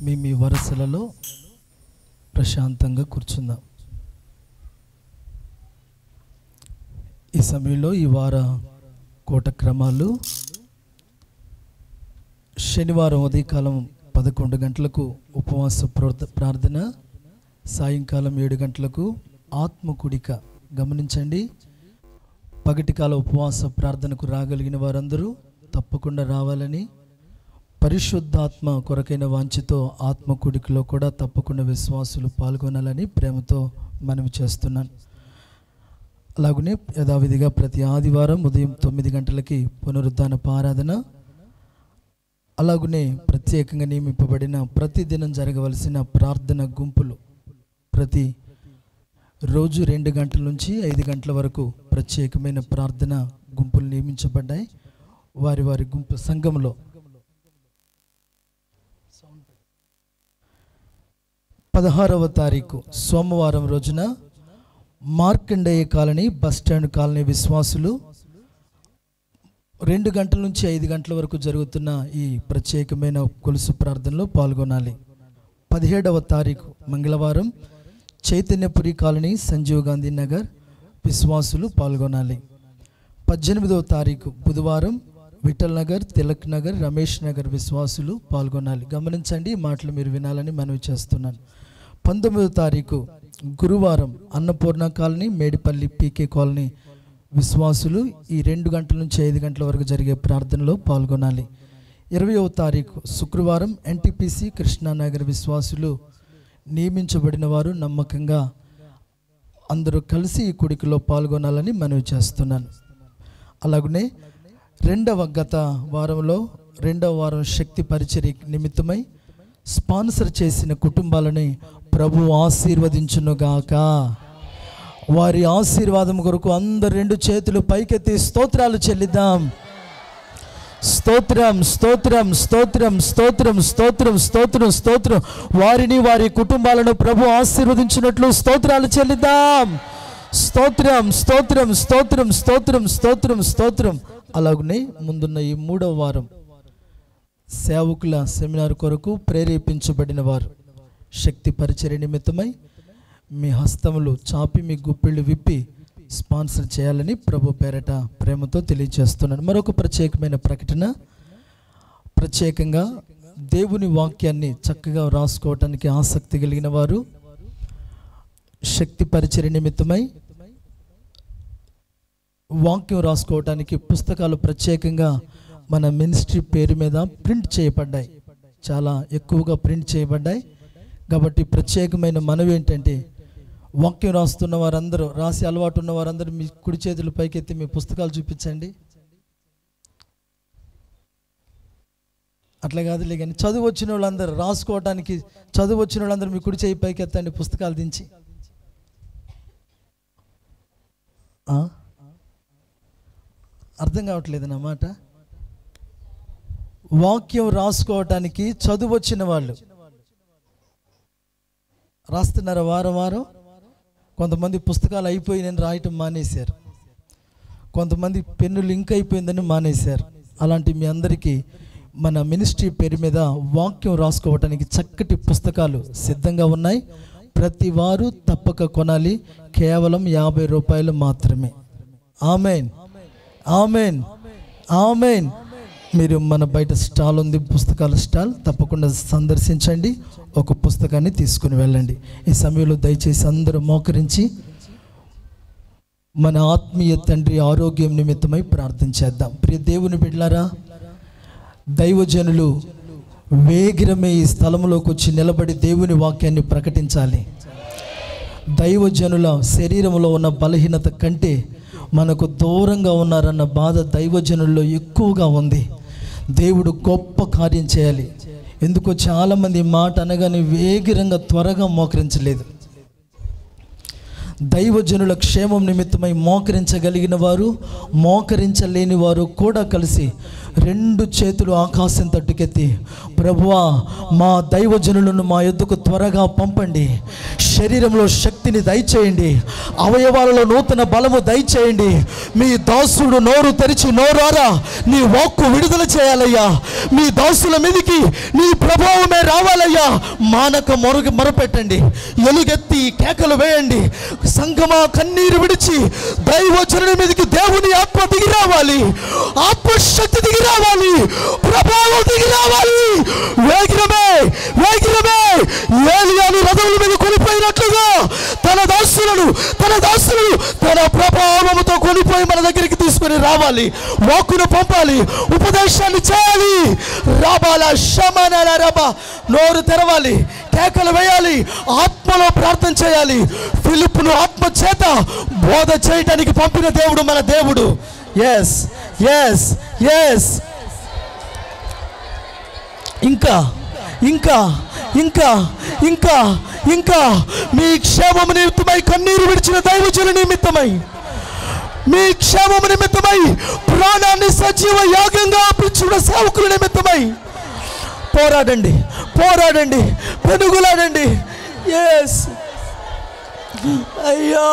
మీ మీ వరసలలో ప్రశాంతంగా కూర్చుందాం ఈ సమయంలో ఈ వార కోట క్రమాలు శనివారం ఉదయకాలం పదకొండు గంటలకు ఉపవాస ప్రార్థ- ప్రార్థన సాయంకాలం ఏడు గంటలకు ఆత్మకుడిక గమనించండి పగటికాల ఉపవాస ప్రార్థనకు రాగలిగిన వారందరూ తప్పకుండా రావాలని పరిశుద్ధాత్మ కొరకైన వాంఛతో ఆత్మకుడికలో కూడా తప్పకుండా విశ్వాసులు పాల్గొనాలని ప్రేమతో మనవి చేస్తున్నాను అలాగనే యథావిధిగా ప్రతి ఆదివారం ఉదయం తొమ్మిది గంటలకి పునరుద్ధాన ఆరాధన అలాగనే ప్రత్యేకంగా నియమింపబడిన ప్రతిదినం జరగవలసిన ప్రార్థన గుంపులు ప్రతి రోజు రెండు గంటల నుంచి ఐదు గంటల వరకు ప్రత్యేకమైన ప్రార్థన గుంపులు నియమించబడ్డాయి వారి వారి గుంపు సంఘంలో పదహారవ తారీఖు సోమవారం రోజున Markandeya colony bus stand colony విశ్వాసులు రెండు గంటల నుంచి ఐదు గంటల వరకు జరుగుతున్న ఈ ప్రత్యేకమైన కొలుసు ప్రార్థనలో పాల్గొనాలి పదిహేడవ తారీఖు మంగళవారం చైతన్యపురి కాలనీ సంజీవ్ గాంధీ నగర్ విశ్వాసులు పాల్గొనాలి పద్దెనిమిదవ తారీఖు బుధవారం విఠల్ నగర్ తిలక్ నగర్ రమేష్ నగర్ విశ్వాసులు పాల్గొనాలి గమనించండి ఈ మాటలు మీరు వినాలని మనవి చేస్తున్నాను పంతొమ్మిదవ తారీఖు గురువారం Annapurna colony Medipally PK colony విశ్వాసులు ఈ రెండు గంటల నుంచి ఐదు గంటల వరకు జరిగే ప్రార్థనలో పాల్గొనాలి ఇరవయవ తారీఖు శుక్రవారం ఎన్టీపీసీ కృష్ణానగర్ విశ్వాసులు నియమించబడిన వారు నమ్మకంగా అందరూ కలిసి ఈ కుడికిలో పాల్గొనాలని మనవి చేస్తున్నాను అలాగనే రెండవ గత వారంలో రెండవ వారం శక్తి పరిచర్య నిమిత్తమై స్పాన్సర్ చేసిన కుటుంబాలని ప్రభు ఆశీర్వదించునుగాక వారి ఆశీర్వాదం కొరకు అందరు రెండు చేతులు పైకెత్తి స్తోత్రాలు చెల్లిద్దాం స్తోత్రం స్తోత్రం స్తోత్రం స్తోత్రం స్తోత్రం స్తోత్రం స్తోత్రం వారిని వారి కుటుంబాలను ప్రభు ఆశీర్వదించినట్లు స్తోత్రాలు చెల్లిద్దాం స్తోత్రం స్తోత్రం స్తోత్రం స్తోత్రం స్తోత్రం స్తోత్రం అలాగనే ముందున్న ఈ మూడవ వారం సేవకుల సెమినార్ కొరకు ప్రేరేపించబడిన వారు శక్తి పరిచర్య నిమిత్తమై మీ హస్తములు చాపి మీ గుప్పిళ్ళు విప్పి స్పాన్సర్ చేయాలని ప్రభు పేరట ప్రేమతో తెలియజేస్తున్నాను మరొక ప్రత్యేకమైన ప్రకటన ప్రత్యేకంగా దేవుని వాక్యాన్ని చక్కగా రాసుకోవటానికి ఆసక్తి కలిగిన వారు శక్తి పరిచర్య నిమిత్తమై వాక్యం రాసుకోవటానికి పుస్తకాలు ప్రత్యేకంగా మన మినిస్ట్రీ పేరు మీద ప్రింట్ చేయబడ్డాయి చాలా ఎక్కువగా ప్రింట్ చేయబడ్డాయి కాబట్టి ప్రత్యేకమైన మనవి ఏంటంటే వాక్యం రాస్తున్న వారందరూ రాసి అలవాటు ఉన్న వారందరూ మీ కుడి చేతులు పైకెత్తి మీ పుస్తకాలు చూపించండి అట్లా కాదులే కానీ చదువు వచ్చిన వాళ్ళందరూ రాసుకోవటానికి చదువు వచ్చిన వాళ్ళందరూ మీ కుడి చేయి పైకెత్తండి పుస్తకాలు దించి ఆ? అర్థం కావట్లేదు నా మాట వాక్యం రాసుకోవటానికి చదువు వచ్చిన వాళ్ళు రాస్తున్నారా వారం వారం కొంతమంది పుస్తకాలు అయిపోయి నేను రాయటం మానేశారు కొంతమంది పెన్నులు ఇంక్ అయిపోయిందని మానేశారు అలాంటి మీ అందరికీ మన మినిస్ట్రీ పేరు మీద వాక్యం రాసుకోవటానికి చక్కటి పుస్తకాలు సిద్ధంగా ఉన్నాయి ప్రతి వారు తప్పక కొనాలి కేవలం యాభై రూపాయలు మాత్రమే ఆమెన్ ఆమెన్ ఆమెన్ మీరు మన బయట స్టాల్ ఉంది పుస్తకాల స్టాల్ తప్పకుండా సందర్శించండి ఒక పుస్తకాన్ని తీసుకుని వెళ్ళండి ఈ సమయంలో దయచేసి అందరూ మోకరించి మన ఆత్మీయ తండ్రి ఆరోగ్యం నిమిత్తమై ప్రార్థన చేద్దాం ప్రియ దేవుని బిడ్లారా దైవజనులు వేగిరమే ఈ స్థలంలోకి వచ్చి నిలబడి దేవుని వాక్యాన్ని ప్రకటించాలి దైవజనుల శరీరంలో ఉన్న బలహీనత కంటే మనకు దూరంగా ఉన్నారన్న బాధ దైవజనుల్లో ఎక్కువగా ఉంది దేవుడు గొప్ప కార్యం చేయాలి ఎందుకో చాలామంది ఈ మాట అనగానే వేగిరంగా త్వరగా మోకరించలేదు దైవజనుల క్షేమం నిమిత్తమై మోకరించగలిగిన వారు మోకరించలేని వారు కూడా కలిసి రెండు చేతులు ఆకాశం తట్టుకెత్తి ప్రభువా మా దైవజనులను మా యొద్దకు త్వరగా పంపండి శరీరంలో శక్తిని దయచేయండి అవయవాలలో నూతన బలము దయచేయండి మీ దాసుడు నోరు తెరిచి నోరారా నీ వాక్కు విడుదల చేయాలయ్యా మీ దాసుల మీదికి నీ ప్రభావమే రావాలయ్యా హల్లెలూయా మానక మొరగ మొరపెట్టండి ఎలుగెత్తి కేకలు వేయండి సంగమా కన్నీరు విడిచి దైవచరుని మీదకి దేవుని ఆత్మ దిగి రావాలి ఆత్మశక్తి దిగి రావాలి ప్రభావం దిగి రావాలి వేగిరమే వేగిరమే ఏలియాను రథముల మీద కొనిపోయినట్లుగా తన దాసులను తన దాసులను తన ప్రభావముతో కొనిపోయి మన దగ్గరికి తీసుకొని రావాలి వాక్కును పంపాలి ఉపదేశాన్ని చేయాలి రాబాల శమనల రబ నోరు తెరవాలి కేకలు వేయాలి ఆత్మలో ప్రార్థన చేయాలి ఫిలిప్పును ఆత్మ చేత బోధ చేయటానికి పంపిన దేవుడు మన దేవుడు ఎస్ ఎస్ ఎస్ ఇంకా ఇంకా ఇంకా ఇంకా ఇంకా మీ క్షేమము నిమిత్తమై కన్నీరు విడిచిన దైవజన నిమిత్తమై మీ క్షేమము నిమిత్తమై ప్రాణాన్ని సజీవ యాగంగా అర్పించిన సేవకుల నిమిత్తమై పోరాడండి పోరాడండి పెనుగులాడండి ఎస్ అయ్యా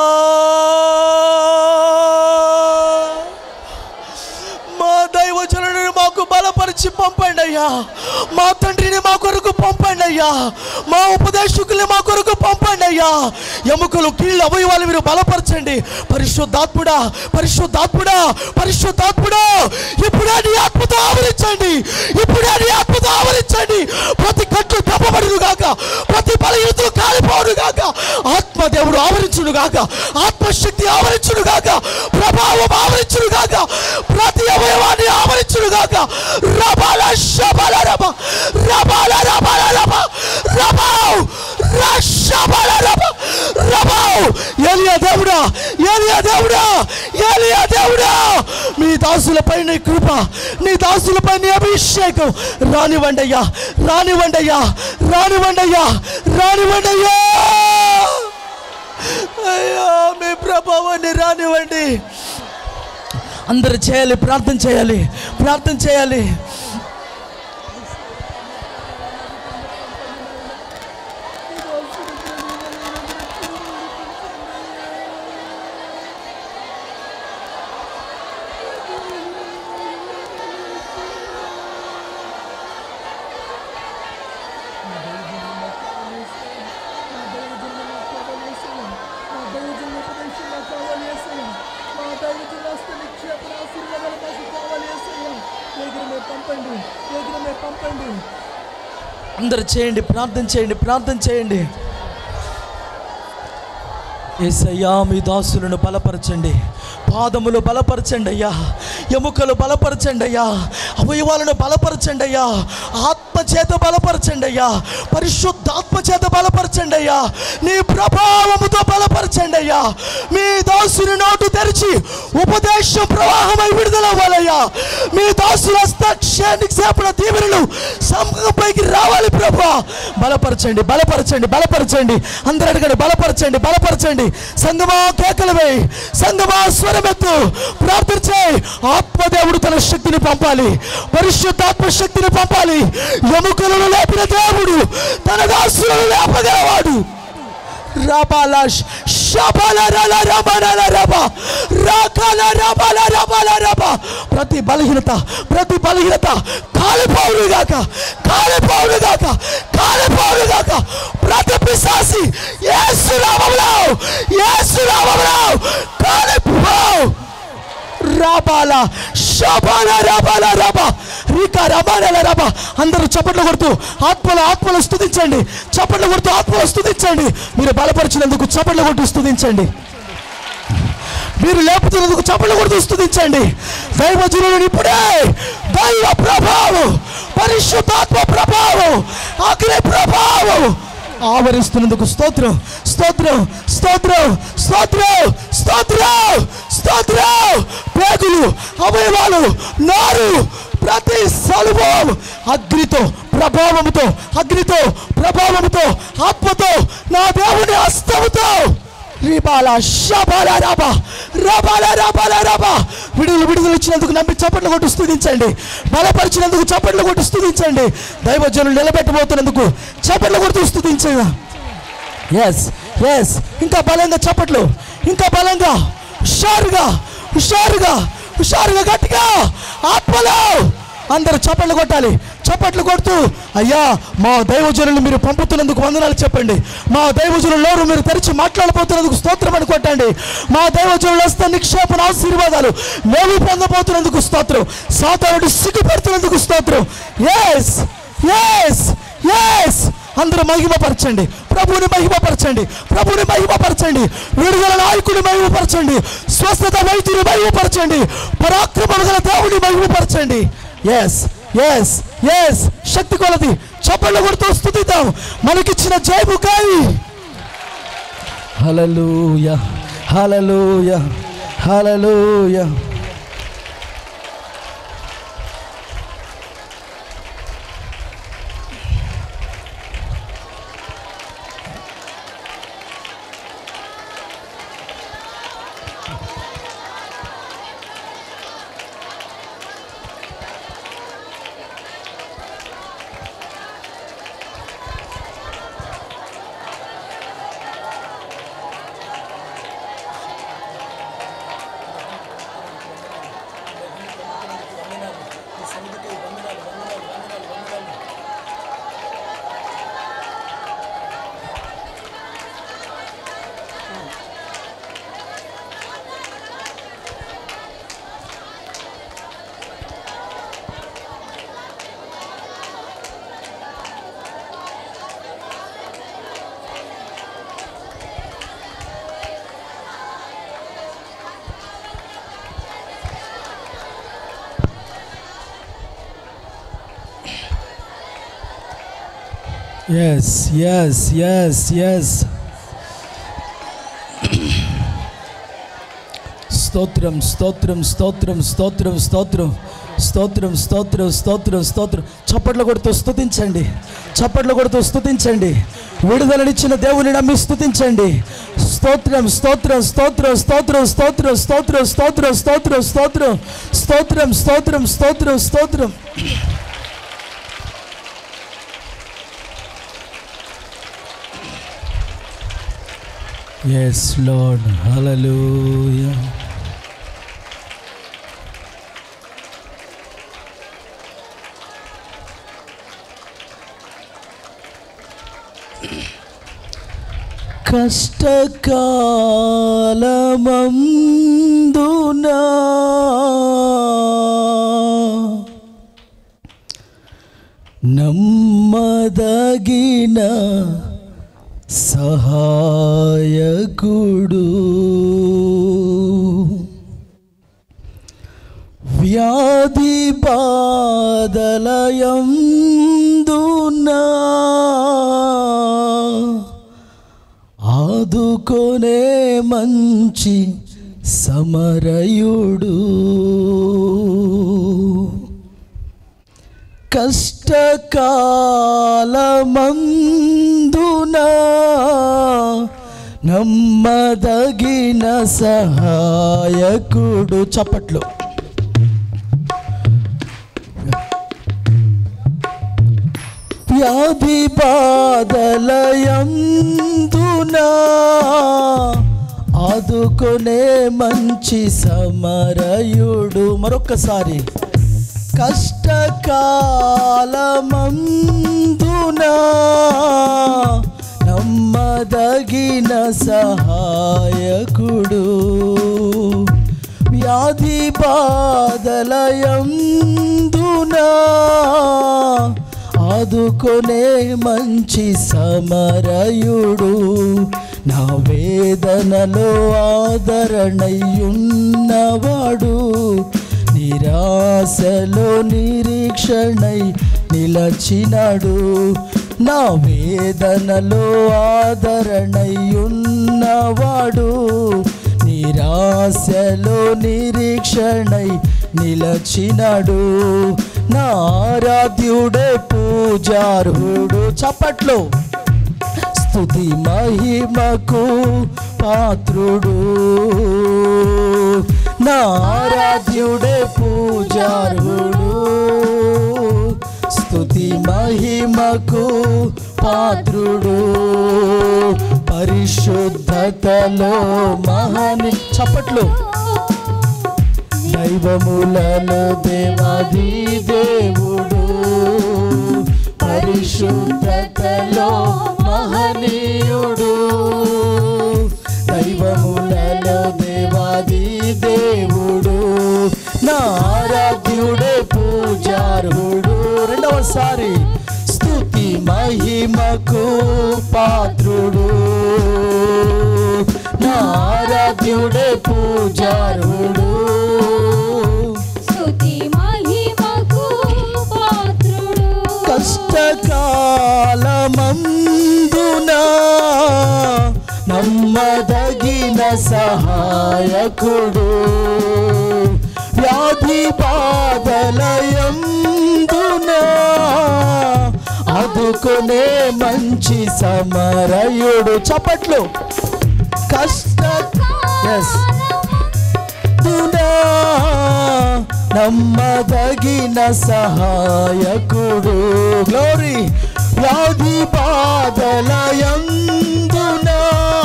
మా దైవజనుడిని మాకు బలపరిచి పంపండి అయ్యా మా తండ్రిని మా కొరకు పంపండి అయ్యా మా ఉపదేశకుల్ని మా కొరకు పంపండి అయ్యా ఎముకలు కీళ్ళ అవయవాలు మీరు బలపరచండి పరిశుద్ధాత్ముడా పరిశుద్ధాత్ముడా పరిశుద్ధాత్ముడా ఇప్పుడే నీ ఆత్మతో ఆవరించండి ఇప్పుడే నీ ఆత్మతో ఆవరించండి ప్రతి కట్లు తప్పబడును గాక ప్రతి బలహీనతలు కాలిపోవును గాక ఆత్మ దేవుడు ఆవరించును గాక ఆత్మశక్తి ఆవరించును గాక ప్రభావం ఆవరించును గాక ప్రతి అవయవాన్ని ఆవరించును గాక రబాల శబల రబ రబాల రబాల రబ రబావ్ రషబల రబ రబావ్ ఏలియా దేవుడా ఏలియా దేవుడా ఏలియా దేవుడా మీ దాసులపై నీ కృప నీ దాసులపై నీ అభిషేకం రానివ్వండి అయ్యా రానివ్వండి అయ్యా రానివ్వండి అయ్యా రానివ్వండి అయ్యా అయ్యా మీ ప్రభావాన్ని రానివ్వండి అందరూ చేయాలి ప్రార్థన చేయాలి ప్రార్థన చేయాలి అందరు చేయండి ప్రార్థన చేయండి ప్రార్థన చేయండి ఏసయ్యా మీ దాసులను బలపరచండి పాదములు బలపరచండి అయ్యా ఎముకలు బలపరచండి అయ్యా అవయవాలను బలపరచండి అయ్యా ఆత్మ చేత బలపరచండి అయ్యా పరిశుద్ధాత్మ చేత బలపరచండి అయ్యా నీ ప్రభావముతో బలపరచండి అయ్యా మీ దాసుని నోటు తెరిచి ఉపదేశం ప్రవాహమై విడుదలవ్వాలయ్యా మీ దాసుల హస్తాక్షేనికి సేపడ దీవెనలు సమూహంపైకి రావాలి ప్రభా బలపరచండి బలపరచండి బలపరచండి అందరూ అడగండి బలపరచండి బలపరచండి సంగమా కేకలు వేయి సంగమా స్వరమెత్తు ప్రార్థన చేయి ఆత్మదేవుడు తన శక్తిని పంపాలి పరిశుద్ధాత్మ శక్తిని పంపాలి ఎముకలను లేపిన దేవుడు తన దాసులను లేపగలవాడు రబాలాష్ షబాల రల రబల రబ రాకాల రబల రబల రబ ప్రతి బలహీనత ప్రతి బలహీనత కాలిపోవును గాక కాలిపోవును గాక కాలిపోవును గాక ప్రతి పిశాసి యేసు నామములో యేసు నామములో కాలిపోవు రాబాల షబాల రబాల రబ రీకా రబాల రబ అందరూ చప్పట్లు కొడుతూ ఆత్మల ఆత్మలు స్తుతించండి చప్పట్లు కొడుతూ ఆత్మలు స్తుతించండి మీరు బలపరిచినందుకు చప్పట్లు కొడుతూ స్తుతించండి మీరు లేపుతున్నందుకు చప్పట్లు కొడుతూ స్తుతించండి దైవజనులను ఇప్పుడే దైవ ప్రభావం పరిశుద్ధాత్మ ప్రభావం అగ్ని ప్రభావం ఆవరిస్తున్నందుకు స్తోత్రం స్తోత్రం స్తోత్రం స్తోత్రం స్తోత్రం స్తోత్రం పేగులు అవయవాలు నారు ప్రతి సలుభం అగ్నితో ప్రభావముతో అగ్నితో ప్రభావముతో ఆత్మతో నా దేవుని హస్తముతో రిబాల షబాల రబ రబాల రబాల రబ విడుదల విడుదల ఇచ్చినందుకు నమ్మి చప్పట్లు కొట్టి స్తుతించండి బలపరిచినందుకు చప్పట్లు కొట్టి స్తుతించండి దైవజనులు నిలబెట్టబోతున్నందుకు చప్పట్లు కొడుతూ స్తుతించండి ఎస్ ఎస్ ఇంకా బలంగా చప్పట్లు ఇంకా బలంగా హుషారుగా హుషారుగా హుషారుగా గట్టిగా ఆత్మలో అందరూ చప్పట్లు కొట్టాలి చప్పట్లు కొడుతూ అయ్యా మా దైవజనులు మీరు పంపుతున్నందుకు వందనాలు చెప్పండి మా దైవజనులు మీరు తెరిచి మాట్లాడబోతున్నందుకు స్తోత్రం అని కొట్టండి మా దైవజనులు వస్తే నిక్షేపణ ఆశీర్వాదాలు మేము పొందబోతున్నందుకు స్తోత్రం సాతానుడు సిగ్గుపడుతున్నందుకు స్తోత్రం ఎస్ ఎస్ ఎస్ అందరూ మహిమపరచండి ప్రభుని మహిమపరచండి ప్రభుని మహిమపరచండి విడుదల నాయకుని మహిమపరచండి స్వస్థత వైద్యుని మహిమపరచండి పరాక్రమం గల దేవుని మహిమపరచండి ఎస్ ఎస్ ఎస్ శక్తి కొలది చప్పట్లు కొడుతూ స్థుతిద్దాం మనకిచ్చిన జయము కాయి hallelujah hallelujah hallelujah yes yes yes yes స్తోత్రం స్తోత్రం స్తోత్రం స్తోత్రం స్తోత్రం స్తోత్రం స్తోత్రం స్తోత్రం స్తోత్రం చప్పట్లు కొడుతూ స్తుతించండి చప్పట్లు కొడుతూ స్తుతించండి విడుదలనిచ్చిన దేవుని నమ్మి స్తుతించండి స్తోత్రం స్తోత్రం స్తోత్రం స్తోత్రం స్తోత్రం స్తోత్రం స్తోత్రం స్తోత్రం స్తోత్రం స్తోత్రం స్తోత్రం స్తోత్రం స్తోత్రం ఎస్ లార్డ్ హల్లెలూయా కష్టకాలమందునా నమ్మదగిన సహాయకుడు వ్యాధి బాదలయందునా ఆదుకొనే మంచి సమరయుడు కష్టకాలమందునా నమ్మదగిన సహాయకుడు చప్పట్లు వ్యాధి బాధలయందునా ఆదుకునే మంచి సమరయుడు మరొకసారి కష్టకాలమందునా నమ్మదగిన సహాయకుడు వ్యాధి బాధలయందునా ఆదుకొనే మంచి సమరయుడు నా వేదనలో ఆదరణయున్నవాడు నిరాశలో నిరీక్షణై నిలచినాడు నా వేదనలో ఆదరణయున్నవాడు నిరాశలో నిరీక్షణై నిలచినాడు నా ఆరాధ్యుడే పూజార్హుడు చప్పట్లు స్తుతి మహిమకు పాత్రుడు నా ఆరాధ్యుడే పూజార్హుడు స్తుతి మహిమకు పాత్రుడు పరిశుద్ధతలో మహాని చప్పట్లు దైవములలో దేవాది దేవుడు పరిశుద్ధతలో మహనీయుడు దైవములలో దేవాది దేవుడు నా ఆరాధ్యుడే పూజారుడు రెండవసారి స్తుతి మహిమకు పాత్రుడు నా ఆరాధ్యుడే పూజారుడు స్తుతి మహిమకు పాత్రుడు కష్టకాలమందునా నమ్మదగిన సహాయకుడు వ్యాధి బాధలయందునా అదుకునే మంచి సమరయుడు చప్పట్లు కష్ట ఎస్ దునా నమ్మదగిన సహాయకుడు గ్లోరీ వ్యాధి బాధలయందునా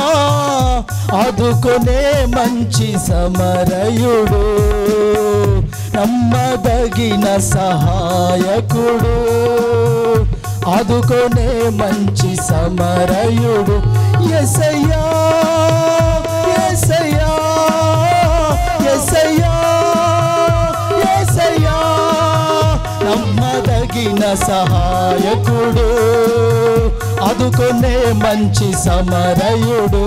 అదుకునే మంచి సమరయుడు నమ్మదగిన సహాయకుడు అదుకునే మంచి సమరయుడు ఎసయ్యా ఎసయ్యా ఎసయ్యా ఎసయ్యా నమ్మదగిన సహాయకుడు అదుకునే మంచి సమరయుడు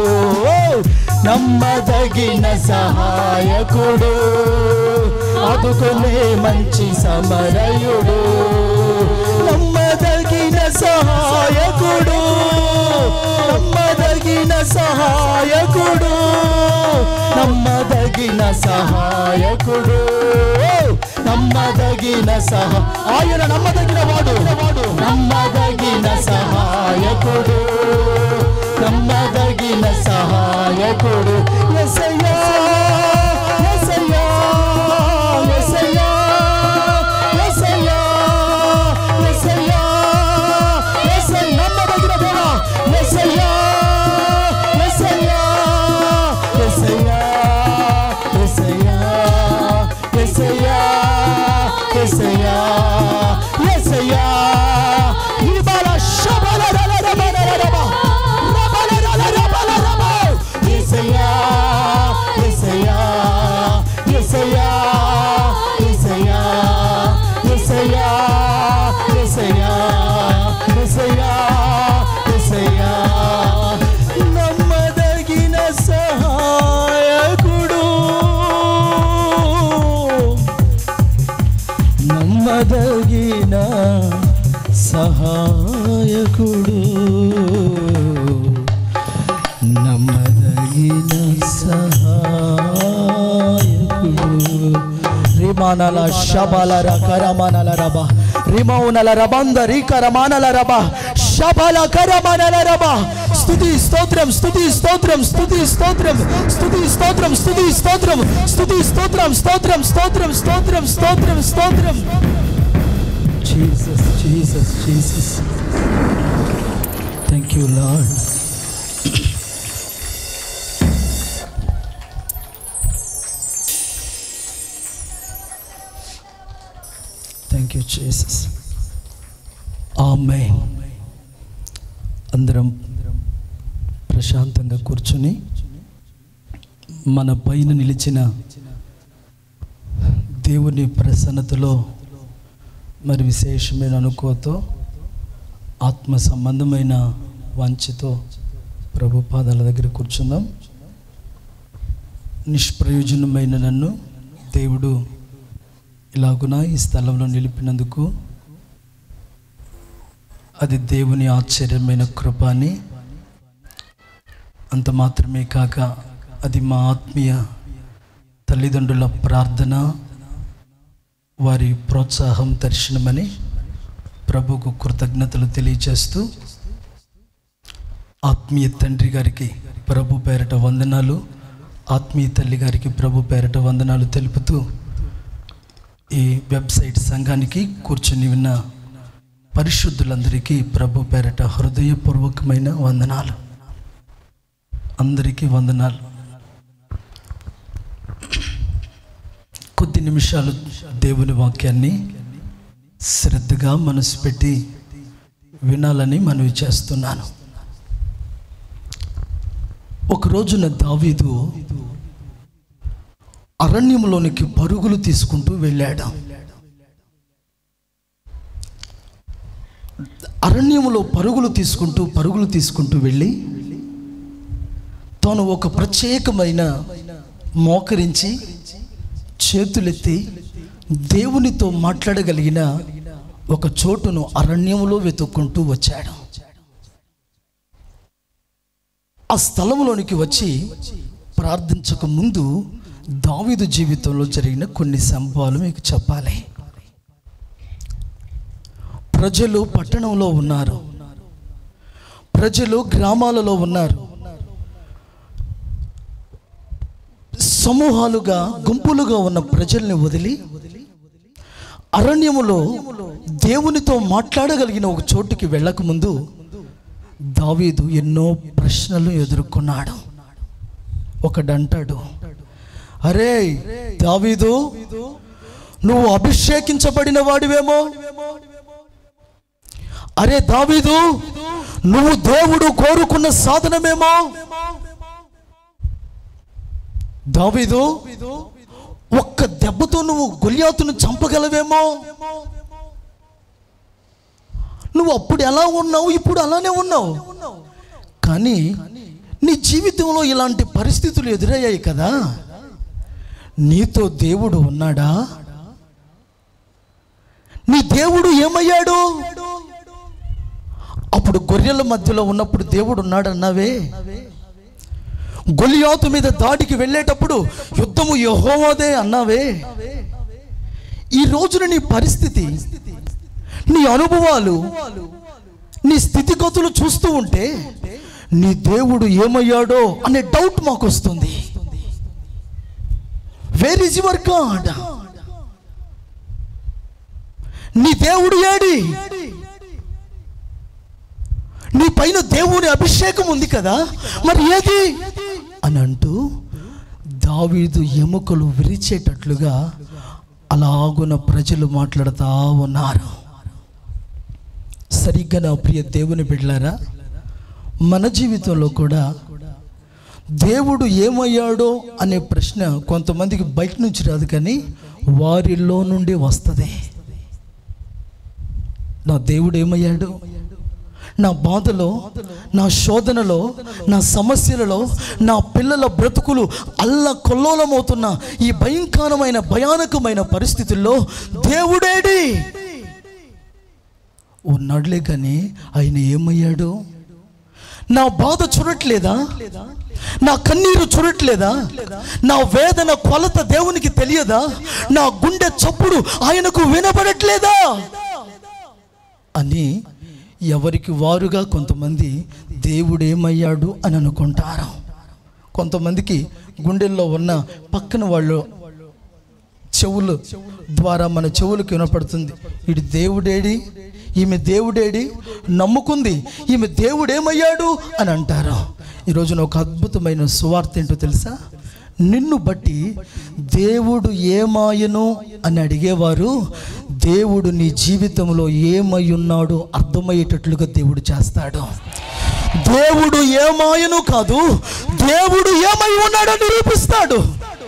నమ్మదగిన సహాయకుడు అదుకునే మంచి సమరయుడు నమ్మదగిన సహాయకుడు నమ్మదగిన సహాయకుడు నమ్మదగిన సహాయకుడు నమ్మదగిన సహ ఆయన నమ్మదగిన వాడు నమ్మదగిన సహాయకుడు నమ్మదగిన సహాయకుడు ఎసయ్యా ఎసయ్యా ఎసయ్యా ఎసయ్యా ఎసయ్యా ఎసయ్యా నమ్మదగిన దేవా ఎసయ్యా ఎసయ్యా ఎసయ్యా ఎసయ్యా ఎసయ్యా ఎసయ్యా ఎసయ్యా ఇబాల శబల రల రబల రబ రబల రల రబల రబ ఎసయ్యా ఎసయ్యా ఎసయ్యా ఎసయ్యా ఎసయ్యా ఎసయ్యా ఎసయ్యా ఎసయ్యా నమ్మదగిన సహాయకుడు నమ్మదగిన సహాయకుడు నమ్మదగిన సహాయకుడు రిమానల శబల రకరమనల రబ రిమౌనల రబంద రికరమానల రబ శబల కరమనల రబ స్తుతి స్తోత్రం స్తుతి స్తోత్రం స్తుతి స్తోత్రం స్తుతి స్తోత్రం స్తుతి స్తోత్రం స్తుతి స్తోత్రం స్తోత్రం స్తోత్రం స్తోత్రం స్తోత్రం స్తోత్రం Jesus Jesus Jesus thank you Lord thank you Jesus ఆమె అందరం ప్రశాంతంగా కూర్చుని మన పైన నిలిచిన దేవుని ప్రసన్నతలో మరి విశేషమైన అనుకోతో ఆత్మ సంబంధమైన వాంఛతో ప్రభు పాదాల దగ్గర కూర్చుందాం నిష్ప్రయోజనమైన నన్ను దేవుడు ఇలాగున ఈ స్థలంలో నిలిపినందుకు అది దేవుని ఆశ్చర్యమైన కృప అని అంత మాత్రమే కాక అది మా ఆత్మీయ తల్లిదండ్రుల ప్రార్థన వారి ప్రోత్సాహం దర్శనమని ప్రభుకు కృతజ్ఞతలు తెలియజేస్తూ ఆత్మీయ తండ్రి గారికి ప్రభు పేరట వందనాలు ఆత్మీయ తల్లి గారికి ప్రభు పేరట వందనాలు తెలుపుతూ ఈ వెబ్సైట్ సంఘానికి కూర్చుని ఉన్న పరిశుద్ధులందరికీ ప్రభు పేరట హృదయపూర్వకమైన వందనాలు అందరికీ వందనాలు కొద్ది నిమిషాలు దేవుని వాక్యాన్ని శ్రద్ధగా మనసు పెట్టి వినాలని మనవి చేస్తున్నాను ఒక రోజున దావీదు అరణ్యంలోనికి పరుగులు తీసుకుంటూ వెళ్ళాడు అరణ్యములో పరుగులు తీసుకుంటూ పరుగులు తీసుకుంటూ వెళ్ళి తాను ఒక ప్రత్యేకమైన మోకరించి చేతులెత్తి దేవునితో మాట్లాడగలిగిన ఒక చోటును అరణ్యములో వెతుక్కుంటూ వచ్చాడు ఆ స్థలంలోనికి వచ్చి ప్రార్థించక ముందు దావీదు జీవితంలో జరిగిన కొన్ని సంభవాలు మీకు చెప్పాలి ప్రజలు పట్టణంలో ఉన్నారు ప్రజలు గ్రామాలలో ఉన్నారు సమూహాలుగా గుంపులుగా ఉన్న ప్రజల్ని వదిలి అరణ్యములో దేవునితో మాట్లాడగలిగిన ఒక చోటుకి వెళ్ళకముందు దావీదు ఎన్నో ప్రశ్నలు ఎదుర్కొన్నాడు ఒకడంటాడు అరే దావీదు నువ్వు అభిషేకించబడిన వాడివేమో అరే దావీదు నువ్వు దేవుడు కోరుకున్న సాధనమేమో దావీదు ఒక్క దెబ్బతో నువ్వు గొలియాతును చంపగలవేమో నువ్వు అప్పుడు ఎలా ఉన్నావు ఇప్పుడు అలానే ఉన్నావు కానీ నీ జీవితంలో ఇలాంటి పరిస్థితులు ఎదురయ్యాయి కదా నీతో దేవుడు ఉన్నాడా నీ దేవుడు ఏమయ్యాడు అప్పుడు గొర్రెల మధ్యలో ఉన్నప్పుడు దేవుడు ఉన్నాడన్నావే గొలియాతు మీద దాడికి వెళ్ళేటప్పుడు యుద్ధము యహోవాదే అన్నావే ఈ రోజున నీ పరిస్థితి నీ అనుభవాలు నీ స్థితిగతులు చూస్తూ ఉంటే నీ దేవుడు ఏమయ్యాడో అనే డౌట్ మాకు వస్తుంది వేర్ ఇస్ యువర్ గాడ్ నీ దేవుడు ఏడి నీ పైన దేవుని అభిషేకం ఉంది కదా మరి ఏది అని అంటూ దావీదు ఎముకలు విరిచేటట్లుగా అలాగున ప్రజలు మాట్లాడుతూ ఉన్నారు సరిగ్గా నా ప్రియ దేవుని బిడ్డలారా మన జీవితంలో కూడా దేవుడు ఏమయ్యాడో అనే ప్రశ్న కొంతమందికి బయట నుంచి రాదు కానీ వారిలో నుండి వస్తుంది నా దేవుడు ఏమయ్యాడు నా బాధలో నా శోధనలో నా సమస్యలలో నా పిల్లల బ్రతుకులు అల్ల కొల్లోలమవుతున్న ఈ భయంకరమైన భయానకమైన పరిస్థితుల్లో దేవుడేడి ఉన్నాడులే కానీ ఆయన ఏమయ్యాడు నా బాధ చూడట్లేదా నా కన్నీరు చూడట్లేదా నా వేదన కొలత దేవునికి తెలియదా నా గుండె చప్పుడు ఆయనకు వినబడట్లేదా అని ఎవరికి వారుగా కొంతమంది దేవుడు ఏమయ్యాడు అని అనుకుంటారు కొంతమందికి గుండెల్లో ఉన్న పక్కన వాళ్ళు చెవులు ద్వారా మన చెవులకు వినపడుతుంది ఇటు దేవుడేడి ఈమె దేవుడేడి నమ్ముకుంది ఈమె దేవుడేమయ్యాడు అని అంటారు ఈరోజున ఒక అద్భుతమైన సువార్త ఏంటో తెలుసా నిన్ను బట్టి దేవుడు ఏమాయను అని అడిగేవారు దేవుడు నీ జీవితంలో ఏమై ఉన్నాడో అర్థమయ్యేటట్లుగా దేవుడు చేస్తాడు దేవుడు ఏమాయను కాదు దేవుడు ఏమై ఉన్నాడో నిరూపిస్తాడు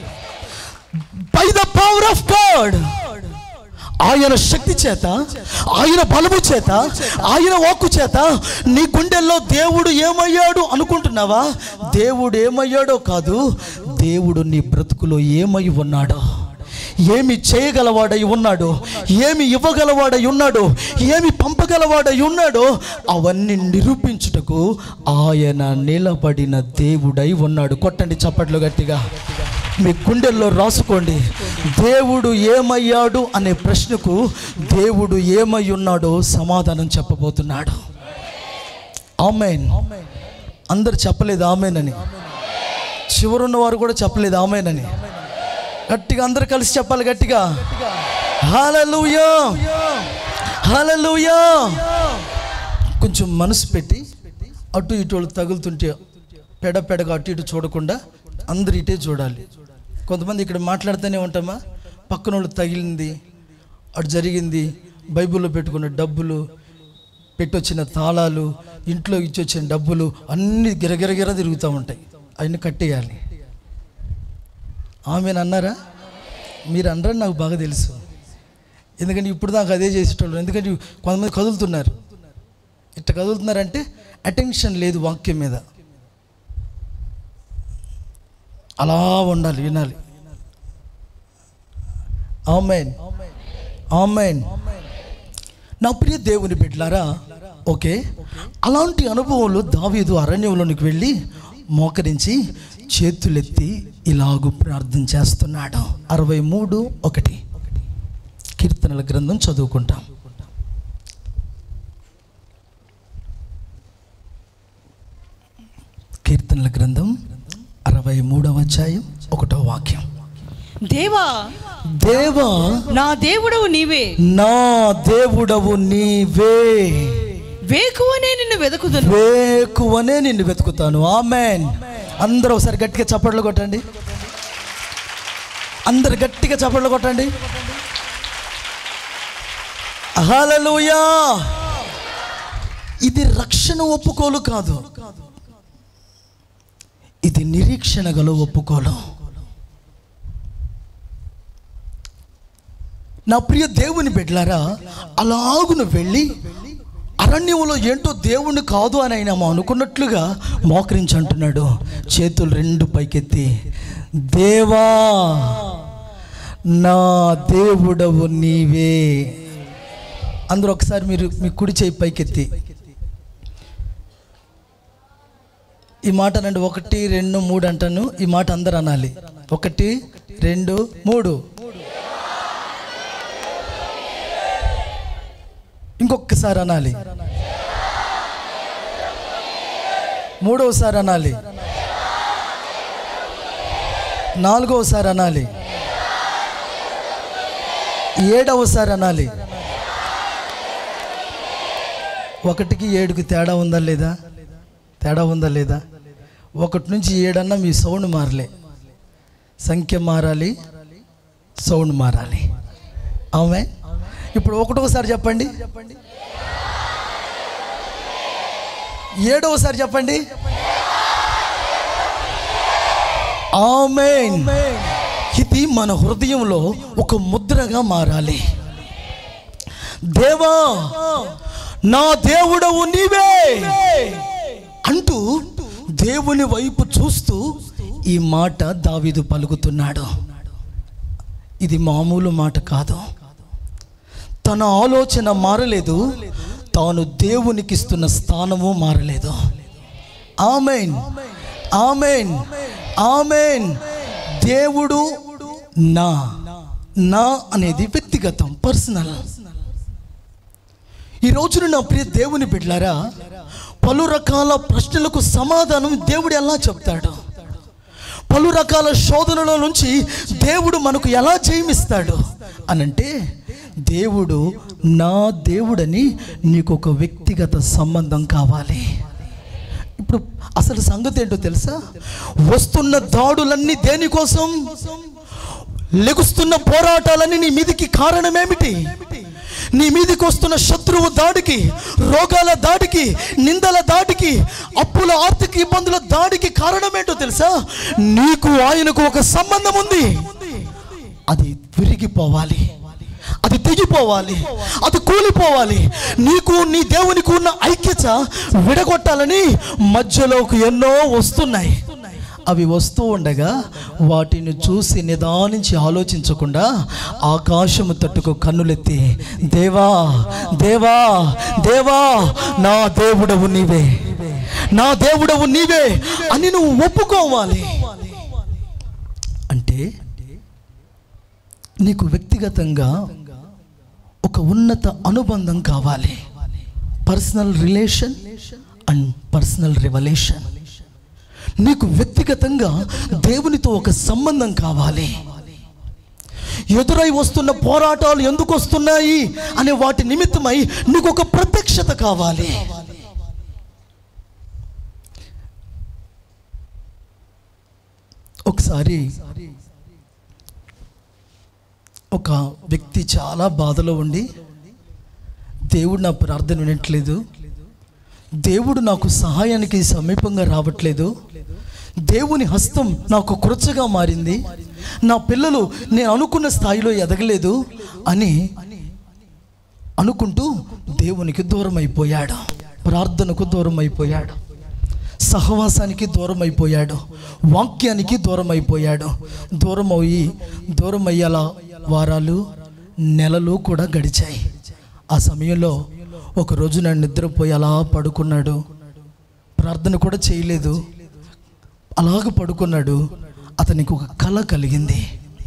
by the power of God ఆయన శక్తి చేత ఆయన బలము చేత ఆయన వాక్కు చేత నీ గుండెల్లో దేవుడు ఏమయ్యాడు అనుకుంటున్నావా దేవుడు ఏమయ్యాడో కాదు దేవుడు నీ బ్రతుకులో ఏమై ఉన్నాడో ఏమి చేయగలవాడై ఉన్నాడో ఏమి ఇవ్వగలవాడై ఉన్నాడో ఏమి పంపగలవాడై ఉన్నాడో అవన్నీ నిరూపించుటకు ఆయన నిలబడిన దేవుడై ఉన్నాడు కొట్టండి చప్పట్లు గట్టిగా మీ గుండెల్లో రాసుకోండి దేవుడు ఏమయ్యాడు అనే ప్రశ్నకు దేవుడు ఏమై ఉన్నాడో సమాధానం చెప్పబోతున్నాడు ఆమెన్ అందరు చెప్పలేదు ఆమెనని చివరున్న వారు కూడా చెప్పలేదు ఆమెనని గట్టిగా అందరు కలిసి చెప్పాలి గట్టిగా హల్లెలూయా హల్లెలూయా కొంచెం మనసు పెట్టి అటు ఇటు వాళ్ళు తగులుతుంటే పెడ పెడగా అటు ఇటు చూడకుండా అందరు ఇటే చూడాలి కొంతమంది ఇక్కడ మాట్లాడుతూనే ఉంటామా పక్కన వాళ్ళు తగిలింది అటు జరిగింది బైబిల్లో పెట్టుకున్న డబ్బులు పెట్టొచ్చిన తాళాలు ఇంట్లో ఇచ్చొచ్చిన డబ్బులు అన్నీ గిరగిరగిర తిరుగుతూ ఉంటాయి అవన్నీ కట్టేయాలి ఆమెను అన్నారా మీరు అనరని నాకు బాగా తెలుసు ఎందుకంటే ఇప్పుడు దాకా అదే చేసేటోళ్ళు ఎందుకంటే కొంతమంది కదులుతున్నారు ఇట్లా కదులుతున్నారంటే అటెన్షన్ లేదు వాక్యం మీద అలా ఉండాలి వినాలి ఆమెన్ ఆమెన్ నా ప్రియ దేవుని బిడ్డలారా ఓకే అలాంటి అనుభవంలో దావీదు అరణ్యంలోనికి వెళ్ళి మోకరించి చేతులెత్తి ఇలాగు ప్రార్థన చేస్తున్నాడు అరవై మూడు ఒకటి కీర్తనల గ్రంథం చదువుకుంటాం కీర్తనల గ్రంథం అరవై మూడవ అధ్యాయం ఒకటో వాక్యం దేవా దేవా నా దేవుడవు నీవే నా దేవుడవు నీవే వేకువనే నిన్ను వెదకుదును వేకువనే నిన్ను వెతుకుతాను ఆమెన్ అందరూ ఒకసారి గట్టిగా చప్పట్లు కొట్టండి అందరు గట్టిగా చప్పట్లు కొట్టండి హల్లెలూయా ఇది రక్షణ ఒప్పుకోలు కాదు ఇది నిరీక్షణ గల ఒప్పుకోలు నా ప్రియ దేవుని బిడ్డలారా అలాగును వెళ్ళి అరణ్యంలో ఏంటో దేవుణ్ణి కాదు అని ఆయన అనుకున్నట్లుగా మోకరించి అంటున్నాడు చేతులు రెండు పైకెత్తి దేవా నా దేవుడవు నీవే అందరూ ఒకసారి మీరు మీ కుడి చేయి పైకెత్తి ఈ మాట అనండి ఒకటి రెండు మూడు అంటాను ఈ మాట అందరు అనాలి ఒకటి రెండు మూడు ఇంకొకసారి అనాలి మూడవసారి అనాలి నాలుగవసారి అనాలి ఏడవసారి అనాలి ఒకటికి ఏడుకి తేడా ఉందా లేదా తేడా ఉందా లేదా ఒకటి నుంచి ఏడన్నా మీ సౌండ్ మారలే సంఖ్య మారాలి సౌండ్ మారాలి ఆమె ఇప్పుడు ఒకటోసారి చెప్పండి ఏడవసారి చెప్పండి ఆమెన్ ఇది మన హృదయంలో ఒక ముద్రగా మారాలి దేవా నా దేవుడవు నీవే అంటూ దేవుని వైపు చూస్తూ ఈ మాట దావీదు పలుకుతున్నాడు ఇది మామూలు మాట కాదు తన ఆలోచన మారలేదు తాను దేవునికి ఇస్తున్న స్థానము మారలేదు ఆమెన్ ఆమెన్ ఆమెన్ దేవుడు నా నా అనేది వ్యక్తిగతం పర్సనల్ ఈ రోజున నా ప్రియ దేవుని బిడ్డలారా పలు రకాల ప్రశ్నలకు సమాధానం దేవుడు ఎలా చెప్తాడు పలు రకాల శోధనల నుంచి దేవుడు మనకు ఎలా జయమిస్తాడు అనంటే దేవుడు నా దేవుడని నీకు ఒక వ్యక్తిగత సంబంధం కావాలి ఇప్పుడు అసలు సంగతి ఏంటో తెలుసా వస్తున్న దాడులన్నీ దేనికోసం లెగుస్తున్న పోరాటాలన్నీ నీ మీదికి కారణమేమిటి నీ మీదికి వస్తున్న శత్రువు దాడికి రోగాల దాడికి నిందల దాడికి అప్పుల ఆర్థిక ఇబ్బందుల దాడికి కారణమేంటో తెలుసా నీకు ఆయనకు ఒక సంబంధం ఉంది అది విరిగిపోవాలి అది తెగిపోవాలి అది కూలిపోవాలి నీకు నీ దేవునికి ఉన్న ఐక్యత విడగొట్టాలని మధ్యలోకి ఎన్నో వస్తున్నాయి అవి వస్తూ ఉండగా వాటిని చూసి నిదానించి ఆలోచించకుండా ఆకాశము తట్టుకు కన్నులెత్తి దేవా దేవా దేవా నా దేవుడవు నీవే నా దేవుడవు నీవే అని నువ్వు ఒప్పుకోవాలి అంటే నీకు వ్యక్తిగతంగా ఒక ఉన్నత అనుబంధం కావాలి personal relation and personal revelation నీకు వ్యక్తిగతంగా దేవునితో ఒక సంబంధం కావాలి ఎదురై వస్తున్న పోరాటాలు ఎందుకు వస్తున్నాయి అనే వాటి నిమిత్తమై నీకు ఒక ప్రత్యక్షత కావాలి ఒకసారి ఒక వ్యక్తి చాలా బాధలో ఉండి దేవుడు నా ప్రార్థన వినట్లేదు దేవుడు నాకు సహాయానికి సమీపంగా రావట్లేదు దేవుని హస్తం నాకు కురచగా మారింది నా పిల్లలు నేను అనుకున్న స్థాయిలో ఎదగలేదు అని అనుకుంటూ దేవునికి దూరం అయిపోయాడు ప్రార్థనకు దూరం అయిపోయాడు సహవాసానికి దూరం అయిపోయాడు వాక్యానికి దూరం అయిపోయాడు దూరం అయ్యి దూరం అయ్యేలా వారాలు నెలలు కూడా గడిచాయి ఆ సమయంలో ఒక రోజు నేను నిద్రపోయి అలా పడుకున్నాడు ప్రార్థన కూడా చేయలేదు అలాగ పడుకున్నాడు అతనికి ఒక కళ కలిగింది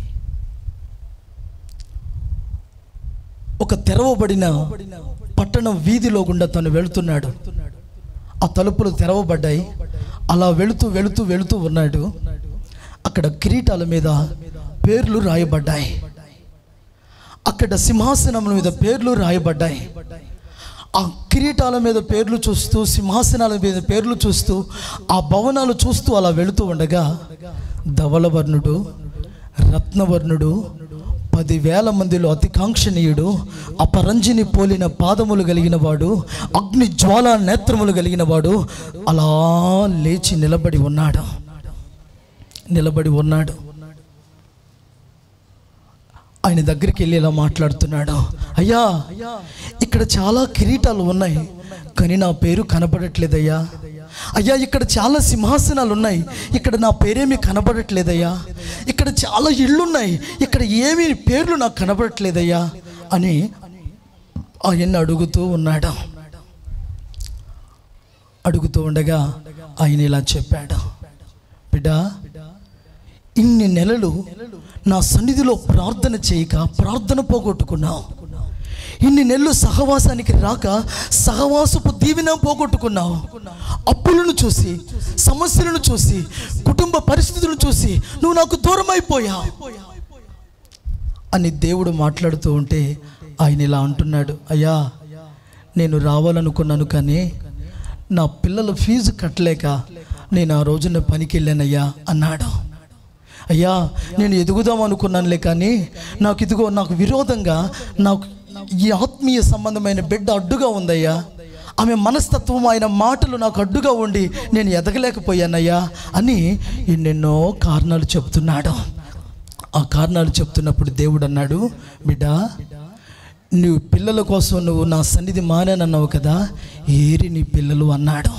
ఒక తెరవబడిన పట్టణం వీధిలో గుండా తను వెళుతున్నాడు ఆ తలుపులు తెరవబడ్డాయి అలా వెళుతూ వెళుతూ వెళుతూ ఉన్నాడు అక్కడ కిరీటాల మీద పేర్లు రాయబడ్డాయి అక్కడ సింహాసనం మీద పేర్లు రాయబడ్డాయి ఆ కిరీటాల మీద పేర్లు చూస్తూ సింహాసనాల మీద పేర్లు చూస్తూ ఆ భవనాలు చూస్తూ అలా వెళుతూ ఉండగా ధవలవర్ణుడు రత్నవర్ణుడు పదివేల మందిలో అతి కాంక్షణీయుడు అపరంజిని పోలిన పాదములు కలిగిన వాడు అగ్ని జ్వాల నేత్రములు కలిగిన వాడు అలా లేచి నిలబడి ఉన్నాడు నిలబడి ఉన్నాడు ఆయన దగ్గరికి వెళ్ళి ఇలా మాట్లాడుతున్నాడు అయ్యా ఇక్కడ చాలా కిరీటాలు ఉన్నాయి కానీ నా పేరు కనబడట్లేదయ్యా అయ్యా ఇక్కడ చాలా సింహాసనాలు ఉన్నాయి ఇక్కడ నా పేరేమీ కనబడట్లేదయ్యా ఇక్కడ చాలా ఇళ్ళున్నాయి ఇక్కడ ఏమీ పేర్లు నాకు కనబడట్లేదయ్యా అని ఆయన అడుగుతూ ఉన్నాడు అడుగుతూ ఉండగా ఆయన ఇలా చెప్పాడు బిడ్డా ఇన్ని నెలలు నా సన్నిధిలో ప్రార్థన చేయక ప్రార్థన పోగొట్టుకున్నావు ఇన్ని నెలలు సహవాసానికి రాక సహవాసపు దీవెన పోగొట్టుకున్నావు అప్పులను చూసి సమస్యలను చూసి కుటుంబ పరిస్థితులను చూసి నువ్వు నాకు దూరం అయిపోయావు అని దేవుడు మాట్లాడుతూ ఉంటే ఆయన ఇలా అంటున్నాడు అయ్యా నేను రావాలనుకున్నాను కానీ నా పిల్లల ఫీజు కట్టలేక నేను ఆ రోజున పనికి వెళ్ళానయ్యా అన్నాడు అయ్యా నేను ఎదుగుదాం అనుకున్నానులే కానీ నాకు ఇదిగో నాకు విరోధంగా నాకు ఈ ఆత్మీయ సంబంధమైన బిడ్డ అడ్డుగా ఉందయ్యా ఆమె మనస్తత్వం ఆయన మాటలు నాకు అడ్డుగా ఉండి నేను ఎదగలేకపోయానయ్యా అని ఎన్నెన్నో కారణాలు చెప్తున్నాడు ఆ కారణాలు చెప్తున్నప్పుడు దేవుడు అన్నాడు బిడ్డ నువ్వు పిల్లల కోసం నువ్వు నా సన్నిధి మానానన్నావు కదా ఏరి నీ పిల్లలు అన్నాడు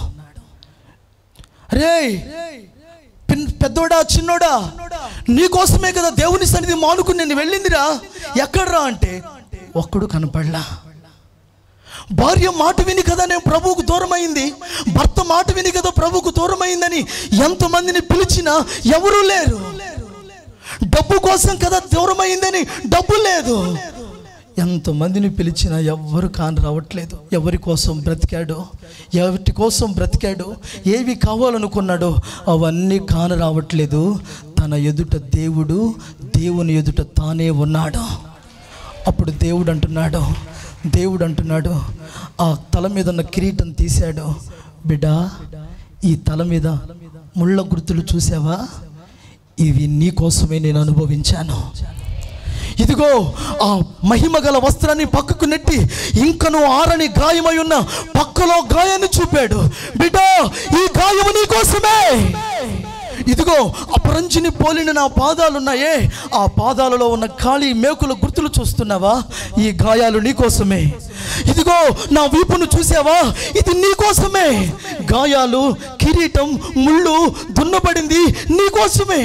రే పెద్దోడా చిన్నోడా నీకోసమే కదా దేవుని సన్నిధి మానుకుని నేను వెళ్ళిందిరా ఎక్కడ్రా అంటే ఒక్కడు కనపడలా భార్య మాట విని కదా నేను ప్రభువుకు దూరమైంది భర్త మాట విని కదా ప్రభువుకు దూరమైందని ఎంతమందిని పిలిచినా ఎవరూ లేరు డబ్బు కోసం కదా దూరమైందని డబ్బు లేదు ఎంతమందిని పిలిచినా ఎవ్వరు కాని రావట్లేదు ఎవరి కోసం బ్రతికాడో ఎవరి కోసం బ్రతికాడో ఏవి కావాలనుకున్నాడో అవన్నీ కాన రావట్లేదు తన ఎదుట దేవుడు దేవుని ఎదుట తానే ఉన్నాడు అప్పుడు దేవుడు అంటున్నాడు దేవుడు అంటున్నాడు ఆ తల మీద ఉన్న కిరీటం తీశాడు బిడ్డా ఈ తల మీద ముళ్ళ గుర్తులు చూసావా ఇవి నీ కోసమే నేను అనుభవించాను ఇదిగో ఆ మహిమ గల వస్త్రాన్ని పక్కకు నెట్టి ఇంకను ఆరని గాయమై ఉన్న పక్కలో గాయాన్ని చూపాడు బిడ్డా ఈ గాయము నీ కోసమే ఇదిగో అపరంజిని పోలిన నా పాదాలున్నాయే ఆ పాదాలలో ఉన్న ఖాళీ మేకుల గుర్తులు చూస్తున్నావా ఈ గాయాలు నీకోసమే ఇదిగో నా వీపును చూసావా ఇది నీకోసమే గాయాలు కిరీటం ముళ్ళు దున్నబడింది నీకోసమే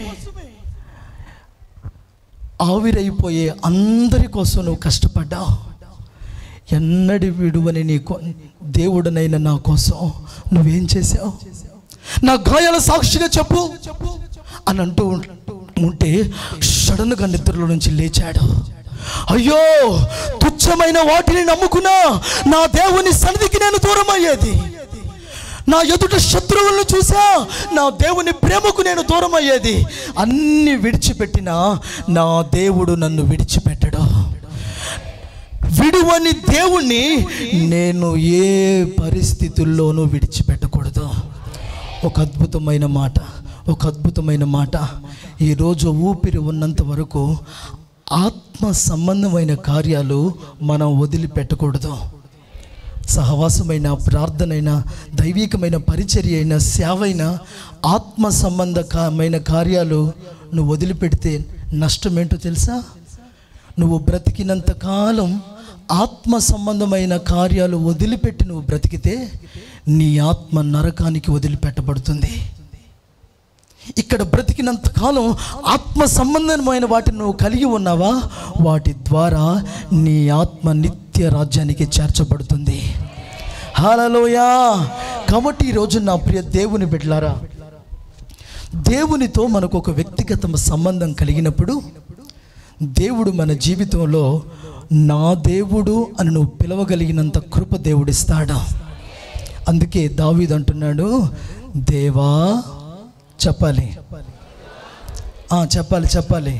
ఆవిరైపోయే అందరి కోసం నువ్వు కష్టపడ్డావు ఎన్నడి విడువని నీ కొ- దేవుడనైన నా కోసం నువ్వేం చేసావు నా గాయాల సాక్షిగా చెప్పు అని అంటూ ఉం- ఉంటే సడన్గా నిద్రలో నుంచి లేచాడు అయ్యో తుచ్చమైన వాటిని నమ్ముకున్నా నా దేవుని సన్నిధికి నేను దూరం అయ్యేది నా ఎదుట శత్రువులను చూసా నా దేవుని ప్రేమకు నేను దూరం అయ్యేది అన్ని విడిచిపెట్టినా నా దేవుడు నన్ను విడిచిపెట్టడు విడువని దేవుణ్ణి నేను ఏ పరిస్థితుల్లోనూ విడిచిపెట్టకూడదు ఒక అద్భుతమైన మాట ఒక అద్భుతమైన మాట ఈరోజు ఊపిరి ఉన్నంత వరకు ఆత్మ సంబంధమైన కార్యాలు మనం వదిలిపెట్టకూడదు సహవాసమైన ప్రార్థనైన దైవికమైన పరిచర్య అయిన సేవ అయిన ఆత్మ సంబంధమైన కార్యాలు నువ్వు వదిలిపెడితే నష్టం ఏంటో తెలుసా నువ్వు బ్రతికినంత కాలం ఆత్మ సంబంధమైన కార్యాలు వదిలిపెట్టి నువ్వు బ్రతికితే నీ ఆత్మ నరకానికి వదిలిపెట్టబడుతుంది ఇక్కడ బ్రతికినంత కాలం ఆత్మ సంబంధమైన వాటిని నువ్వు కలిగి ఉన్నావా వాటి ద్వారా నీ ఆత్మ నిత్య రాజ్యానికి చేర్చబడుతుంది హాలలోయా కాబట్టి ఈరోజు నా ప్రియ దేవుని బిడ్డలారా దేవునితో మనకు ఒక వ్యక్తిగత సంబంధం కలిగినప్పుడు దేవుడు మన జీవితంలో నా దేవుడు అని నువ్వు పిలవగలిగినంత కృప దేవుడిస్తాడు అందుకే దావీదు అంటున్నాడు దేవా చెప్పాలి ఆ, చెప్పాలి చెప్పాలి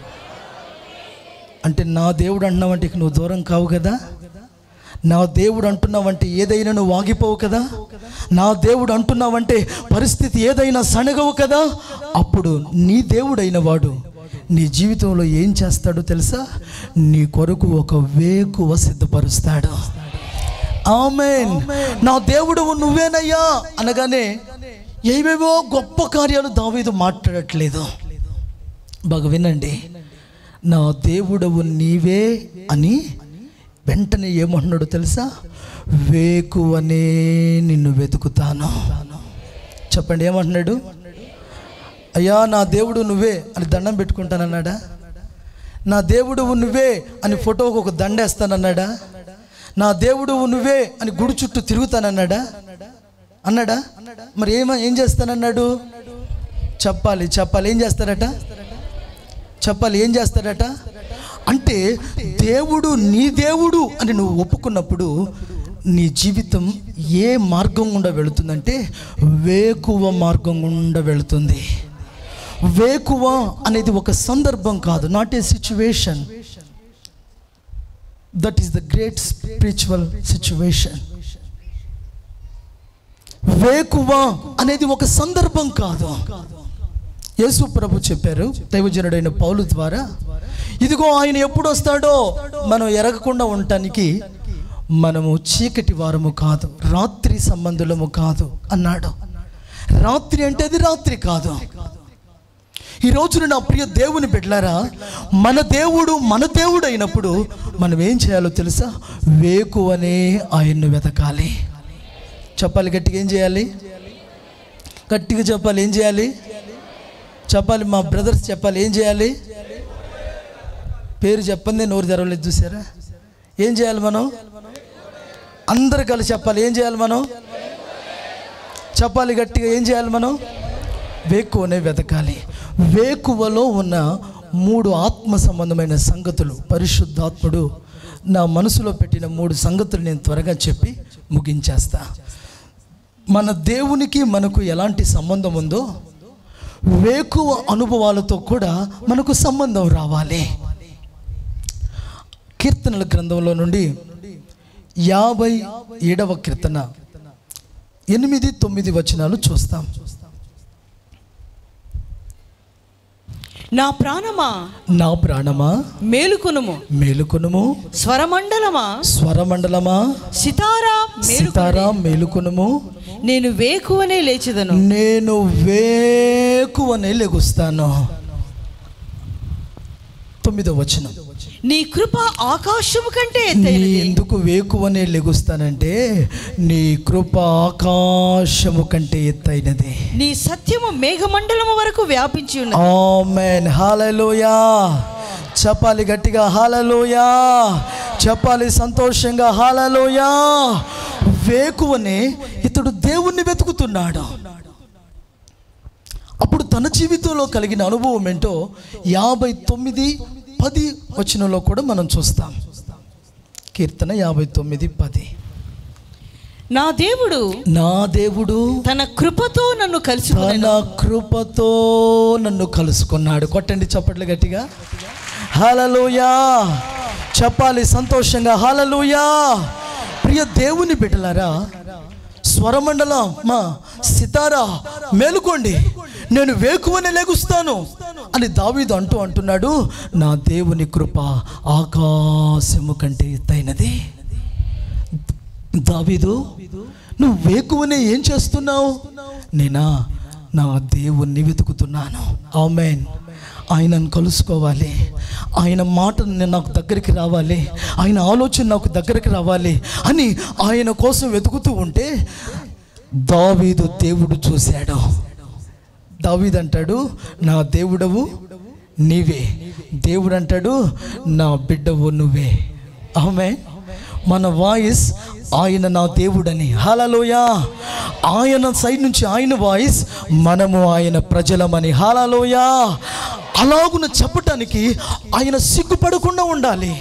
అంటే నా దేవుడు అంటున్నావంటే ఇక నువ్వు దూరం కావు కదా నా దేవుడు అంటున్నావంటే ఏదైనా నువ్వు ఆగిపోవు కదా నా దేవుడు అంటున్నావంటే పరిస్థితి ఏదైనా సణగవు కదా అప్పుడు నీ దేవుడైన వాడు నీ జీవితంలో ఏం చేస్తాడో తెలుసా నీ కొరకు ఒక వేకువ సిద్ధపరుస్తాడు ఆమెన్ నా దేవుడు నువ్వేనయ్యా అనగానే ఏవేవో గొప్ప కార్యాలు దావీదు మాట్లాడట్లేదు బాగా వినండి నా దేవుడవు నీవే అని వెంటనే ఏమంటున్నాడు తెలుసా వేకువనే నిన్ను వెతుకుతాను చెప్పండి ఏమంటున్నాడు అయ్యా నా దేవుడు నువ్వే అని దండం పెట్టుకుంటానన్నాడా నా దేవుడు నువ్వే అని ఫోటోకు ఒక దండేస్తానన్నాడా నా దేవుడు నువ్వే అని గుడి చుట్టూ తిరుగుతానన్నాడా అన్నాడా మరి ఏమ ఏం చేస్తానన్నాడు చెప్పాలి చెప్పాలి ఏం చేస్తాడట చెప్పాలి ఏం చేస్తాడట అంటే దేవుడు నీ దేవుడు అని నువ్వు ఒప్పుకున్నప్పుడు నీ జీవితం ఏ మార్గం గుండా వెళుతుందంటే వేకువ మార్గం గుండా వెళుతుంది వేకువ అనేది ఒక సందర్భం కాదు not a situation that is the great spiritual situation వేకువ అనేది ఒక సందర్భం కాదు యేసు ప్రభు చెప్పారు దైవజనుడైన పౌలు ద్వారా ఇదిగో ఆయన ఎప్పుడు వస్తాడో మనం ఎరగకుండా ఉండటానికి మనము చీకటి వారము కాదు రాత్రి సంబంధులము కాదు అన్నాడు రాత్రి అంటే అది రాత్రి కాదు ఈ రోజున నా ప్రియ దేవుని బిడ్డలారా మన దేవుడు మన దేవుడు అయినప్పుడు మనం ఏం చేయాలో తెలుసా వేకువనే ఆయన్ను వెతకాలి చెప్పాలి గట్టిగా ఏం చేయాలి గట్టిగా చెప్పాలి ఏం చేయాలి చెప్పాలి మా బ్రదర్స్ చెప్పాలి ఏం చేయాలి పేరు చెప్పండి నోరు తెరవలేదు చూసారా ఏం చేయాలి మనం అందరు కలిసి చెప్పాలి ఏం చేయాలి మనం చెప్పాలి గట్టిగా ఏం చేయాలి మనం వేకువనే వెతకాలి వేకువలో ఉన్న మూడు ఆత్మ సంబంధమైన సంగతులు పరిశుద్ధాత్ముడు నా మనసులో పెట్టిన మూడు సంగతులు నేను త్వరగా చెప్పి ముగించేస్తా మన దేవునికి మనకు ఎలాంటి సంబంధం ఉందో వేకువ అనుభవాలతో కూడా మనకు సంబంధం రావాలి కీర్తనల గ్రంథంలో నుండి యాభై ఏడవ కీర్తన ఎనిమిది తొమ్మిది వచనాలు చూస్తాం నా ప్రాణమా నా ప్రాణమా మేలుకొనుము మేలుకొనుము స్వరమండలమా స్వరమండలమా సితారా మేలుకొనుడి. సితారా మేలుకొనుము నేను వేకువనే లేచెదను నేను వేకువనే లెగుస్తాను తొమ్మిదో వచనం నీ కృప ఆకాశము కంటే నీ ఎత్తైనది ఎందుకు వేకువనే లెగుస్తానంటే నీ కృప ఆకాశము కంటే ఎత్తైనది నీ సత్యము మేఘమండలము వరకు వ్యాపించి ఉన్నది ఆమెన్ హాలలోయా చెప్పాలి గట్టిగా హాలలోయా చెప్పాలి సంతోషంగా హాలలోయా వేకువనే ఇతడు దేవుణ్ణి వెతుకుతున్నాడు అప్పుడు తన జీవితంలో కలిగిన అనుభవం ఏంటో యాభై తొమ్మిది పది వచనంలో కూడా మనం చూస్తాం కీర్తన యాభై తొమ్మిది పది నా దేవుడు నా దేవుడు తన కృపతో నన్ను తన కలుసుకున్నాను కృపతో నన్ను కలుసుకున్నాడు కొట్టండి చప్పట్లు గట్టిగా హలలుయా చెప్పాలి సంతోషంగా హలలుయా ప్రియ దేవుని బిడ్డలారా స్వరమండలం మా సితారా మేలుకోండి నేను వేకువనే లెగుస్తాను అని దావీదు అంటూ అంటున్నాడు నా దేవుని కృప ఆకాశము కంటే ఎత్తైనది దావీదు నువ్వు వేకువనే ఏం చేస్తున్నావు నేనా నా దేవుణ్ణి వెతుకుతున్నాను ఆమెన్ ఆయనను కలుసుకోవాలి ఆయన మాట నేను నాకు దగ్గరికి రావాలి ఆయన ఆలోచన నాకు దగ్గరికి రావాలి అని ఆయన కోసం వెతుకుతూ ఉంటే దావీదు దేవుడు చూశాడు దావీదు అంటాడు నా దేవుడవు నీవే దేవుడు అంటాడు నా బిడ్డవు నువ్వే ఆమె మన వాయిస్ ఆయన నా దేవుడని హాలలోయ ఆయన సైడ్ నుంచి ఆయన వాయిస్ మనము ఆయన ప్రజలమని హాలలోయ అలాగున చెప్పటానికి ఆయన సిగ్గుపడకుండా ఉండాలి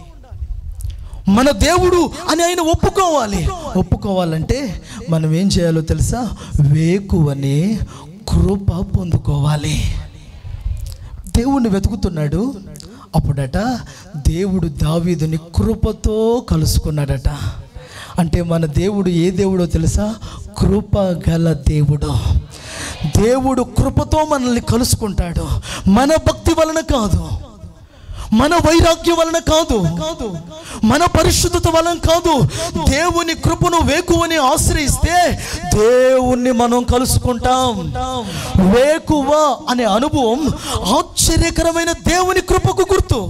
మన దేవుడు అని ఆయన ఒప్పుకోవాలి ఒప్పుకోవాలంటే మనం ఏం చేయాలో తెలుసా వేకువని కృప పొందుకోవాలి దేవుణ్ణి వెతుకుతున్నాడు అప్పుడట దేవుడు దావీదుని కృపతో కలుసుకున్నాడట అంటే మన దేవుడు ఏ దేవుడో తెలుసా కృప గల దేవుడు దేవుడు కృపతో మనల్ని కలుసుకుంటాడు మన భక్తి వలన కాదు మన వైరాగ్యం వలన కాదు మన పరిశుద్ధత వలన కాదు దేవుని కృపను వేకువని ఆశ్రయిస్తే దేవుణ్ణి మనం కలుసుకుంటాం వేకువ అనే అనుభవం ఆశ్చర్యకరమైన దేవుని కృపకు గుర్తు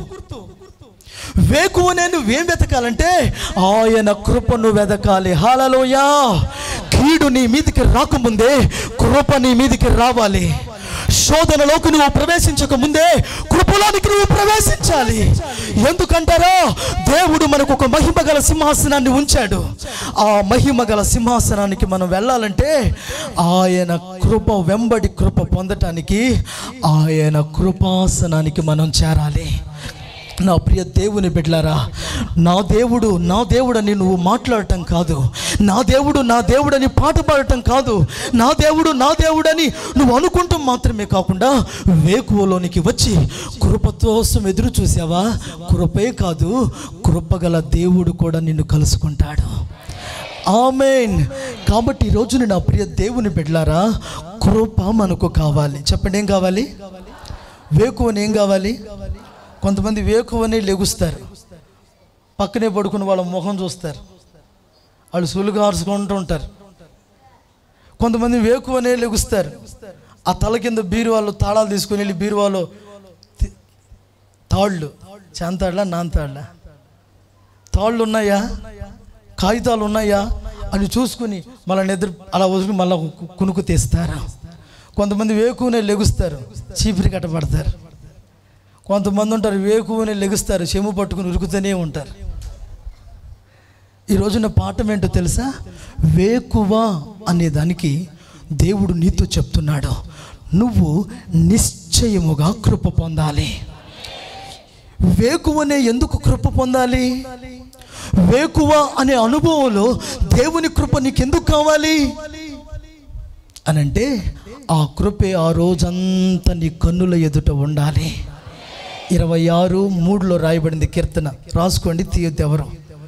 వేకువ నేను ఏం వెతకాలంటే ఆయన కృపను వెతకాలి హాలలోయా కీడు నీ మీదికి రాకముందే కృప నీ మీదికి రావాలి శోధనలోకి నువ్వు ప్రవేశించక ముందే కృపలోనికి నువ్వు ప్రవేశించాలి ఎందుకంటారా దేవుడు మనకు ఒక మహిమ గల సింహాసనాన్ని ఉంచాడు ఆ మహిమ గల సింహాసనానికి మనం వెళ్ళాలంటే ఆయన కృప వెంబడి కృప పొందటానికి ఆయన కృపాసనానికి మనం చేరాలి నా ప్రియ దేవుని బిడ్డలారా నా దేవుడు నా దేవుడని నువ్వు మాట్లాడటం కాదు నా దేవుడు నా దేవుడని పాట పాడటం కాదు నా దేవుడు నా దేవుడని నువ్వు అనుకుంటాం మాత్రమే కాకుండా వేకువలోనికి వచ్చి కృపతోసం ఎదురు చూసావా కృపే కాదు కృపగల దేవుడు కూడా నిన్ను కలుసుకుంటాడు ఆమెన్ కాబట్టి ఈ రోజున నా ప్రియ దేవుని బిడ్డలారా కృప మనకు కావాలి చెప్పండి ఏం కావాలి వేకువని ఏం కావాలి కొంతమంది వేకువని లెగుస్తారు పక్కనే పడుకుని వాళ్ళ ముఖం చూస్తారు వాళ్ళు సులుగా ఆరుచుకుంటూ ఉంటారు కొంతమంది వేకువనే లెగుస్తారు ఆ తల కింద బీరువాళ్ళు తాళాలు తీసుకొని వెళ్ళి బీరువాలో తి- తాళ్ళు చాంతాళ్ళ నాంతాళ్ళ తాళ్ళు ఉన్నాయా కాగితాలు ఉన్నాయా అని చూసుకుని మళ్ళీ నిద్ర అలా వదులుకుని మళ్ళీ కునుకు తీస్తారు కొంతమంది వేకువనే లెగుస్తారు చీపిరి కట్టబడతారు కొంతమంది ఉంటారు వేకువని లెగుస్తారు చెము పట్టుకుని ఉరుకుతూనే ఉంటారు ఈ రోజున పాఠం ఏంటో తెలుసా వేకువ అనే దానికి దేవుడు నీతో చెప్తున్నాడు నువ్వు నిశ్చయముగా కృప పొందాలి వేకువనే ఎందుకు కృప పొందాలి వేకువ అనే అనుభవంలో దేవుని కృప నీకెందుకు కావాలి అని అంటే ఆ కృపే ఆ రోజంతా నీ కన్నుల ఎదుట ఉండాలి ఇరవై ఆరు మూడులో రాయబడింది కీర్తన రాసుకోండి తీయొద్దు ఎవరు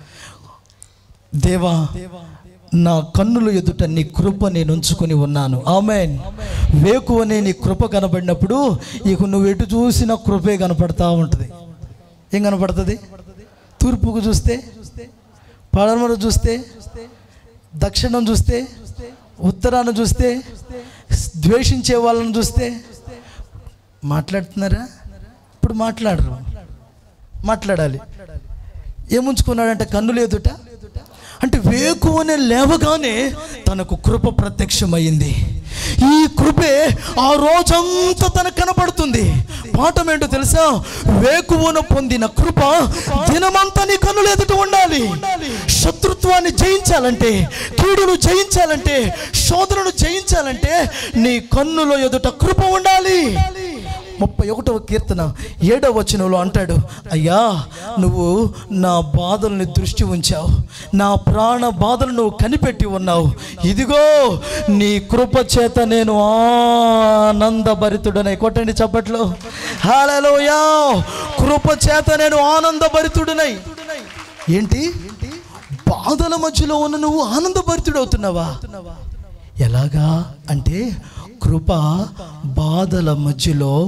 దేవా నా కన్నుల ఎదుట నీ కృప నేను ఉంచుకొని ఉన్నాను ఆమెన్ వేకువనే నీ కృప కనబడినప్పుడు ఇక నువ్వు ఎటు చూసినా కృపే కనపడతా ఉంటుంది ఏం కనపడుతుంది తూర్పుకు చూస్తే పడమర చూస్తే దక్షిణం చూస్తే ఉత్తరాన చూస్తే ద్వేషించే వాళ్ళని చూస్తే మాట్లాడుతున్నారా ఇప్పుడు మాట్లాడరు మాట్లాడాలి ఏముంచుకున్నాడంటే కన్నులు ఎదుట అంటే వేకువనే లేవగానే తనకు కృప ప్రత్యక్షమైంది ఈ కృపే ఆ రోజంతా తనకు కనపడుతుంది పాఠం ఏంటో తెలుసా వేకువన పొందిన కృప దినమంతా నీ కన్నులు ఎదుట ఉండాలి శత్రుత్వాన్ని జయించాలంటే కీడును జయించాలంటే శోధనను జయించాలంటే నీ కన్నుల ఎదుట కృప ఉండాలి ముప్పై ఒకటవ కీర్తన ఏడవ వచనంలో అంటాడు అయ్యా నువ్వు నా బాధల్ని దృష్టి ఉంచావు నా ప్రాణ బాధలు నువ్వు కనిపెట్టి ఉన్నావు ఇదిగో నీ కృప చేత నేను ఆనందభరితుడనై కొట్టండి చప్పట్లు హాలలోయా కృప చేత నేను ఆనందభరితుడనై ఏంటి బాధల మధ్యలో ఉన్న నువ్వు ఆనందభరితుడవుతున్నావా ఎలాగా అంటే కృప బాధల మధ్యలో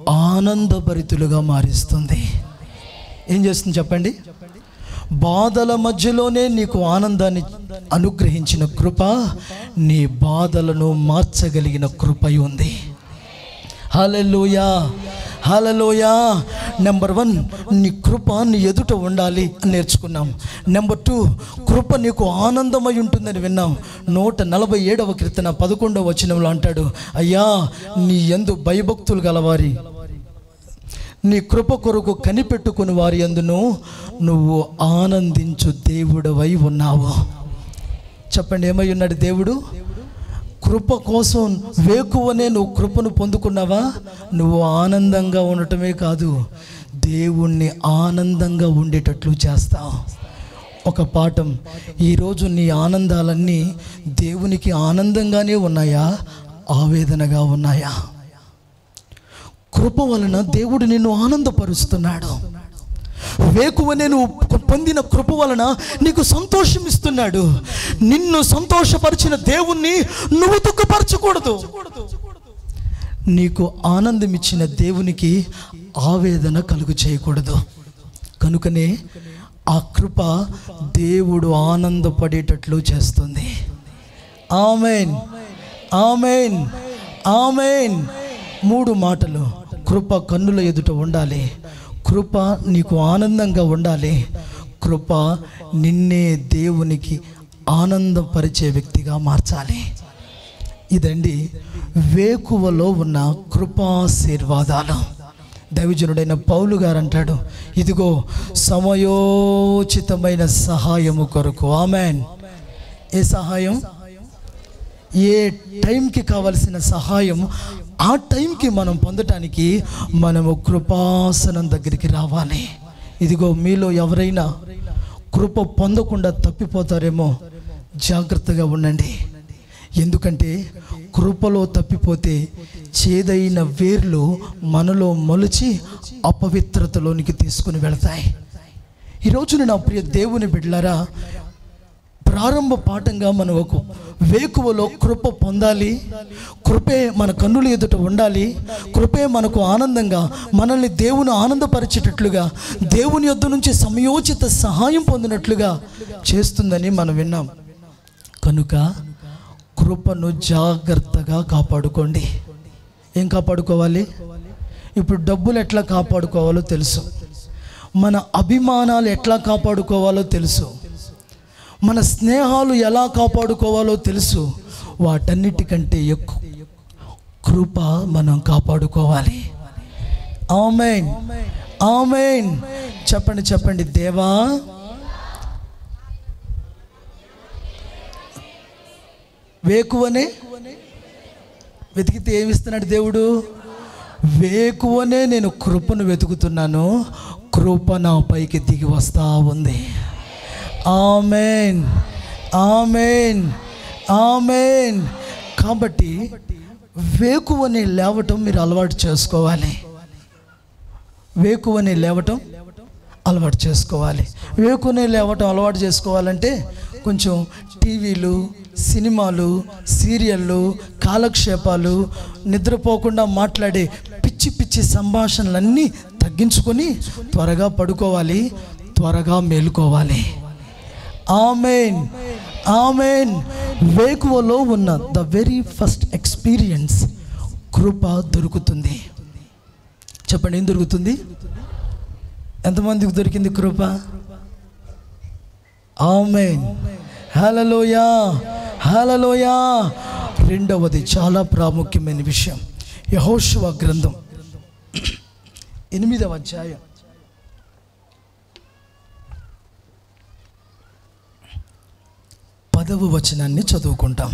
ఆనందభరితులుగా మారుస్తుంది ఏం చేస్తుంది చెప్పండి బాధల మధ్యలోనే నీకు ఆనందాన్ని అనుగ్రహించిన కృప నీ బాధలను మార్చగలిగిన కృప ఉంది హలలోయా హలలోయా నెంబర్ వన్ నీ కృప నీ ఎదుట ఉండాలి అని నేర్చుకున్నాం నెంబర్ టూ కృప నీకు ఆనందమై ఉంటుందని విన్నాం నూట నలభై ఏడవ కీర్తన పదకొండవ వచనంలో అంటాడు అయ్యా నీ ఎందు భయభక్తులు గలవారి నీ కృప కొరకు కనిపెట్టుకుని వారి అందును నువ్వు ఆనందించు దేవుడవై ఉన్నావు చెప్పండి ఏమై ఉన్నాడు దేవుడు కృప కోసం వేకువనే నువ్వు కృపను పొందుకున్నావా నువ్వు ఆనందంగా ఉండటమే కాదు దేవుణ్ణి ఆనందంగా ఉండేటట్లు చేస్తావు ఒక పాఠం ఈరోజు నీ ఆనందాలన్నీ దేవునికి ఆనందంగానే ఉన్నాయా ఆవేదనగా ఉన్నాయా కృప వలన దేవుడు నిన్ను ఆనందపరుస్తున్నాడు వేకువనే నువ్వు పొందిన కృప వలన నీకు సంతోషం ఇస్తున్నాడు నిన్ను సంతోషపరిచిన దేవుణ్ణి నువ్వు దుఃఖపరచకూడదు నీకు ఆనందం ఇచ్చిన దేవునికి ఆవేదన కలుగు చేయకూడదు కనుకనే ఆ కృప దేవుడు ఆనందపడేటట్లు చేస్తుంది ఆమెన్ ఆమెన్ ఆమెన్ మూడు మాటలు కృప కన్నుల ఎదుట ఉండాలి కృప నీకు ఆనందంగా ఉండాలి కృప నిన్నే దేవునికి ఆనందపరిచే వ్యక్తిగా మార్చాలి ఇదండి వేకువలో ఉన్న కృపాశీర్వాదాలు దైవజనుడైన పౌలు గారు అంటాడు ఇదిగో సమయోచితమైన సహాయము కొరకు ఆమెన్ ఏ సహాయం ఏ టైంకి కావలసిన సహాయం ఆ టైంకి మనం పొందటానికి మనము కృపాసనం దగ్గరికి రావాలి ఇదిగో మీలో ఎవరైనా కృప పొందకుండా తప్పిపోతారేమో జాగ్రత్తగా ఉండండి ఎందుకంటే కృపలో తప్పిపోతే చేదైన వేర్లు మనలో మొలిచి అపవిత్రతలోనికి తీసుకుని వెళతాయి ఈరోజు నా ప్రియ దేవుని బిడ్డలారా ప్రారంభ పాఠంగా మనం ఒక వేకువలో కృప పొందాలి కృపే మన కన్నుల ఎదుట ఉండాలి కృపే మనకు ఆనందంగా మనల్ని దేవుని ఆనందపరిచేటట్లుగా దేవుని యొద్ద నుంచి సమయోచిత సహాయం పొందినట్లుగా చేస్తుందని మనం విన్నాం కనుక కృపను జాగ్రత్తగా కాపాడుకోండి ఏం కాపాడుకోవాలి ఇప్పుడు డబ్బులు ఎట్లా కాపాడుకోవాలో తెలుసు మన అభిమానాలు ఎట్లా కాపాడుకోవాలో తెలుసు మన స్నేహాలు ఎలా కాపాడుకోవాలో తెలుసు వాటన్నిటికంటే ఎక్కువ కృప మనం కాపాడుకోవాలి ఆమెన్ ఆమెన్ చెప్పండి చెప్పండి దేవా వేకువనే వెతికితే ఏమిస్తున్నాడు దేవుడు వేకువనే నేను కృపను వెతుకుతున్నాను కృప నా పైకి దిగి వస్తా ఉంది ఆమెన్ ఆమెన్ ఆమెన్ కాబట్టి వేకువని లేవటం మీరు అలవాటు చేసుకోవాలి వేకువని లేవటం అలవాటు చేసుకోవాలి వేకునే లేవటం అలవాటు చేసుకోవాలంటే కొంచెం టీవీలు సినిమాలు సీరియళ్ళు కాలక్షేపాలు నిద్రపోకుండా మాట్లాడే పిచ్చి పిచ్చి సంభాషణలన్నీ తగ్గించుకొని త్వరగా పడుకోవాలి త్వరగా మేలుకోవాలి ఆమెన్ ఆమెన్ వేకువలో ఉన్న ద వెరీ ఫస్ట్ ఎక్స్పీరియన్స్ కృప దొరుకుతుంది చెప్పండి ఏం దొరుకుతుంది ఎంతమందికి దొరికింది కృప ఆమెన్ హలలోయా హలలోయా రెండవది చాలా ప్రాముఖ్యమైన విషయం యహోశివ గ్రంథం ఎనిమిదవ అధ్యాయం పదవ వచనాన్ని చదువుకుంటాం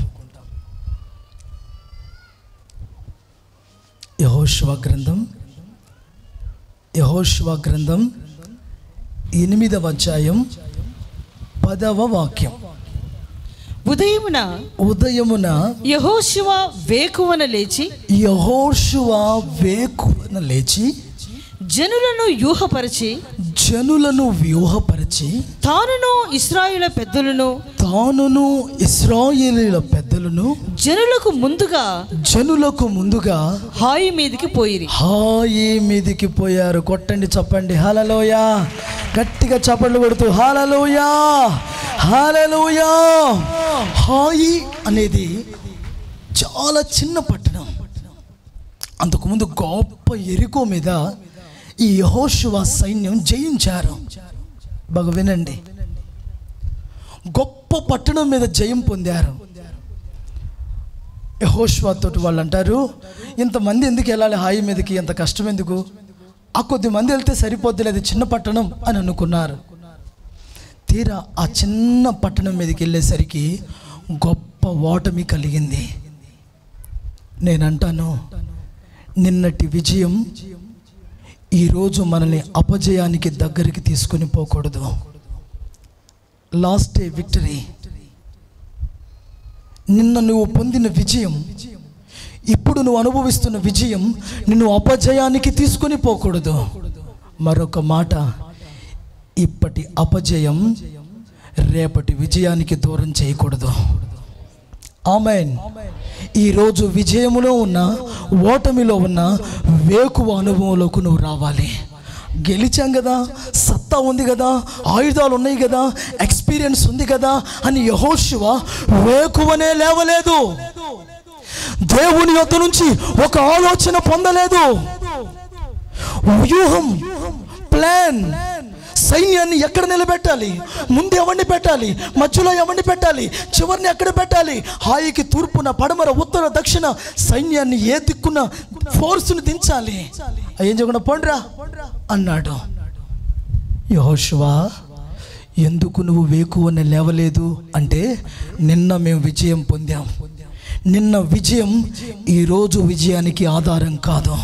యహోశివ గ్రంథం యహోశివ గ్రంథం ఎనిమిదవ అధ్యాయం పదవ వాక్యం ఉదయమున ఉదయమున యహోశివ వేకువన లేచి యహోశువ వేకువన లేచి జనులను యూహపరిచి జనులను వ్యూహపరిచి వచ్చి తానును ఇస్రాయేల పెద్దలను తానును ఇస్రాయేలీల పెద్దలను జనులకు ముందుగా జనులకు ముందుగా హాయి మీదికి పోయిరి హాయి మీదికి పోయారు కొట్టండి చెప్పండి హాలలోయ గట్టిగా చప్పట్లు కొడుతూ హాలలోయ హాలలోయ హాయి అనేది చాలా చిన్న పట్టణం అంతకుముందు గొప్ప ఎరుకో మీద ఈ యహోశివ సైన్యం జయించారు బాగా వినండి గొప్ప పట్టణం మీద జయం పొందారు యహోష్వా తోటి వాళ్ళు అంటారు ఇంతమంది ఎందుకు వెళ్ళాలి హాయి మీదకి ఎంత కష్టం ఎందుకు ఆ కొద్ది మంది వెళ్తే సరిపోద్ది లేదు చిన్న పట్టణం అని అనుకున్నారు తీరా ఆ చిన్న పట్టణం మీదకి వెళ్ళేసరికి గొప్ప ఓటమి కలిగింది నేనంటాను నిన్నటి విజయం ఈరోజు మనల్ని అపజయానికి దగ్గరికి తీసుకొని పోకూడదు లాస్ట్ డే విక్టరీ నిన్న నువ్వు పొందిన విజయం ఇప్పుడు నువ్వు అనుభవిస్తున్న విజయం నిన్ను అపజయానికి తీసుకొని పోకూడదు మరొక మాట ఇప్పటి అపజయం రేపటి విజయానికి దూరం చేయకూడదు ఆమెన్ ఈరోజు విజయములో ఉన్న ఓటమిలో ఉన్న వేకువ అనుభవంలోకి నువ్వు రావాలి గెలిచాం కదా సత్తా ఉంది కదా ఆయుధాలు ఉన్నాయి కదా ఎక్స్పీరియన్స్ ఉంది కదా అని యహోశివ వేకువనే లేవలేదు దేవుని యొద్ద నుంచి ఒక ఆలోచన పొందలేదు వ్యూహం ప్లాన్ సైన్యాన్ని ఎక్కడ నిలబెట్టాలి ముందు ఎవరిని పెట్టాలి మధ్యలో ఎవరిని పెట్టాలి చివరిని ఎక్కడ పెట్టాలి హాయికి తూర్పున పడమర ఉత్తర దక్షిణ సైన్యాన్ని ఏ దిక్కున ఫోర్స్ని దించాలి ఏం చెప్పకుండా పండ్రా అన్నాడు యహోషువా ఎందుకు నువ్వు వేకువని లేవలేదు అంటే నిన్న మేము విజయం పొందాం నిన్న విజయం ఈరోజు విజయానికి ఆధారం కాదు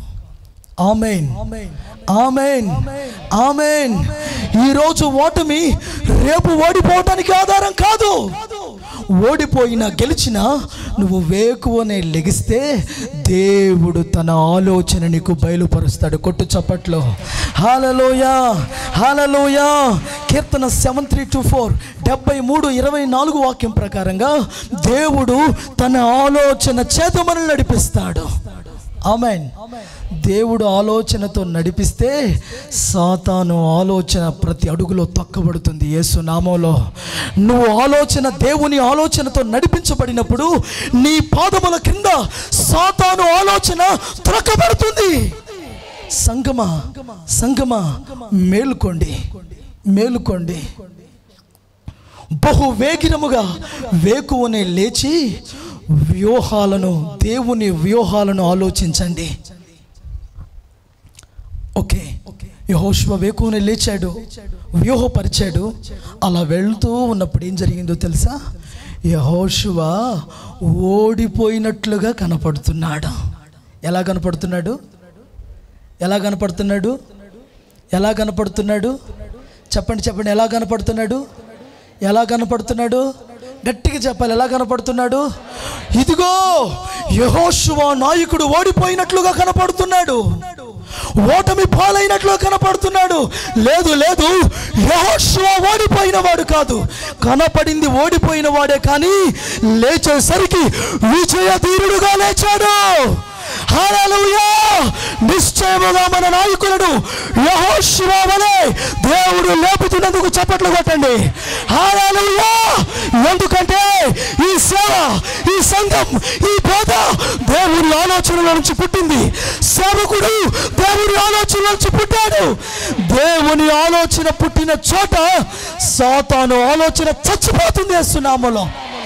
ఆమెన్ ఆమెన్ ఆమెన్ ఈరోజు ఓటమి రేపు ఓడిపోవటానికి ఆధారం కాదు ఓడిపోయినా గెలిచినా నువ్వు వేకువనే లెగిస్తే దేవుడు తన ఆలోచన నీకు బయలుపరుస్తాడు కొట్టు చప్పట్లో హాలలోయ హాలలోయ కీర్తన సెవెన్ త్రీ టూ ఫోర్ డెబ్బై మూడు ఇరవై నాలుగు వాక్యం ప్రకారంగా దేవుడు తన ఆలోచన చేత మనల్ని నడిపిస్తాడు ఆమెన్ దేవుడు ఆలోచనతో నడిపిస్తే సాతాను ఆలోచన ప్రతి అడుగులో తొక్కబడుతుంది యేసు నామంలో నువ్వు ఆలోచన దేవుని ఆలోచనతో నడిపించబడినప్పుడు నీ పాదముల కింద సాతాను ఆలోచన త్రొక్కబడుతుంది సంగమా సంగమా మేలుకోండి మేలుకోండి బహు వేగిరముగా వేకువనే లేచి వ్యూహాలను దేవుని వ్యూహాలను ఆలోచించండి ఓకే యహోశివ వేకువనే లేచాడు వ్యూహపరిచాడు అలా వెళ్తూ ఉన్నప్పుడు ఏం జరిగిందో తెలుసా యహోశివ ఓడిపోయినట్లుగా కనపడుతున్నాడు ఎలా కనపడుతున్నాడు ఎలా కనపడుతున్నాడు ఎలా కనపడుతున్నాడు చెప్పండి చెప్పండి ఎలా కనపడుతున్నాడు ఎలా కనపడుతున్నాడు గట్టిగా చెప్పాలి ఎలా కనపడుతున్నాడు ఇదిగో యహోశువ నాయకుడు ఓడిపోయినట్లుగా కనపడుతున్నాడు ఓటమి పాలైనట్లు కనపడుతున్నాడు లేదు లేదు యహోశువ ఓడిపోయిన వాడు కాదు కనపడింది ఓడిపోయిన వాడే కానీ లేచేసరికి విజయ ధీరుడుగా లేచాడు హల్లెలూయా నిశ్చయముగా మన నాయకులను యెహోషువ వలె దేవుడు లేపుతున్నందుకు చప్పట్లు కొట్టండి హల్లెలూయా ఎందుకంటే ఈ సేవ ఈ సంఘం ఈ బోధ దేవుని ఆలోచనల నుంచి పుట్టింది సేవకుడు దేవుని ఆలోచన నుంచి పుట్టాడు దేవుని ఆలోచన పుట్టిన చోట సాతాను ఆలోచన చచ్చిపోతుంది వేస్తున్నాములో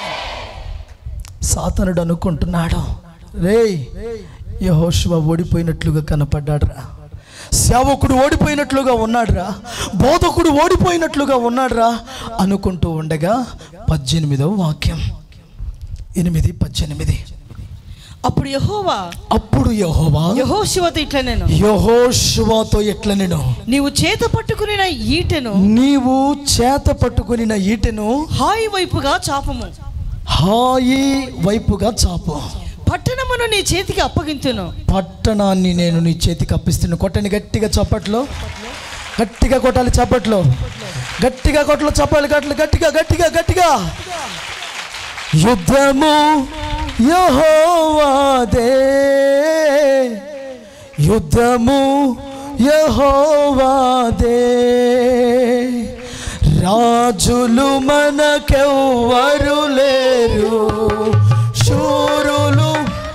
సాతనుడు అనుకుంటున్నాడు రేయ్ యహోశివ ఓడిపోయినట్లుగా కనపడ్డాడురా సేవకుడు ఓడిపోయినట్లుగా ఉన్నాడురా బోధకుడు ఓడిపోయినట్లుగా ఉన్నాడురా అనుకుంటూ ఉండగా పద్దెనిమిదవ వాక్యం ఎనిమిది పద్దెనిమిది అప్పుడు యహోవా అప్పుడు యహోవా యహోశివతో ఇట్లా నేను యహోశివతో ఎట్ల నేను నీవు చేత పట్టుకుని ఈటెను నీవు చేత పట్టుకుని ఈటెను హాయి వైపుగా చాపము హాయి వైపుగా చాపు పట్టణమును నీ చేతికి అప్పగించును పట్టణాన్ని నేను నీ చేతికి అప్పిస్తున్నా కొట్టని గట్టిగా చప్పట్లో గట్టిగా కొట్టాలి చప్పట్లు గట్టిగా కొట్టలు చప్పాలి గట్లు గట్టిగా గట్టిగా గట్టిగా యుద్ధము యహోవాదే యుద్ధము యహోవాదే రాజులు మనకెవ్వరు లేరు శూరులు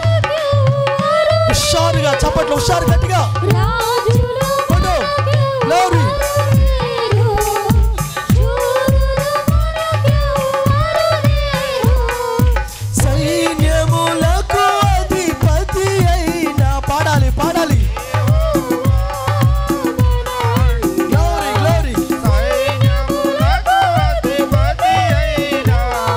హుషారుగా చప్పట్లు హుషారు గట్టిగా రాజులు కొట్టు. Glory. లేరు. శూరులు మనకెవ్వరు సైన్యములకు అధిపతి అయిన పాడాలి పాడాలి గ్లోరీ గ్లోరీ సైన్యములకు అధిపతి అయిన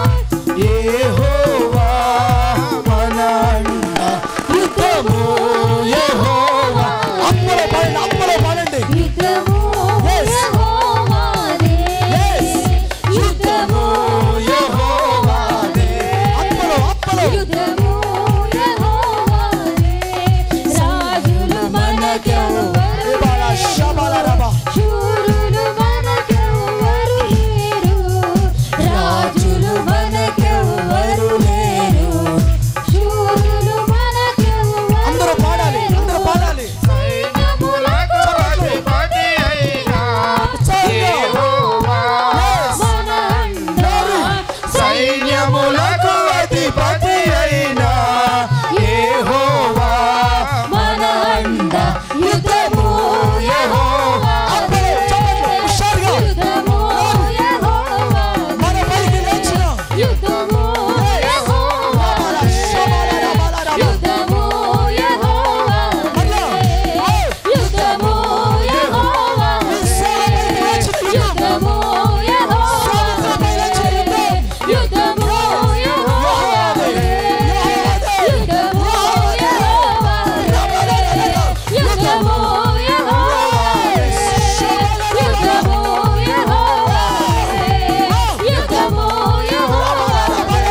యెహోవా మన అండ యుద్ధము యెహోవా ఆత్మలో పాడండి ఆత్మలో పాడండి యుద్ధము Yes. యెహోవాదే. Yes. యుద్ధము యెహోవాదే ఆత్మలో ఆత్మలో యుద్ధము యెహోవాదే. రాజులు మనకెవ్వరు ఇవాళ శబల రబ. శూరులు మనకెవ్వరు లేరు. రాజులు మనకెవ్వరు లేరు. శూరులు మనకెవ్వరు అందరూ పాడాలి అందరూ పాడాలి సైన్యములకు అధిపతి అయిన యెహోవా మన అండ. సైన్యములకు అధిపతి అయిన యెహోవా మన అండ. యుద్ధము అందరూ చప్పట్లు హుషారుగా యుద్ధము యెహోవాదే. మన పైకి లేచిన యుద్ధము యెహోవాదే. యుద్ధము యెహోవాదే. యుద్ధము యెహోవాదే. యుద్ధము యెహోవాదే. యుద్ధము యెహోవాదే. యుద్ధము యెహోవాదే. యుద్ధము యెహోవాదే. యుద్ధము యెహోవాదే. యుద్ధము యెహోవాదే.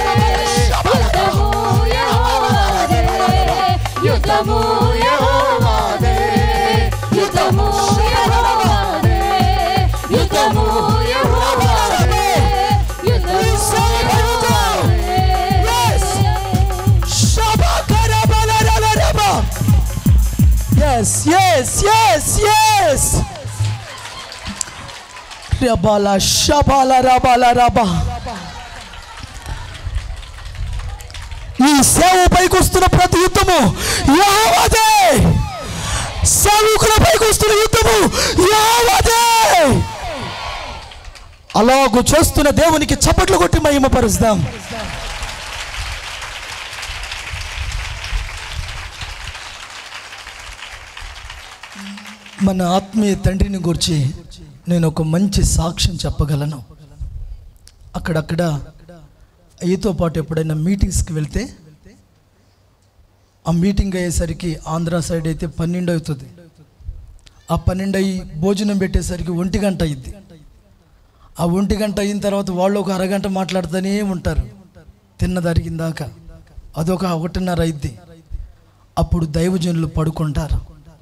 యుద్ధము యెహోవాదే. యుద్ధము యెహోవాదే. యుద్ధము యెహోవాదే. యుద్ధము యెహోవాదే. యుద్ధము యెహోవాదే. Yes, yes, yes, yes. Rabala, shabala, rabala, raba. ఈ సేవ పైకి వస్తున్న ప్రతి యుద్ధము యావదే సేవకుల పైకి వస్తున్న యుద్ధము యావదే అలాగూ చేస్తున్న దేవునికి చప్పట్లు కొట్టి మహిమపరుస్తాం మన ఆత్మీయ తండ్రిని గురించి నేను ఒక మంచి సాక్ష్యం చెప్పగలను అక్కడక్కడ అయ్యతో పాటు ఎప్పుడైనా మీటింగ్స్కి వెళ్తే ఆ మీటింగ్ అయ్యేసరికి ఆంధ్ర సైడ్ అయితే పన్నెండు అవుతుంది ఆ పన్నెండు అయ్యి భోజనం పెట్టేసరికి ఒంటి గంట అయ్యిద్ది ఆ ఒంటి గంట అయిన తర్వాత వాళ్ళు ఒక అరగంట మాట్లాడుతూనే ఉంటారు తిన్నదరిగిన దాకా అదొక ఒకటిన్నర అయింది అప్పుడు దైవజనులు పడుకుంటారు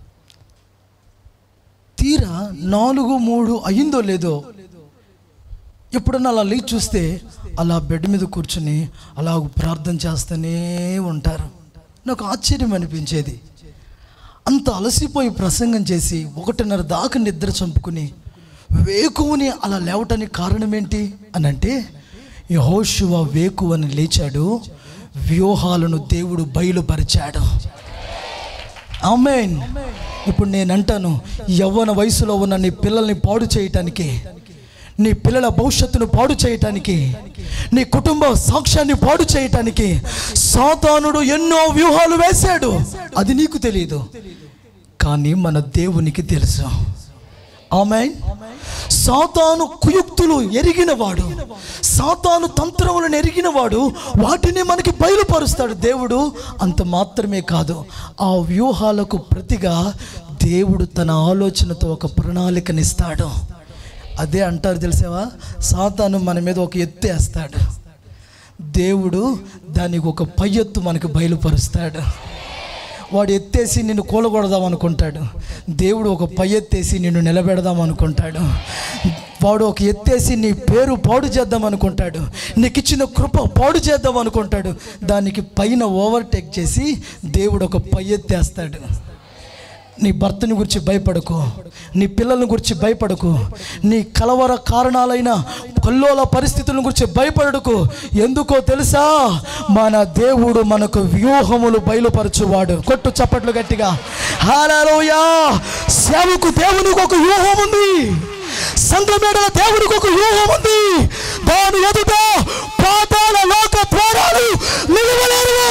తీరా నాలుగు మూడు అయిందో లేదో ఎప్పుడన్నా అలా లేచి చూస్తే అలా బెడ్ మీద కూర్చుని అలా ప్రార్థన చేస్తూనే ఉంటారు నాకు ఆశ్చర్యం అనిపించేది అంత అలసిపోయి ప్రసంగం చేసి ఒకటిన్నర దాకా నిద్ర చంపుకుని వేకువని అలా లేవటానికి కారణం ఏంటి అని అంటే యహోశివ వేకు అని లేచాడు వ్యూహాలను దేవుడు బయలుపరిచాడు ఆమెన్ ఇప్పుడు నేను అంటాను యవ్వన వయసులో ఉన్న నీ పిల్లల్ని పాడు చేయటానికి నీ పిల్లల భవిష్యత్తును పాడు చేయటానికి నీ కుటుంబ సాక్ష్యాన్ని పాడు చేయటానికి సాతానుడు ఎన్నో వ్యూహాలు వేశాడు అది నీకు తెలియదు కానీ మన దేవునికి తెలుసు ఆమె సాతాను కుయుక్తులు ఎరిగినవాడు సాతాను తంత్రములను ఎరిగినవాడు వాటిని మనకి బయలుపరుస్తాడు దేవుడు అంత మాత్రమే కాదు ఆ వ్యూహాలకు ప్రతిగా దేవుడు తన ఆలోచనతో ఒక ప్రణాళికనిస్తాడు అదే అంటారు తెలిసావా సాతాను మన మీద ఒక ఎత్తు వేస్తాడు దేవుడు దానికి ఒక పై ఎత్తు మనకు బయలుపరుస్తాడు వాడు ఎత్తేసి నిన్ను కూలగొడదాం అనుకుంటాడు దేవుడు ఒక పై ఎత్తేసి నిన్ను నిలబెడదాం అనుకుంటాడు వాడు ఒక ఎత్తేసి నీ పేరు పాడు చేద్దాం అనుకుంటాడు నీకు ఇచ్చిన కృప పాడు చేద్దాం అనుకుంటాడు దానికి పైన ఓవర్టేక్ చేసి దేవుడు ఒక పై ఎత్తేస్తాడు నీ భర్తని గురించి భయపడకు నీ పిల్లల గురించి భయపడకు నీ కలవర కారణాలైన కల్లోల పరిస్థితుల గురించి భయపడకు ఎందుకో తెలుసా మన దేవుడు మనకు వ్యూహములు బయలుపరచువాడు కొట్టు చప్పట్లు గట్టిగా హాలలోయా సేవకు దేవునికి ఒక వ్యూహం ఉంది సంఘమేడల దేవునికి ఒక వ్యూహం ఉంది దాని ఎదుట పాతాల లోక ద్వారాలు నిలవలేరు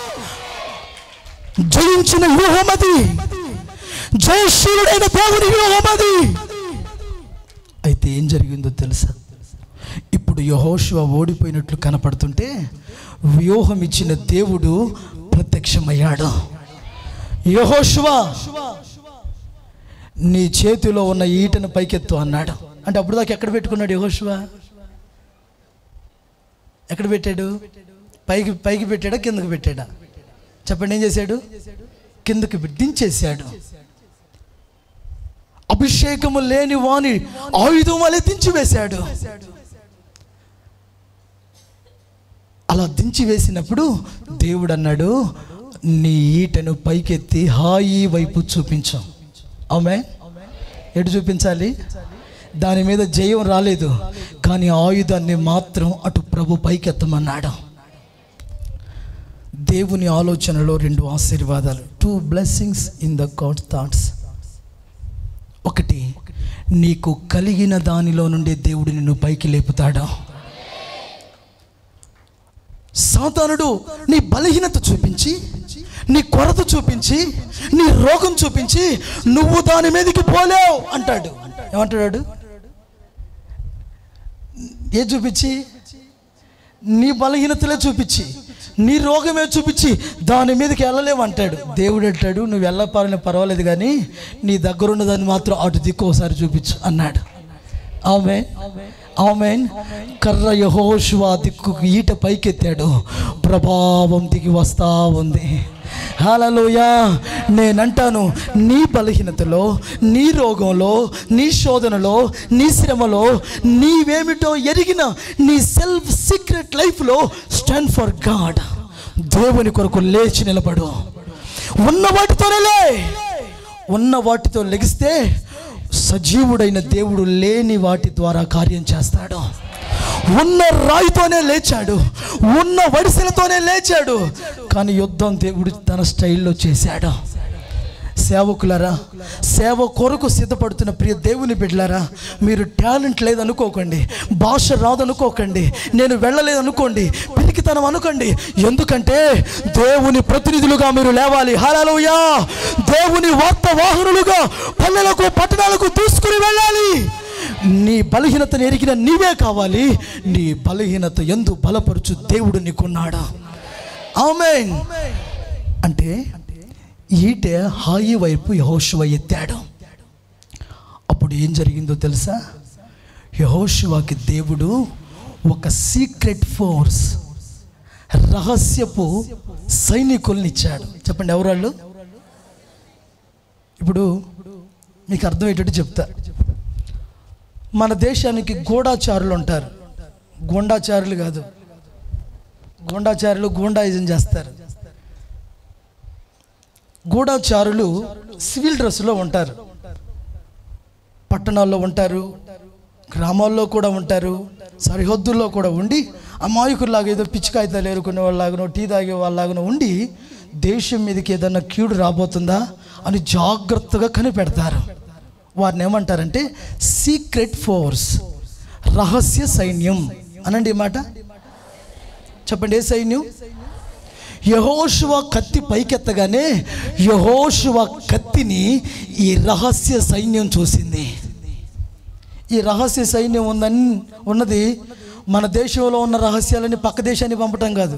జయించిన వ్యూహం అది జయశీలుడైన దేవుని వ్యూహం అది అయితే ఏం జరిగిందో తెలుసా ఇప్పుడు యహోశివ ఓడిపోయినట్లు కనపడుతుంటే వ్యూహం ఇచ్చిన దేవుడు ప్రత్యక్షమయ్యాడు యహోశివ నీ చేతిలో ఉన్న ఈటను పైకెత్తు అన్నాడు అంటే అప్పుడు దాకా ఎక్కడ పెట్టుకున్నాడు యహోశివ ఎక్కడ పెట్టాడు పైకి పైకి పెట్టాడా కిందకి పెట్టాడా చెప్పండి ఏం చేశాడు కిందకి పెట్టి దించేశాడు అభిషేకము లేని వాని ఆయుధం వలె దించివేశాడు అలా దించి వేసినప్పుడు దేవుడు అన్నాడు నీ ఈటను పైకెత్తి హాయి వైపు చూపించు ఆమె ఎటు చూపించాలి దాని మీద జయం రాలేదు కానీ ఆయుధాన్ని మాత్రం అటు ప్రభు పైకెత్తమన్నాడు దేవుని ఆలోచనలో రెండు ఆశీర్వాదాలు two blessings in the God thoughts ఒకటి నీకు కలిగిన దానిలో నుండి దేవుడు నిన్ను పైకి లేపుతాడా సాతానుడు నీ బలహీనత చూపించి నీ కొరత చూపించి నీ రోగం చూపించి నువ్వు దాని మీదకి పోలేవు అంటాడు ఏమంటాడు ఏ చూపించి నీ బలహీనతలే చూపించి నీ రోగమే చూపించి దాని మీదకి వెళ్ళలేవు అంటాడు దేవుడు అంటాడు నువ్వు వెళ్ళపాలని పర్వాలేదు కానీ నీ దగ్గరున్న దాన్ని మాత్రం అటు దిక్కు ఒకసారి చూపించు అన్నాడు ఆమె ఆమె కర్ర యహోశువా దిక్కు ఈట పైకెత్తాడు ప్రభావం దిగి వస్తా ఉంది హాలలోయా నేనంటాను నీ బలహీనతలో నీ రోగంలో నీ శోధనలో నీ శ్రమలో నీవేమిటో ఎరిగిన నీ సెల్ఫ్ సీక్రెట్ లైఫ్లో స్టాండ్ ఫర్ గాడ్ దేవుని కొరకు లేచి నిలబడు ఉన్న వాటితోనే లే ఉన్న వాటితో లెగిస్తే సజీవుడైన దేవుడు లేని వాటి ద్వారా కార్యం చేస్తాడు ఉన్న రాయితోనే లేచాడు ఉన్న వడిసెలతోనే లేచాడు కానీ యుద్ధం దేవుడు తన స్టైల్లో చేశాడు సేవకులరా సేవ కొరకు సిద్ధపడుతున్న ప్రియ దేవుని బిడ్డలారా మీరు టాలెంట్ లేదనుకోకండి భాష రాదనుకోకండి నేను వెళ్ళలేదనుకోండి పిరికితనం అనుకోండి ఎందుకంటే దేవుని ప్రతినిధులుగా మీరు లేవాలి హలలుయా దేవుని వార్త వాహనులుగా పల్లెలకు పట్టణాలకు తీసుకుని వెళ్ళాలి నీ బలహీనతను ఎరిగిన నీవే కావాలి నీ బలహీనత ఎందు బలపరుచు దేవుడు నీకున్నాడా ఆమెన్ అంటే ఈటె హాయి వైపు యహోశివ ఎత్తాడు అప్పుడు ఏం జరిగిందో తెలుసా యహోశివాకి దేవుడు ఒక సీక్రెట్ ఫోర్స్ రహస్యపు సైనికుల్ని ఇచ్చాడు చెప్పండి ఎవరు వాళ్ళు ఇప్పుడు మీకు అర్థమయ్యేటట్టు చెప్తా మన దేశానికి గూఢాచారులు ఉంటారు గూండాచారులు కాదు గూండాచారులు గూండాయిజం చేస్తారు గూఢాచారులు సివిల్ డ్రెస్సులో ఉంటారు పట్టణాల్లో ఉంటారు గ్రామాల్లో కూడా ఉంటారు సరిహద్దుల్లో కూడా ఉండి అమాయకుల్లాగా ఏదో పిచ్చికాయితాలు ఏరుకునే వాళ్ళలాగానో టీ తాగే వాళ్ళలాగానో ఉండి దేశం మీదకి ఏదన్నా కీడు రాబోతుందా అని జాగ్రత్తగా కనిపెడతారు వారిని ఏమంటారంటే సీక్రెట్ ఫోర్స్ రహస్య సైన్యం అనండి ఈ మాట చెప్పండి ఏ సైన్యం యహోశువ కత్తి పైకెత్తగానే యహోశువ కత్తిని ఈ రహస్య సైన్యం చూసింది ఈ రహస్య సైన్యం ఉందని ఉన్నది మన దేశంలో ఉన్న రహస్యాలని పక్క దేశానికి పంపటం కాదు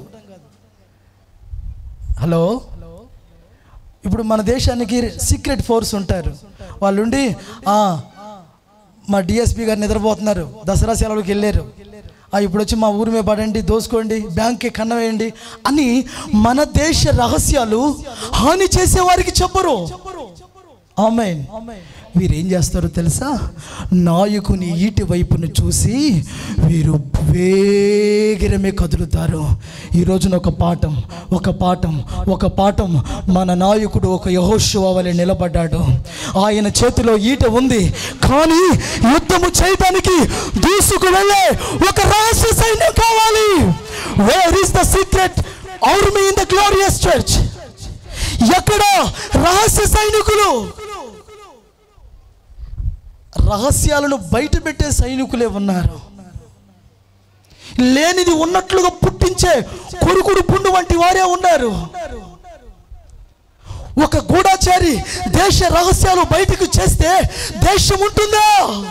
హలో ఇప్పుడు మన దేశానికి సీక్రెట్ ఫోర్స్ ఉంటారు వాళ్ళుండి "ఆ, మా డిఎస్పి గారు నిద్రపోతున్నారు దసరా సెలవులకు వెళ్ళారు "ఆ, ఇప్పుడు వచ్చి మా ఊరి మీద పడండి దోసుకోండి బ్యాంక్కి కన్న వేయండి అని మన దేశ రహస్యాలు హాని చేసే వారికి చెప్పరు ఆమె వీరు ఏం చేస్తారో తెలుసా నాయకుని ఈటి వైపును చూసి వీరు వేగిరమే కదులుతారు ఈ రోజున ఒక పాఠం ఒక పాఠం ఒక పాఠం మన నాయకుడు ఒక యహోశివ వలె నిలబడ్డాడు ఆయన చేతిలో ఈట ఉంది కానీ యుద్ధము చేయడానికి దూసుకు వెళ్ళే ఒక రహస్య సైన్యం కావాలి where is the secret army in the glorious church ఎక్కడ రహస్య సైనికులు రహస్యాలను బయట పెట్టే సైనికులే ఉన్నారు లేనిది ఉన్నట్లుగా పుట్టించే కొరుకుడు పుండు వంటి వారే ఉన్నారు ఒక గూఢాచారి దేశ రహస్యాలు బయటకు చేస్తే దేశం ఉంటుందా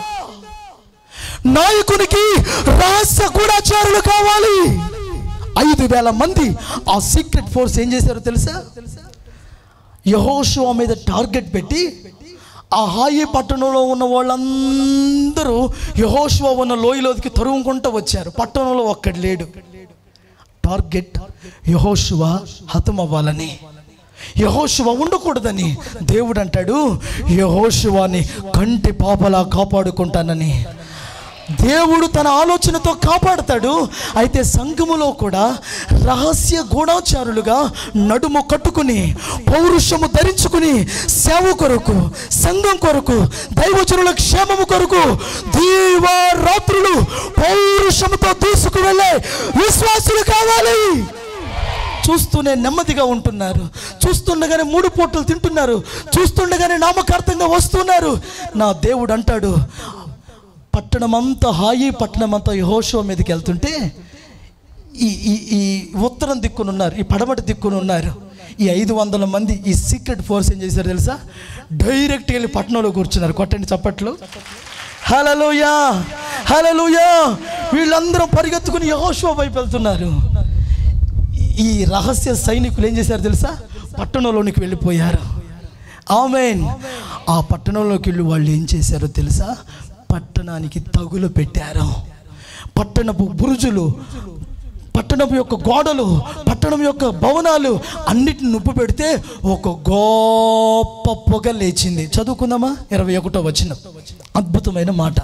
నాయకునికి రహస్య గూఢాచారులు కావాలి ఐదు వేల మంది ఆ సీక్రెట్ ఫోర్స్ ఏం చేశారో తెలుసా యహోషువా మీద టార్గెట్ పెట్టి ఆ హాయి పట్టణంలో ఉన్న వాళ్ళందరూ యహోషువా ఉన్న లోయలోకి తరుముకుంటూ వచ్చారు పట్టణంలో ఒక్కడు లేడు టార్గెట్ యహోషువా హతమవ్వాలని యహోశువ ఉండకూడదని దేవుడు అంటాడు యహోశువాని కంటి పాపలా కాపాడుకుంటానని దేవుడు తన ఆలోచనతో కాపాడతాడు అయితే సంఘములో కూడా రహస్య గూఢాచారులుగా నడుము కట్టుకుని పౌరుషము ధరించుకుని సేవ కొరకు సంఘం కొరకు దైవజనుల క్షేమము కొరకు దీవారాత్రులు పౌరుషముతో దూసుకు వెళ్ళే విశ్వాసులు కావాలి చూస్తూనే నెమ్మదిగా ఉంటున్నారు చూస్తుండగానే మూడు పూటలు తింటున్నారు చూస్తుండగానే నామకార్థంగా వస్తున్నారు నా దేవుడు అంటాడు పట్టణమంతా హాయి పట్టణమంతా యహోషువ మీదకి వెళ్తుంటే ఈ ఈ ఈ ఉత్తరం దిక్కున ఉన్నారు ఈ పడమటి దిక్కున ఉన్నారు ఈ ఐదు వందల మంది ఈ సీక్రెట్ ఫోర్స్ ఏం చేశారు తెలుసా డైరెక్ట్ వెళ్ళి పట్టణంలో కూర్చున్నారు కొట్టండి చప్పట్లు హలలుయా హలలుయా వీళ్ళందరూ పరిగెత్తుకుని యహోషువ వైపు వెళ్తున్నారు ఈ రహస్య సైనికులు ఏం చేశారు తెలుసా పట్టణంలోనికి వెళ్ళిపోయారు ఆమెన్ ఆ పట్టణంలోకి వెళ్ళి వాళ్ళు ఏం చేశారో తెలుసా పట్టణానికి తగులు పెట్టారు పట్టణపు బురుజులు పట్టణం యొక్క గోడలు పట్టణం యొక్క భవనాలు అన్నిటిని నుప్పు పెడితే ఒక గొప్ప పొగ లేచింది చదువుకుందామా ఇరవై ఒకటో వచ్చిన అద్భుతమైన మాట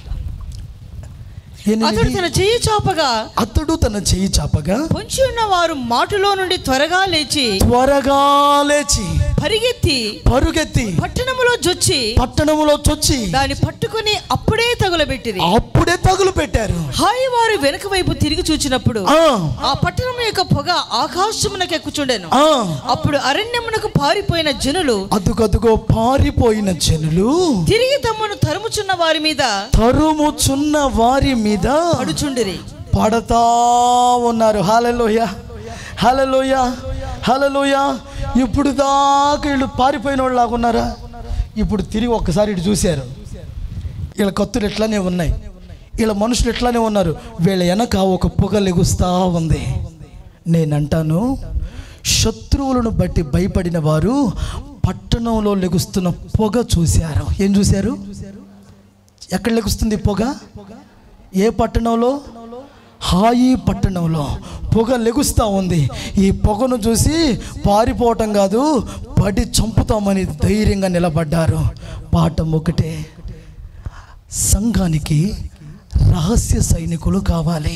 అతడు ఎనిమిది. తన చెయ్యి చాపగా అతడు తన చెయ్యి చాపగా పొంచి ఉన్న వారు మాటులో నుండి త్వరగా లేచి త్వరగా లేచి పరిగెత్తి పరుగెత్తి పట్టణములో జొచ్చి పట్టణంలో చొచ్చి దాన్ని పట్టుకుని అప్పుడే తగులబెట్టిరి అప్పుడే తగులు పెట్టారు హాయి వారు వెనక వైపు తిరిగి చూచినప్పుడు ఆ, ఆ పట్టణం యొక్క పొగ ఆకాశమునకు ఎక్కుచుండెను ఆ, అప్పుడు అరణ్యమునకు పారిపోయిన జనులు అదుగదుగో పారిపోయిన జనులు తిరిగి తమ్మును తరుముచున్న వారి మీద తరుముచున్న వారి మీద పడుచుండిరి పడతా ఉన్నారు హలలోయ హలలోయ హలలోయ ఇప్పుడు దాకా వీళ్ళు పారిపోయిన వాళ్ళు లాగా ఉన్నారా ఇప్పుడు తిరిగి ఒక్కసారి ఇటు చూశారు వీళ్ళ కత్తులు ఎట్లానే ఉన్నాయి వీళ్ళ మనుషులు ఎట్లానే ఉన్నారు వీళ్ళ వెనక ఒక పొగ లెగుస్తా ఉంది నేనంటాను శత్రువులను బట్టి భయపడిన వారు పట్టణంలో లెగుస్తున్న పొగ చూశారు ఏం చూశారు ఎక్కడ లెగుస్తుంది పొగ ఏ పట్టణంలో హాయి పట్టణంలో పొగ లెగుస్తూ ఉంది ఈ పొగను చూసి పారిపోవటం కాదు పడి చంపుతామని ధైర్యంగా నిలబడ్డారు పాఠం ఒకటే సంఘానికి రహస్య సైనికులు కావాలి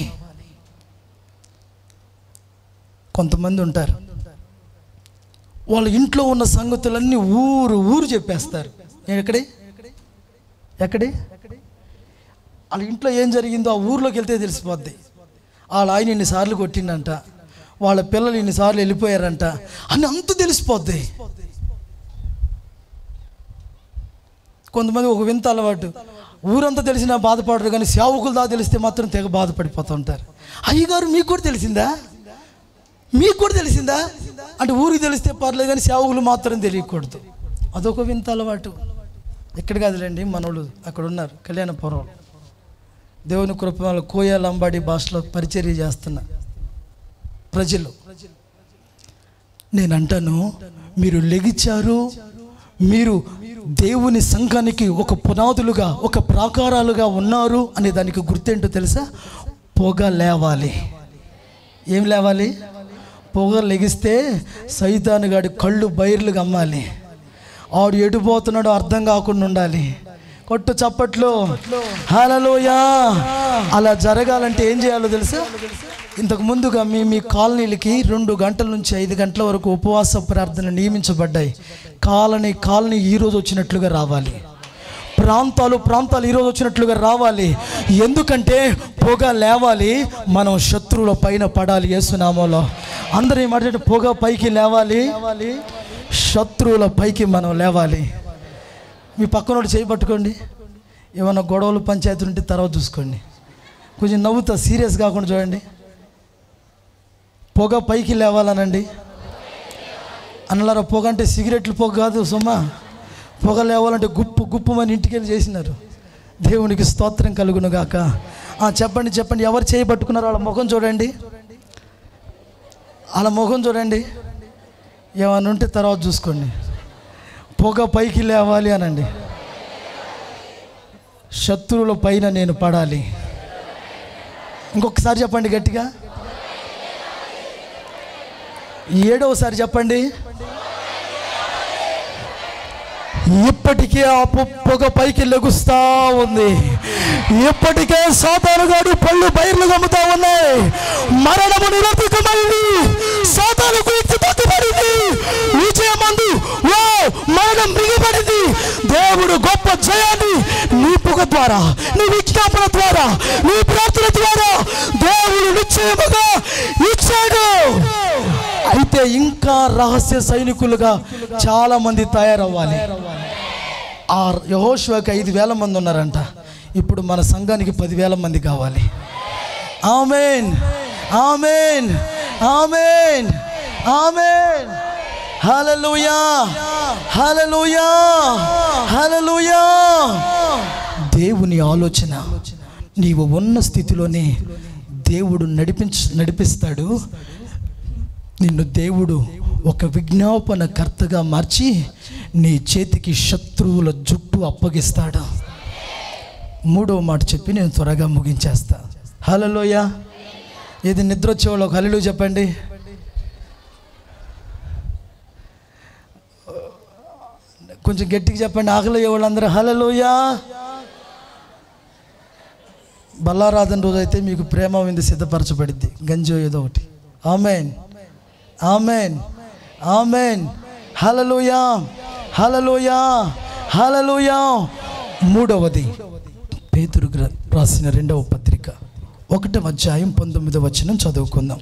కొంతమంది ఉంటారు వాళ్ళ ఇంట్లో ఉన్న సంగతులన్నీ ఊరు ఊరు చెప్పేస్తారు నేను ఎక్కడే ఎక్కడే వాళ్ళ ఇంట్లో ఏం జరిగిందో ఆ ఊర్లోకి వెళ్తే తెలిసిపోద్ది వాళ్ళ ఆయన ఇన్నిసార్లు కొట్టిండంట వాళ్ళ పిల్లలు ఇన్నిసార్లు వెళ్ళిపోయారంట అని అంత తెలిసిపోద్ది కొంతమంది ఒక వింత అలవాటు ఊరంతా తెలిసినా బాధపడరు కానీ సేవకులు దా తెలిస్తే మాత్రం తెగ బాధపడిపోతూ ఉంటారు అయ్యగారు మీకు కూడా తెలిసిందా మీకు కూడా తెలిసిందా అంటే ఊరికి తెలిస్తే పర్లేదు కానీ సేవకులు మాత్రం తెలియకూడదు అదొక వింత అలవాటు ఎక్కడ కాదులేండి మనోళ్ళు అక్కడ ఉన్నారు కళ్యాణపురం దేవుని కృప వల్ల కోయ లంబాడి భాషలో పరిచర్య చేస్తున్న ప్రజలు నేను అంటాను మీరు లెగిచారు మీరు దేవుని సంఘానికి ఒక పునాదులుగా ఒక ప్రాకారాలుగా ఉన్నారు అనే దానికి గుర్తేంటో తెలుసా పొగ లేవాలి ఏం లేవాలి పొగ లెగిస్తే సైతాను గాడి కళ్ళు బైర్లు గమ్మాలి ఆడు ఎడిపోతున్నాడో అర్థం కాకుండా ఉండాలి కొట్టు చప్పట్లు హలలోయా అలా జరగాలంటే ఏం చేయాలో తెలుసా ఇంతకు ముందుగా మీ మీ కాలనీలకి రెండు గంటల నుంచి ఐదు గంటల వరకు ఉపవాస ప్రార్థన నియమించబడ్డాయి కాలనీ కాలనీ ఈ రోజు వచ్చినట్లుగా రావాలి ప్రాంతాలు ప్రాంతాలు ఈరోజు వచ్చినట్లుగా రావాలి ఎందుకంటే పొగ లేవాలి మనం శత్రువుల పైన పడాలి యేసునామంలో అందరూ ఈ మాట చెప్పండి, పొగ పైకి లేవాలి శత్రువుల పైకి మనం లేవాలి మీ పక్కనోడు చేయి పట్టుకోండి ఏమైనా గొడవలు పంచాయతీలు ఉంటే తర్వాత చూసుకోండి కొంచెం నవ్వుతా సీరియస్ కాకుండా చూడండి పొగ పైకి లేవాలనండి అన్నలారా పొగ అంటే సిగరెట్లు పొగ కాదు సుమా పొగ లేవాలంటే గుప్పు గుప్పు మన ఇంటికి వెళ్ళి చేసినారు దేవునికి స్తోత్రం కలుగును గాక ఆ, చెప్పండి చెప్పండి ఎవరు చేయి పట్టుకున్నారో వాళ్ళ ముఖం చూడండి వాళ్ళ ముఖం చూడండి ఏమైనా ఉంటే తర్వాత చూసుకోండి పొగ పైకి లేవాలి అనండి శత్రువుల పైన నేను పడాలి ఇంకొకసారి చెప్పండి గట్టిగా ఏడవసారి చెప్పండి ఇప్పటికే ఆ పొ- పొగ పైకి లెగుస్తా ఉంది ఇప్పటికే సాతానుగాడు పళ్ళు బయర్లు గమ్ముతా ఉన్నాయి మరణము నిరర్థకమైంది సాతాను గురించి తగ్గుపడింది విజయమందు ఓ మరణం మిగిపడింది దేవుడు గొప్ప జయాన్ని నీ పొగ ద్వారా నీ విజ్ఞాపన ద్వారా నీ ప్రార్థన ద్వారా దేవుడు నిశ్చయముగా ఇచ్చాడు అయితే ఇంకా రహస్య సైనికులుగా చాలా మంది తయారవ్వాలి ఆ యహోష్వాకి ఐదు వేల మంది ఉన్నారంట ఇప్పుడు మన సంఘానికి పదివేల మంది కావాలి amen amen amen amen hallelujah hallelujah hallelujah దేవుని ఆలోచన నీవు ఉన్న స్థితిలోనే దేవుడు నడిపించ నడిపిస్తాడు నిన్ను దేవుడు ఒక విజ్ఞాపన కర్తగా మార్చి నీ చేతికి శత్రువుల జుట్టు అప్పగిస్తాడు మూడవ మాట చెప్పి నేను త్వరగా ముగించేస్తా హలోయ ఏది నిద్ర వచ్చేవాళ్ళు ఒక హలిలు చెప్పండి కొంచెం గట్టిగా చెప్పండి ఆకలి వాళ్ళందరూ హలలోయా బల్లారాధన రోజు అయితే మీకు ప్రేమ విందు సిద్ధపరచబడిద్ది గంజో ఏదో ఒకటి amen amen amen hallelujah hallelujah hallelujah మూడవది పేతురు గ్ర- రాసిన రెండవ పత్రిక ఒకటవ అధ్యాయం పంతొమ్మిదవ వచనం చదువుకుందాం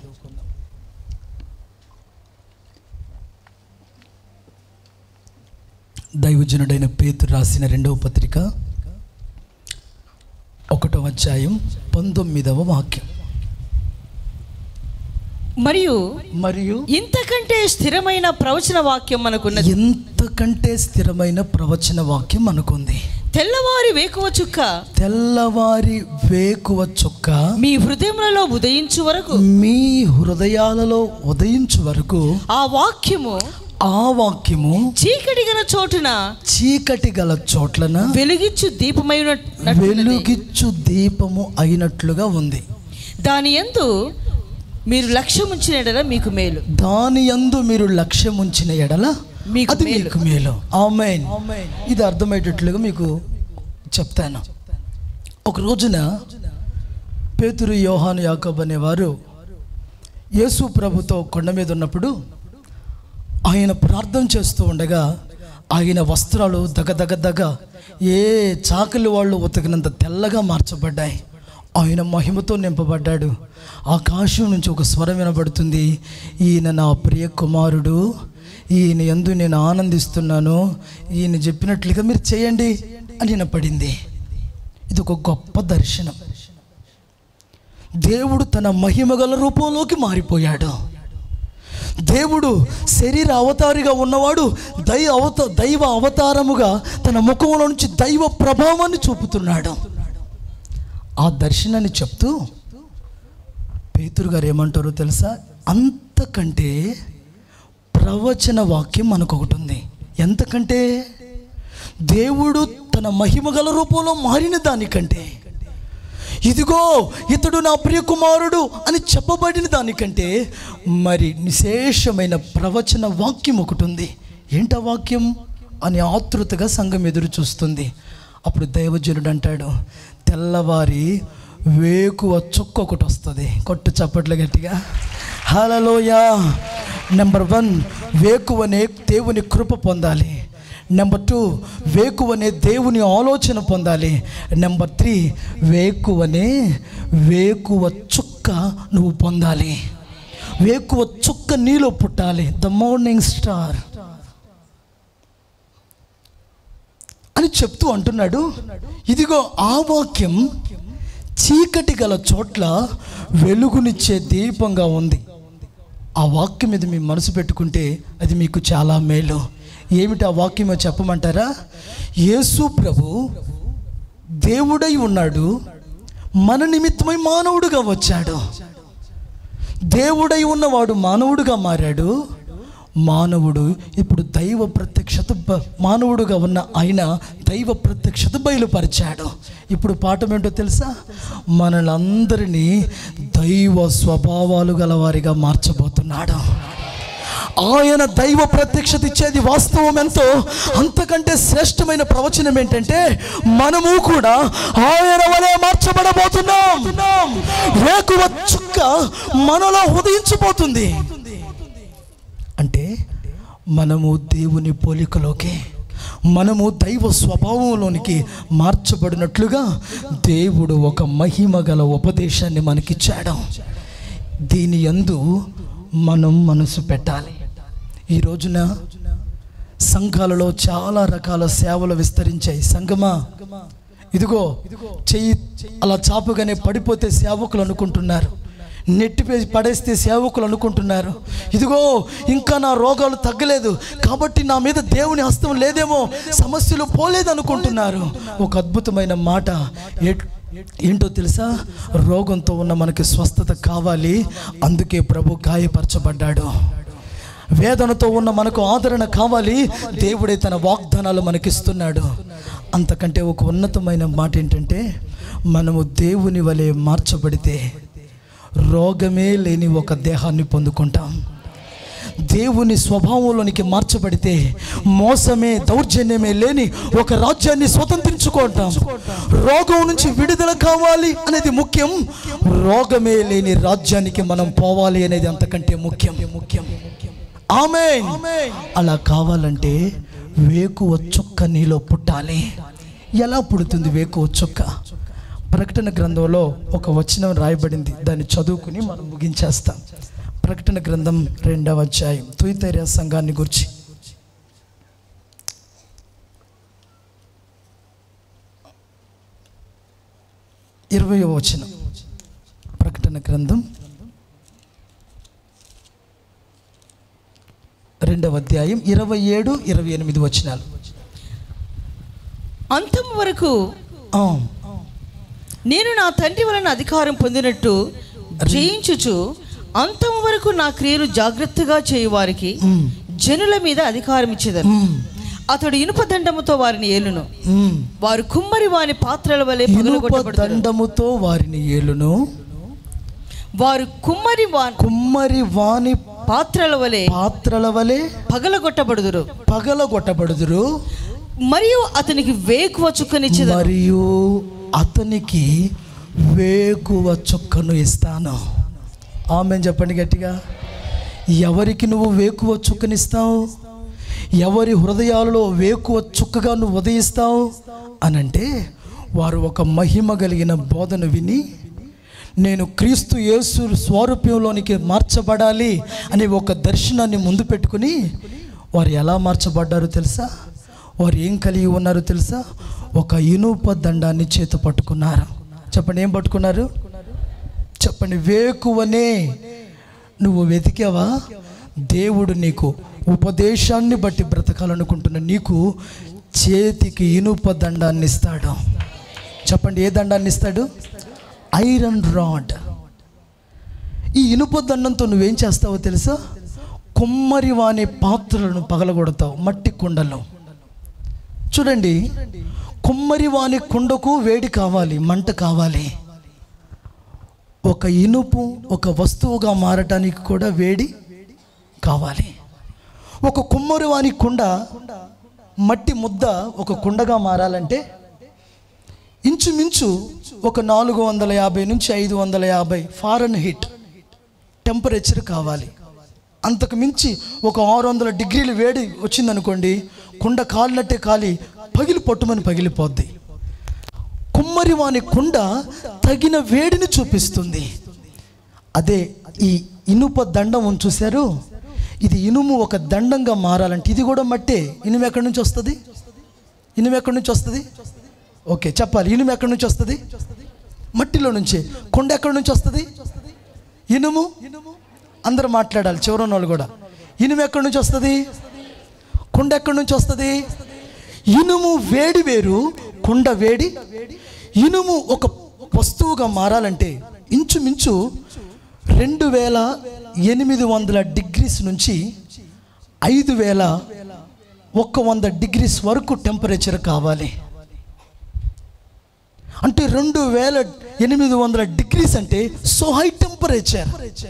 దైవజనుడైన పేతురు రాసిన రెండవ పత్రిక ఒకటవ అధ్యాయం పంతొమ్మిదవ వాక్యం మరియు మరియు ఇంతకంటే స్థిరమైన ప్రవచన వాక్యం మనకున్నది ఎంతకంటే స్థిరమైన ప్రవచన వాక్యం మనకుంది తెల్లవారి వేకువ చుక్క తెల్లవారి వేకువ చుక్క మీ హృదయములలో ఉదయించు వరకు మీ హృదయాలలో ఉదయించు వరకు ఆ వాక్యము ఆ వాక్యము చీకటి గల చోటున చీకటి గల చోట్లన వెలుగిచ్చు దీపమైన వెలుగిచ్చు దీపము అయినట్లుగా ఉంది దాని యందు మీరు లక్ష్యం ఉంచిన ఎడల మీకు మేలు దాని యందు మీరు లక్ష్యం ఉంచిన ఎడల మీకు అది మేలు. మీకు మేలు ఆమెన్ ఇది అర్థమయ్యేటట్లుగా మీకు చెప్తాను ఒక రోజున పేతురు యోహాను యాకోబ్ అనేవారు యేసు ప్రభుతో కొండ మీద ఉన్నప్పుడు ఆయన ప్రార్థన చేస్తూ ఉండగా ఆయన వస్త్రాలు దగ దగ దగ ఏ చాకలి వాళ్ళు ఉతకినంత తెల్లగా మార్చబడ్డాయి ఆయన మహిమతో నింపబడ్డాడు ఆకాశం నుంచి ఒక స్వరం వినబడుతుంది ఈయన నా ప్రియ కుమారుడు ఈయన ఎందు నేను ఆనందిస్తున్నాను ఈయన చెప్పినట్లుగా మీరు చేయండి అని వినపడింది ఇది ఒక గొప్ప దర్శనం దేవుడు తన మహిమగల రూపంలోకి మారిపోయాడు దేవుడు శరీర అవతారిగా ఉన్నవాడు దైవ అవత దైవ అవతారముగా తన ముఖంలో నుంచి దైవ ప్రభావాన్ని చూపుతున్నాడు ఆ దర్శనాన్ని చెప్తూ పేతురు గారు ఏమంటారో తెలుసా అంతకంటే ప్రవచన వాక్యం మనకు ఒకటి ఉంది ఎంతకంటే దేవుడు తన మహిమగల రూపంలో మారిన దానికంటే ఇదిగో ఇతడు నా ప్రియ కుమారుడు అని చెప్పబడిన దానికంటే మరి విశేషమైన ప్రవచన వాక్యం ఒకటి ఉంది ఏంటా వాక్యం అని ఆతృతగా సంఘం ఎదురు చూస్తుంది అప్పుడు దైవజనుడు అంటాడు తెల్లవారి వేకువ చుక్క ఒకటి వస్తుంది కొట్టు చప్పట్లు గట్టిగా హలలోయ నెంబర్ వన్ వేకువనే దేవుని కృప పొందాలి నెంబర్ టూ వేకువనే దేవుని ఆలోచన పొందాలి నెంబర్ త్రీ వేకువనే వేకువ చుక్క నువ్వు పొందాలి వేకువ చుక్క నీలో పుట్టాలి ద మార్నింగ్ స్టార్ అని చెప్తూ అంటున్నాడు ఇదిగో ఆ వాక్యం చీకటి గల చోట్ల వెలుగునిచ్చే దీపంగా ఉంది ఆ వాక్యం మీద మీ మనసు పెట్టుకుంటే అది మీకు చాలా మేలు ఏమిటి ఆ వాక్యమో చెప్పమంటారా యేసు ప్రభు దేవుడై ఉన్నాడు మన నిమిత్తమై మానవుడుగా వచ్చాడు దేవుడై ఉన్నవాడు మానవుడుగా మారాడు మానవుడు ఇప్పుడు దైవ ప్రత్యక్షత బ- మానవుడుగా ఉన్న ఆయన దైవ ప్రత్యక్షత బయలుపరిచాడు ఇప్పుడు పాఠం ఏంటో తెలుసా మనలందరినీ దైవ స్వభావాలు గలవారిగా మార్చబోతున్నాడు ఆయన దైవ ప్రత్యక్షత ఇచ్చేది వాస్తవం ఎంతో అంతకంటే శ్రేష్టమైన ప్రవచనం ఏంటంటే మనము కూడా ఆయన వలె మార్చబడబోతున్నాం వేకువ చుక్క మనలో ఉదయించబోతుంది అంటే మనము దేవుని పోలికలోకి మనము దైవ స్వభావంలోనికి మార్చబడినట్లుగా దేవుడు ఒక మహిమ గల ఉపదేశాన్ని మనకిచ్చాడు దీని యందు మనం మనసు పెట్టాలి ఈ రోజున సంఘాలలో చాలా రకాల సేవలు విస్తరించాయి సంగమా ఇదిగో చెయ్యి అలా చాపుగానే పడిపోతే సేవకులు అనుకుంటున్నారు నెట్టిపే పడేస్తే సేవకులు అనుకుంటున్నారు ఇదిగో ఇంకా నా రోగాలు తగ్గలేదు కాబట్టి నా మీద దేవుని హస్తం లేదేమో సమస్యలు పోలేదు అనుకుంటున్నారు ఒక అద్భుతమైన మాట ఏ- ఏంటో తెలుసా రోగంతో ఉన్న మనకి స్వస్థత కావాలి అందుకే ప్రభు గాయపరచబడ్డాడు వేదనతో ఉన్న మనకు ఆదరణ కావాలి దేవుడే తన వాగ్దానాలు మనకిస్తున్నాడు అంతకంటే ఒక ఉన్నతమైన మాట ఏంటంటే మనము దేవుని వలె మార్చబడితే రోగమే లేని ఒక దేహాన్ని పొందుకుంటాం దేవుని స్వభావంలోనికి మార్చబడితే మోసమే దౌర్జన్యమే లేని ఒక రాజ్యాన్ని స్వతంత్రించుకుంటాం రోగం నుంచి విడుదల కావాలి అనేది ముఖ్యం రోగమే లేని రాజ్యానికి మనం పోవాలి అనేది అంతకంటే ముఖ్యం ముఖ్యం ఆమె అలా కావాలంటే వేకువ చుక్క నీలో పుట్టాలి ఎలా పుడుతుంది వేకువ చుక్క ప్రకటన గ్రంథంలో ఒక వచనం రాయబడింది దాన్ని చదువుకుని మనం ముగించేస్తాం ప్రకటన గ్రంథం రెండవ అధ్యాయం తుయితైర్య సంఘాన్ని గురించి ఇరవై వచనం ప్రకటన గ్రంథం రెండవ అధ్యాయం ఇరవై ఏడు ఇరవై ఎనిమిది వచనాలు అంతం వరకు ఆ, నేను నా తండ్రి వలన అధికారం పొందినట్టు జయించుచు అంతం వరకు నా క్రియలు జాగ్రత్తగా చేయువారికి మ్, జనుల మీద అధికారం ఇచ్చేదను మ్, అతడు ఇనుప దండముతో వారిని ఏలును మ్. వారు కుమ్మరి వాని పాత్రల వలె ఇనుప పగలగొట్టబడతారు దండముతో వారిని ఏలును వారు కుమ్మరి వాని కుమ్మరి వాని పాత్రల వలె పాత్రల వలె పగలగొట్టబడుదురు పగలగొట్టబడుదురు మరియు అతనికి వేకువ చుక్కనిచ్చేదను మరియు అతనికి వేకువ చుక్కను ఇస్తాను ఆమె చెప్పండి గట్టిగా ఎవరికి నువ్వు వేకువ చుక్కనిస్తావు ఎవరి హృదయాలలో వేకువ చుక్కగా నువ్వు ఉదయిస్తావు అనంటే వారు ఒక మహిమ కలిగిన బోధన విని నేను క్రీస్తు యేసు స్వారూప్యంలోనికి మార్చబడాలి అనే ఒక దర్శనాన్ని ముందు పెట్టుకుని వారు ఎలా మార్చబడ్డారో తెలుసా వారు ఏం కలిగి ఉన్నారో తెలుసా ఒక ఇనుప దండాన్ని చేత పట్టుకున్నారు చెప్పండి ఏం పట్టుకున్నారు చెప్పండి వేకువనే నువ్వు వెతికావా దేవుడు నీకు ఉపదేశాన్ని బట్టి బ్రతకాలనుకుంటున్న నీకు చేతికి ఇనుప దండాన్ని ఇస్తాడు చెప్పండి ఏ దండాన్ని ఇస్తాడు ఐరన్ రాడ్ ఈ ఇనుప దండంతో నువ్వేం చేస్తావో తెలుసా కుమ్మరి వాని పాత్రలను పగలగొడతావు మట్టి కుండలో చూడండి కుమ్మరి వాని కుండకు వేడి కావాలి మంట కావాలి ఒక ఇనుపు ఒక వస్తువుగా మారటానికి కూడా వేడి కావాలి ఒక కుమ్మరి వాని కుండ మట్టి ముద్ద ఒక కుండగా మారాలంటే ఇంచుమించు ఒక నాలుగు వందల యాభై నుంచి ఐదు వందల యాభై ఫారెన్ హీట్ టెంపరేచర్ కావాలి అంతకు మించి ఒక ఆరు వందల డిగ్రీలు వేడి వచ్చిందనుకోండి కుండ కాలినట్టే కాలి పగిలి పొట్టుమని పగిలిపోద్ది కుమ్మరి వాని కుండ తగిన వేడిని చూపిస్తుంది అదే ఈ ఇనుప దండం ఉంది చూశారు ఇది ఇనుము ఒక దండంగా మారాలంటే ఇది కూడా మట్టే ఇనుము ఎక్కడి నుంచి వస్తుంది ఇనుము ఎక్కడి నుంచి వస్తుంది ఓకే చెప్పాలి ఇనుము ఎక్కడి నుంచి వస్తుంది మట్టిలో నుంచి కొండ ఎక్కడి నుంచి వస్తుంది ఇనుము అందరూ మాట్లాడాలి చివరన్న వాళ్ళు కూడా ఇనుము ఎక్కడి నుంచి వస్తుంది కుండ ఎక్కడి నుంచి వస్తుంది ఇనుము వేడి వేరు కుండ వేడి ఇనుము ఒక వస్తువుగా మారాలంటే ఇంచుమించు రెండు వేల ఎనిమిది వందల డిగ్రీస్ నుంచి ఐదు వేల ఒక్క వంద డిగ్రీస్ వరకు టెంపరేచర్ కావాలి అంటే రెండు వేల ఎనిమిది వందల డిగ్రీస్ అంటే సో హై టెంపరేచర్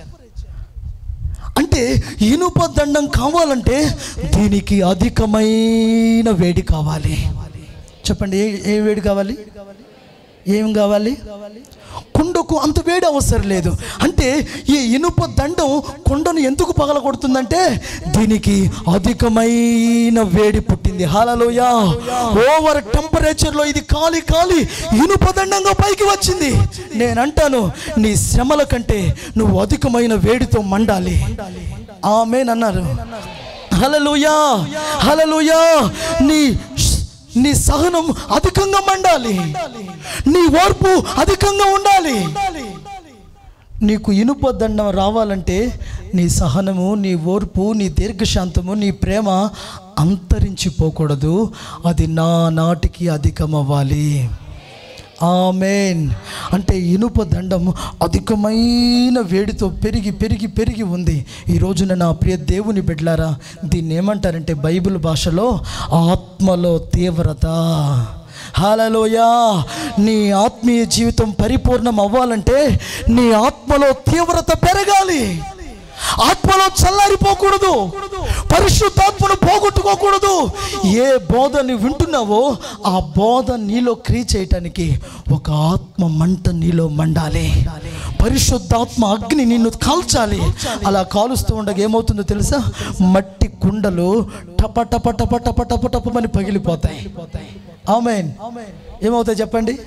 అంటే ఇనుప దండం కావాలంటే దీనికి అధికమైన వేడి కావాలి చెప్పండి ఏ ఏ వేడి కావాలి ఏం కావాలి కుండకు అంత వేడి అవసరం లేదు అంటే ఈ ఇనుప దండం కుండను ఎందుకు పగలగొడుతుందంటే దీనికి అధికమైన వేడి పుట్టింది హాలలోయ ఓవర్ టెంపరేచర్లో ఇది కాలి కాలి ఇనుప దండంగా పైకి వచ్చింది నేను అంటాను నీ శ్రమల కంటే నువ్వు అధికమైన వేడితో మండాలి ఆమెనన్నారు హలలుయా హలలుయా నీ నీ సహనం అధికంగా మండాలి నీ ఓర్పు అధికంగా ఉండాలి నీకు ఇనుప దండం రావాలంటే నీ సహనము నీ ఓర్పు నీ దీర్ఘశాంతము నీ ప్రేమ అంతరించిపోకూడదు అది నా నాటికి అధికమవ్వాలి ఆమెన్ అంటే ఇనుప దండం అధికమైన వేడితో పెరిగి పెరిగి పెరిగి ఉంది ఈ రోజున నా ప్రియ దేవుని బిడ్డలారా దీన్ని ఏమంటారంటే బైబిల్ భాషలో ఆత్మలో తీవ్రత హాలలోయా నీ ఆత్మీయ జీవితం పరిపూర్ణం అవ్వాలంటే నీ ఆత్మలో తీవ్రత పెరగాలి ఆత్మలో చల్లారిపోకూడదు పరిశుద్ధాత్మను పోగొట్టుకోకూడదు ఏ బోధని వింటున్నావో ఆ బోధ నీలో క్రియ చేయటానికి ఒక ఆత్మ మంట నీలో మండాలి పరిశుద్ధాత్మ అగ్ని నిన్ను కాల్చాలి అలా కాలుస్తూ ఉండగా ఏమవుతుందో తెలుసా మట్టి కుండలు టప టప టప టప టప టపమని పగిలిపోతాయి ఆమెన్ ఏమవుతాయి చెప్పండి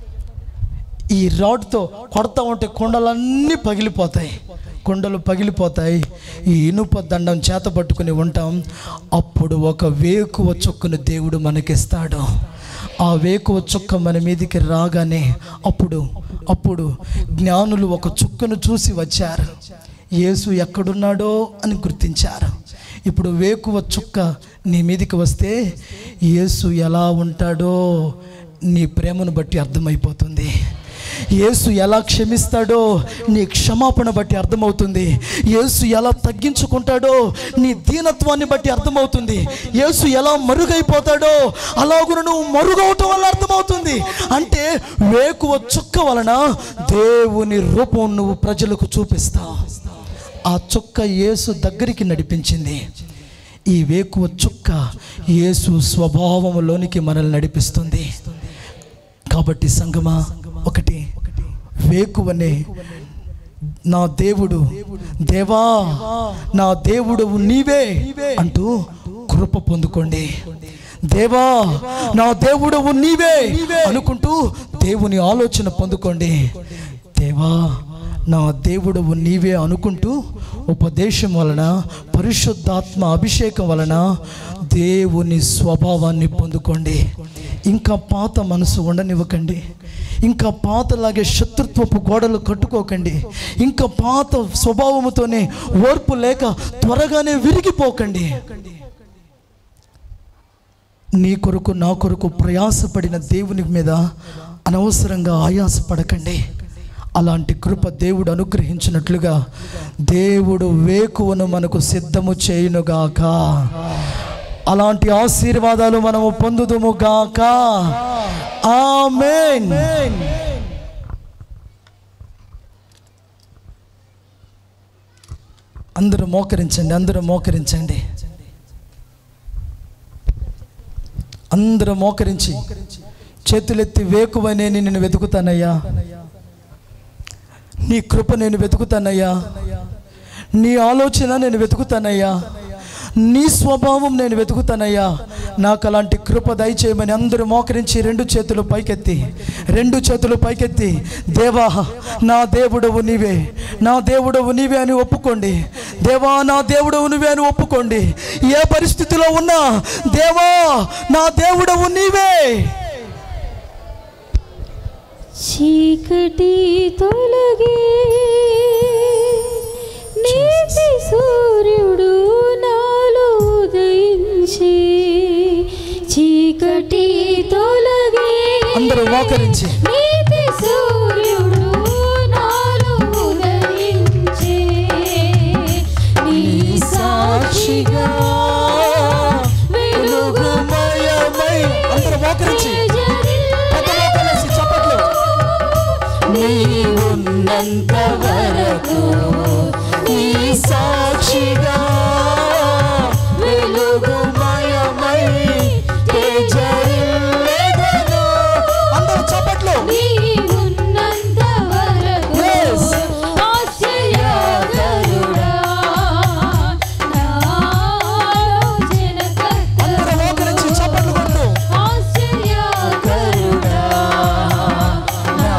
ఈ రాడ్తో కొడతా ఉంటే కొండలన్నీ పగిలిపోతాయి కొండలు పగిలిపోతాయి ఈ ఇనుప దండం చేత పట్టుకుని ఉంటాం అప్పుడు ఒక వేకువ చొక్కును దేవుడు మనకిస్తాడు ఆ వేకువ చుక్క మన మీదికి రాగానే అప్పుడు అప్పుడు జ్ఞానులు ఒక చుక్కను చూసి వచ్చారు యేసు ఎక్కడున్నాడో అని గుర్తించారు ఇప్పుడు వేకువ చుక్క నీ మీదికి వస్తే యేసు ఎలా ఉంటాడో నీ ప్రేమను బట్టి అర్థమైపోతుంది యేసు ఎలా క్షమిస్తాడో నీ క్షమాపణ బట్టి అర్థమవుతుంది యేసు ఎలా తగ్గించుకుంటాడో నీ దీనత్వాన్ని బట్టి అర్థమవుతుంది యేసు ఎలా మరుగైపోతాడో అలాగున నువ్వు మరుగవటం వల్ల అర్థమవుతుంది అంటే వేకువ చుక్క వలన దేవుని రూపం నువ్వు ప్రజలకు చూపిస్తావు ఆ చుక్క యేసు దగ్గరికి నడిపించింది ఈ వేకువ చుక్క యేసు స్వభావంలోనికి మనల్ని నడిపిస్తుంది కాబట్టి సంగమా ఒకటి వేకువనే నా దేవుడు దేవా నా దేవుడు నీవే అంటూ కృప పొందుకోండి దేవా నా దేవుడు నీవే అనుకుంటూ దేవుని ఆలోచన పొందుకోండి దేవా నా దేవుడు నీవే అనుకుంటూ ఉపదేశం వలన పరిశుద్ధాత్మ అభిషేకం వలన దేవుని స్వభావాన్ని పొందుకోండి ఇంకా పాత మనసు ఉండనివ్వకండి ఇంకా పాతలాగే శత్రుత్వపు గోడలు కట్టుకోకండి ఇంకా పాత స్వభావముతోనే ఓర్పు లేక త్వరగానే విరిగిపోకండి నీ కొరకు నా కొరకు ప్రయాసపడిన దేవుని మీద అనవసరంగా ఆయాసపడకండి అలాంటి కృప దేవుడు అనుగ్రహించినట్లుగా దేవుడు వేకువను మనకు సిద్ధము చేయునుగాక అలాంటి ఆశీర్వాదాలు మనము పొందుదుము గాక ఆమేన్ అందరూ మోకరించండి అందరూ మోకరించండి అందరూ మోకరించి చేతులెత్తి వేకువనే నేను వెతుకుతానయ్యా నీ కృప నేను వెతుకుతానయ్యా నీ ఆలోచన నేను వెతుకుతానయ్యా నీ స్వభావం నేను వెతుకుతానయ్యా నాకు అలాంటి కృప దయచేయమని అందరూ మోకరించి రెండు చేతులు పైకెత్తి రెండు చేతులు పైకెత్తి దేవా నా దేవుడవు నీవే నా దేవుడవు నీవే అని ఒప్పుకోండి దేవా నా దేవుడవు నీవే అని ఒప్పుకోండి ఏ పరిస్థితిలో ఉన్నా దేవా నా దేవుడవు నీవే చీకటి తొలగే నీతి సూర్యుడు నాలో ఉదయించి చీకటి తొలగే అందరూ మోకరించి నీతి సూర్యుడు నాలో ఉదయించి నీ సాక్షిగా వెలుగుమయమై అందరూ మోకరించి పెద్ద మోకలేసి చప్పట్లు నీవున్నంత వరకు నీ సాక్షిగా వెలుగుమయమై తేజరిల్లెదను. అందరూ చప్పట్లు నీవున్నంత వరకు Yes. ఆశ్చర్యకరుడా, నా ఆలోచనకర్త. అందరూ మోకరించి చప్పట్లు కొడుతూ ఆశ్చర్యకరుడా, నా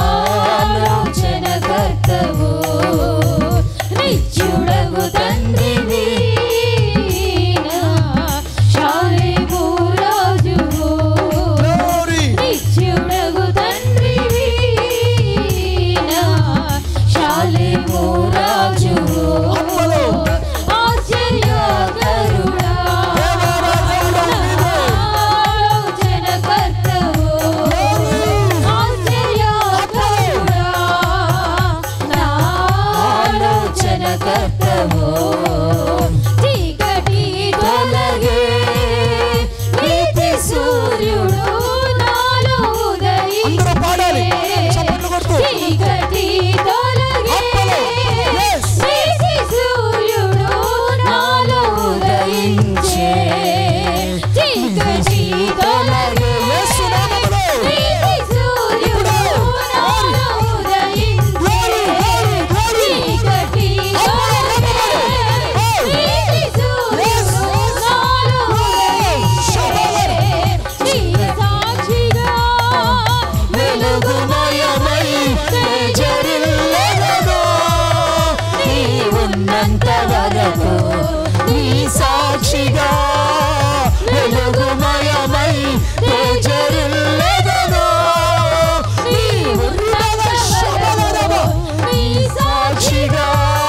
ఆలోచనకర్తవు. నిత్యుడగు తండ్రివి, నా శాలేము రాజువు. Glory. నిత్యుడగు తండ్రివి, నా శాలేము రాజువు. ఆత్మలో. ఆశ్చర్యకరుడా, దేవా, నా దేవుడవు నీవే. ఆలోచనకర్తవు. ఆశ్చర్యకరుడా, నా ఆలోచనకర్తవు. చీకటి తొలగే, నీతి సూర్యుడు నాలో అందరూ పాడాలి. ఉదయించే. చప్పట్లు కొడుతూ. చీకటి తొలగే, ఆత్మలో. Yes. నీతి సూర్యుడు నాలో ఉదయించే. చీకటి తొలగే, యేసు నామములో. నీతి సూర్యుడు నాలో ఉదయించే. Glory, glory, glory. చీకటి తొలగే, నీతి సూర్యుడు నాలో ఉదయించే. నీ సాక్షిగా వెలుగుమయమై తేజరిల్లెదను. నీవున్నంత వరకు నీ సాక్షిగా వెలుగుమయమై తేజరిల్లెదను. నీవున్నంత వరకు నీ సాక్షిగా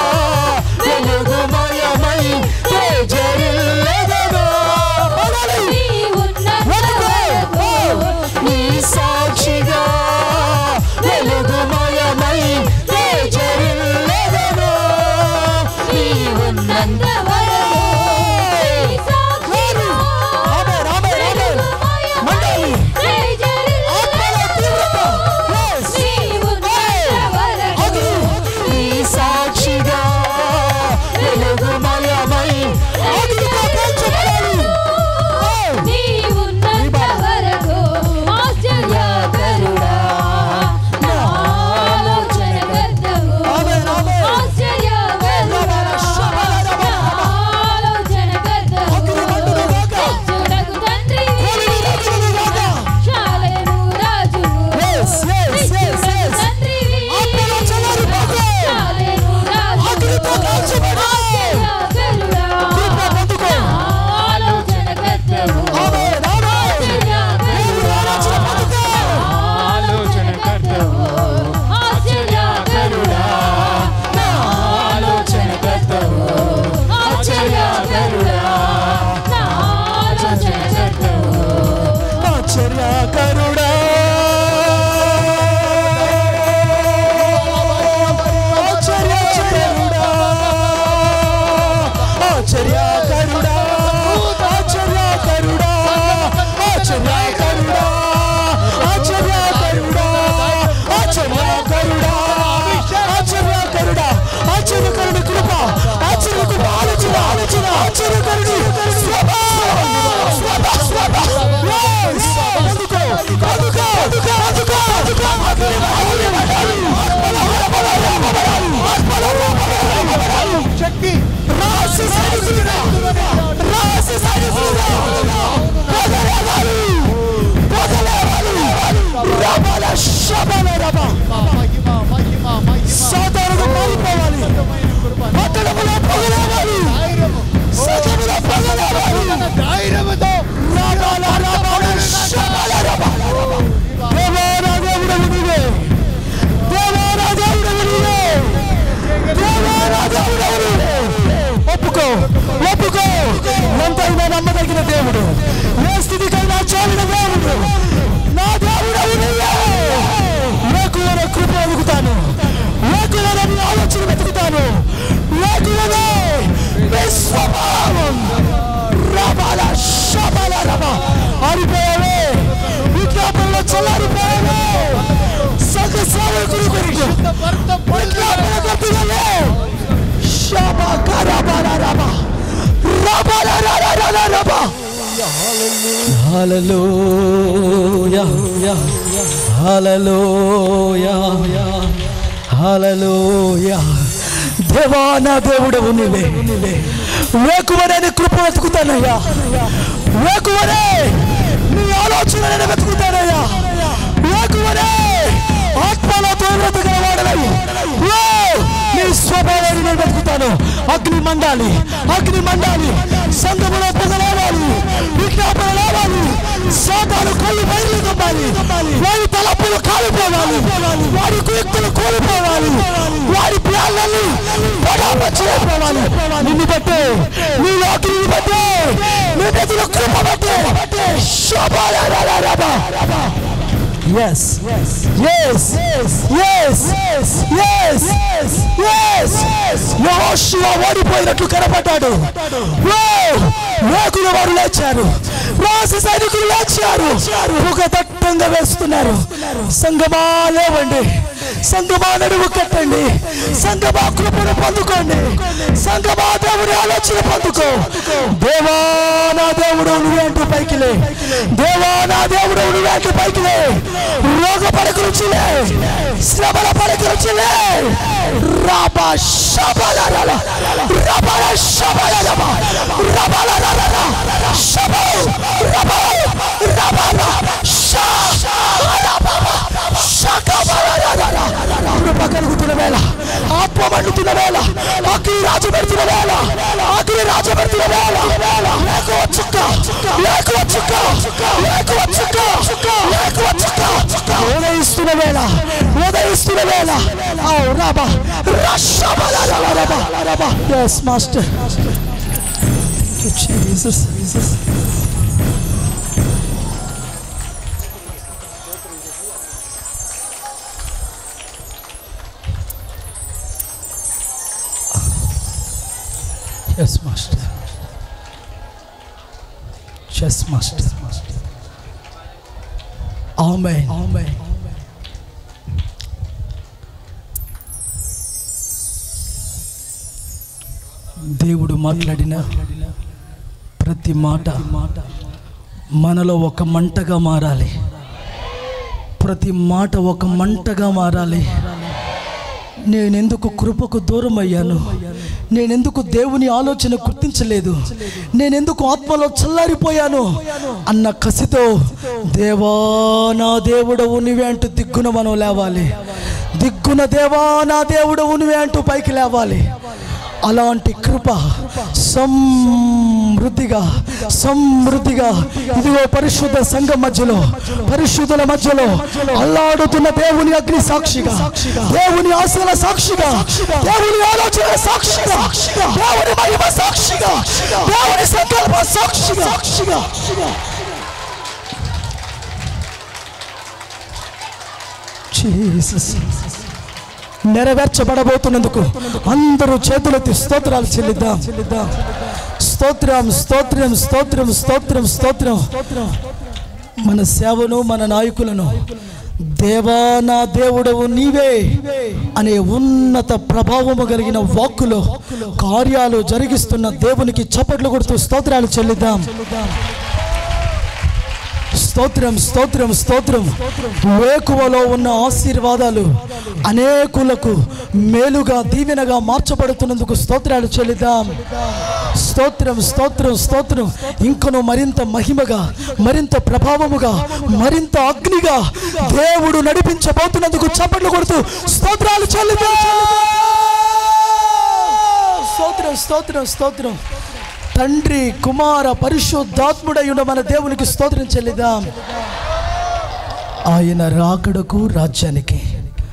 వెలుగుమయమై తేజరిల్లెదను. పాడాలి. నీవున్నంత వరకు నీ సాక్షిగా వెలుగుమయమై తేజరిల్లెదను. నీవున్నంత వరకు నీ సాక్షిగా ఆమేన్, ఆమేన్, ఆమేన్. మండాలి. ఆత్మలో తీవ్రత. Yes. నీవున్నంత వరకు అది నీ సాక్షిగా వెలుగుమయమై అగ్నితో కాల్చబడాలి. Oh. నీవున్నంత వరకు ఆశ్చర్యకరుడా, నా ఆలోచనకర్తవు. ఆమేన్, ఆమేన్. ఆశ్చర్యకరుడా, నా ఆలోచనకర్తవు. అగ్ని మండును గాక. నిత్యుడగు తండ్రివి, కోలిని రక్షణను గాక. శాలేము రాజువు. Yes, yes, yes, నిత్యుడగు yes. తండ్రివి, ఆత్మలో చల్లారిపోకు. శాలేము రాజువు. అగ్నితో కాల్చబడు. ఆశ్చర్యకరుడా, కృప పొందుకో. నా ఆలోచనకర్తవు. ఆమేన్, ఆమేన్. దేవుని ఆలోచన పొందుకో. ఆలోచనకర్తవు. ఆశ్చర్యకరుడా, నా ఆలోచనకర్తవు. ఆశ్చర్యకరుడా, నా ఆలోచనకర్తవు. ఆశ్చర్యకరుడా ఆశ్చర్యకరుడా ఆశ్చర్యకరుడా ఆశ్చర్యకరుడా ఆశ్చర్యకరుడా ఆశ్చర్యకరుడా ఆశ్చర్యకరుడా ఆశ్చర్యకరుడా ఆశ్చర్యకరుడి కృప ఆశ్చర్య నమ్మదగిన దేవుడు ఏ స్థితికైనా చాలిన దేవుడు నా దేవుడు లేకువన కృప వెతుకుతాను లేకువన నీ ఆలోచన వెతుకుతాను లేకువన నీ స్వభావం రబాల శబల రబ ఆరిపోయావే విజ్ఞాపనలో చల్లారిపోయావే సంఘ సేవకుడి గురించి విజ్ఞాపన గట్టిగానే శబ కరబల రబ రబల రబల రబ హల్లెలూయా హల్లెలూయా హల్లెలూయా దేవా నా దేవుడవు నీవే వేకువనే నీ కృప వెతుకుతానయ్యా వేకువనే నీ ఆలోచన నేను వెతుకుతానయ్యా వేకువనే ఆత్మలో తీవ్రత గలవాడనై ఓ, నీ స్వభావాన్ని నేను వెతుకుతాను అగ్ని మండాలి అగ్ని మండాలి సంఘములో పొగలేవాలి విజ్ఞాపన లేవాలి సాతాను కళ్ళు బయలు తప్పాలి వారి తలపులు కాలిపోవాలి వారి కుయుక్తులు కోల్పోవాలి వారి ప్లాన్లని పడాపచ్చిపోవాలి నిన్ను బట్టి నీ లోకి బట్టి నీ ప్రజల కృప బట్టి శోభాల Yes. Yes. Yes. Yes. Yes. Yes. యెహోషువ ఓడిపోయినట్లు కనపడ్డాడు వేకుల వారు లేచారు రాసి సైనికులు లేచారు ఒక దట్టంగా వేస్తున్నారు సంగమా లేవండి సంగమా నడువు కట్టండి సంగమా కృపను పొందుకోండి సంగమా దేవుడి ఆలోచన పొందుకో దేవా నా దేవుడు నువ్వేంటూ పైకి లే దేవా నా దేవుడు నువ్వేంటూ పైకి లే రోగ పడక రుచిలే శ్రమల పడక రుచిలే రాబా శబల రల రబల శబల రబ రబల రల శబ రబ రబల శ కృప కలుగుతున్న వేళ ఆత్మ మండుతున్న వేళ అగ్ని రాజు పెడుతున్న వేళ అగ్ని రాజు పెడుతున్న వేళ లేకు చుక్క లేకు చుక్క లేకు చుక్క లేకు చుక్క ఉదయిస్తున్న వేళ ఉదయిస్తున్న వేళ ఓ రాబా రషబల రబ రబ yes master Jesus Jesus Yes, Master. Yes, Master. Amen. Amen. దేవుడు మాట్లాడిన ప్రతి మాట మనలో ఒక మంటగా మారాలి ప్రతి మాట ఒక మంటగా మారాలి నేనెందుకు కృపకు దూరం అయ్యాను నేనెందుకు దేవుని ఆలోచన గుర్తించలేదు నేనెందుకు ఆత్మలో చల్లారిపోయాను అన్న కసితో దేవా నా దేవుడవు నువ్వే అంటూ దిగ్గున మనం లేవాలి దిగ్గున దేవా నా దేవుడవు నువ్వే అంటూ పైకి లేవాలి అలాంటి కృప సమృద్ధిగా సమృద్ధిగా ఇదిగో పరిశుద్ధ సంఘం మధ్యలో పరిశుద్ధుల మధ్యలో అల్లాడుతున్న దేవుని అగ్ని సాక్షిగా దేవుని ఆశల సాక్షిగా దేవుని ఆలోచన సాక్షిగా దేవుని మహిమ సాక్షిగా దేవుని సంకల్ప సాక్షిగా సాక్షిగా జీసస్ నెరవేర్చబడబోతున్నందుకు అందరూ చేతులెత్తి స్తోత్రాలు చెల్లిద్దాం స్తోత్రం స్తోత్రం స్తోత్రం స్తోత్రం స్తోత్రం మన సేవను మన నాయకులను దేవా నా దేవుడవు నీవే అనే ఉన్నత ప్రభావము కలిగిన వాక్కులో కార్యాలు జరిగిస్తున్న దేవునికి చప్పట్లు కొడుతూ స్తోత్రాలు చెల్లిద్దాం స్తోత్రం స్తోత్రం స్తోత్రం వేకువలో ఉన్న ఆశీర్వాదాలు అనేకులకు మేలుగా దీవెనగా మార్చబడుతున్నందుకు స్తోత్రాలు చెల్లిద్దాం స్తోత్రం స్తోత్రం స్తోత్రం ఇంకను మరింత మహిమగా మరింత ప్రభావముగా మరింత అగ్నిగా దేవుడు నడిపించబోతున్నందుకు చప్పట్లు కొడుతూ స్తోత్రాలు చెల్లిద్దాం స్తోత్రం స్తోత్రం స్తోత్రం తండ్రి కుమార పరిశుద్ధాత్ముడై ఉన్న మన దేవునికి స్తోత్రం చెల్లిద్దాం ఆయన రాకడకు రాజ్యానికి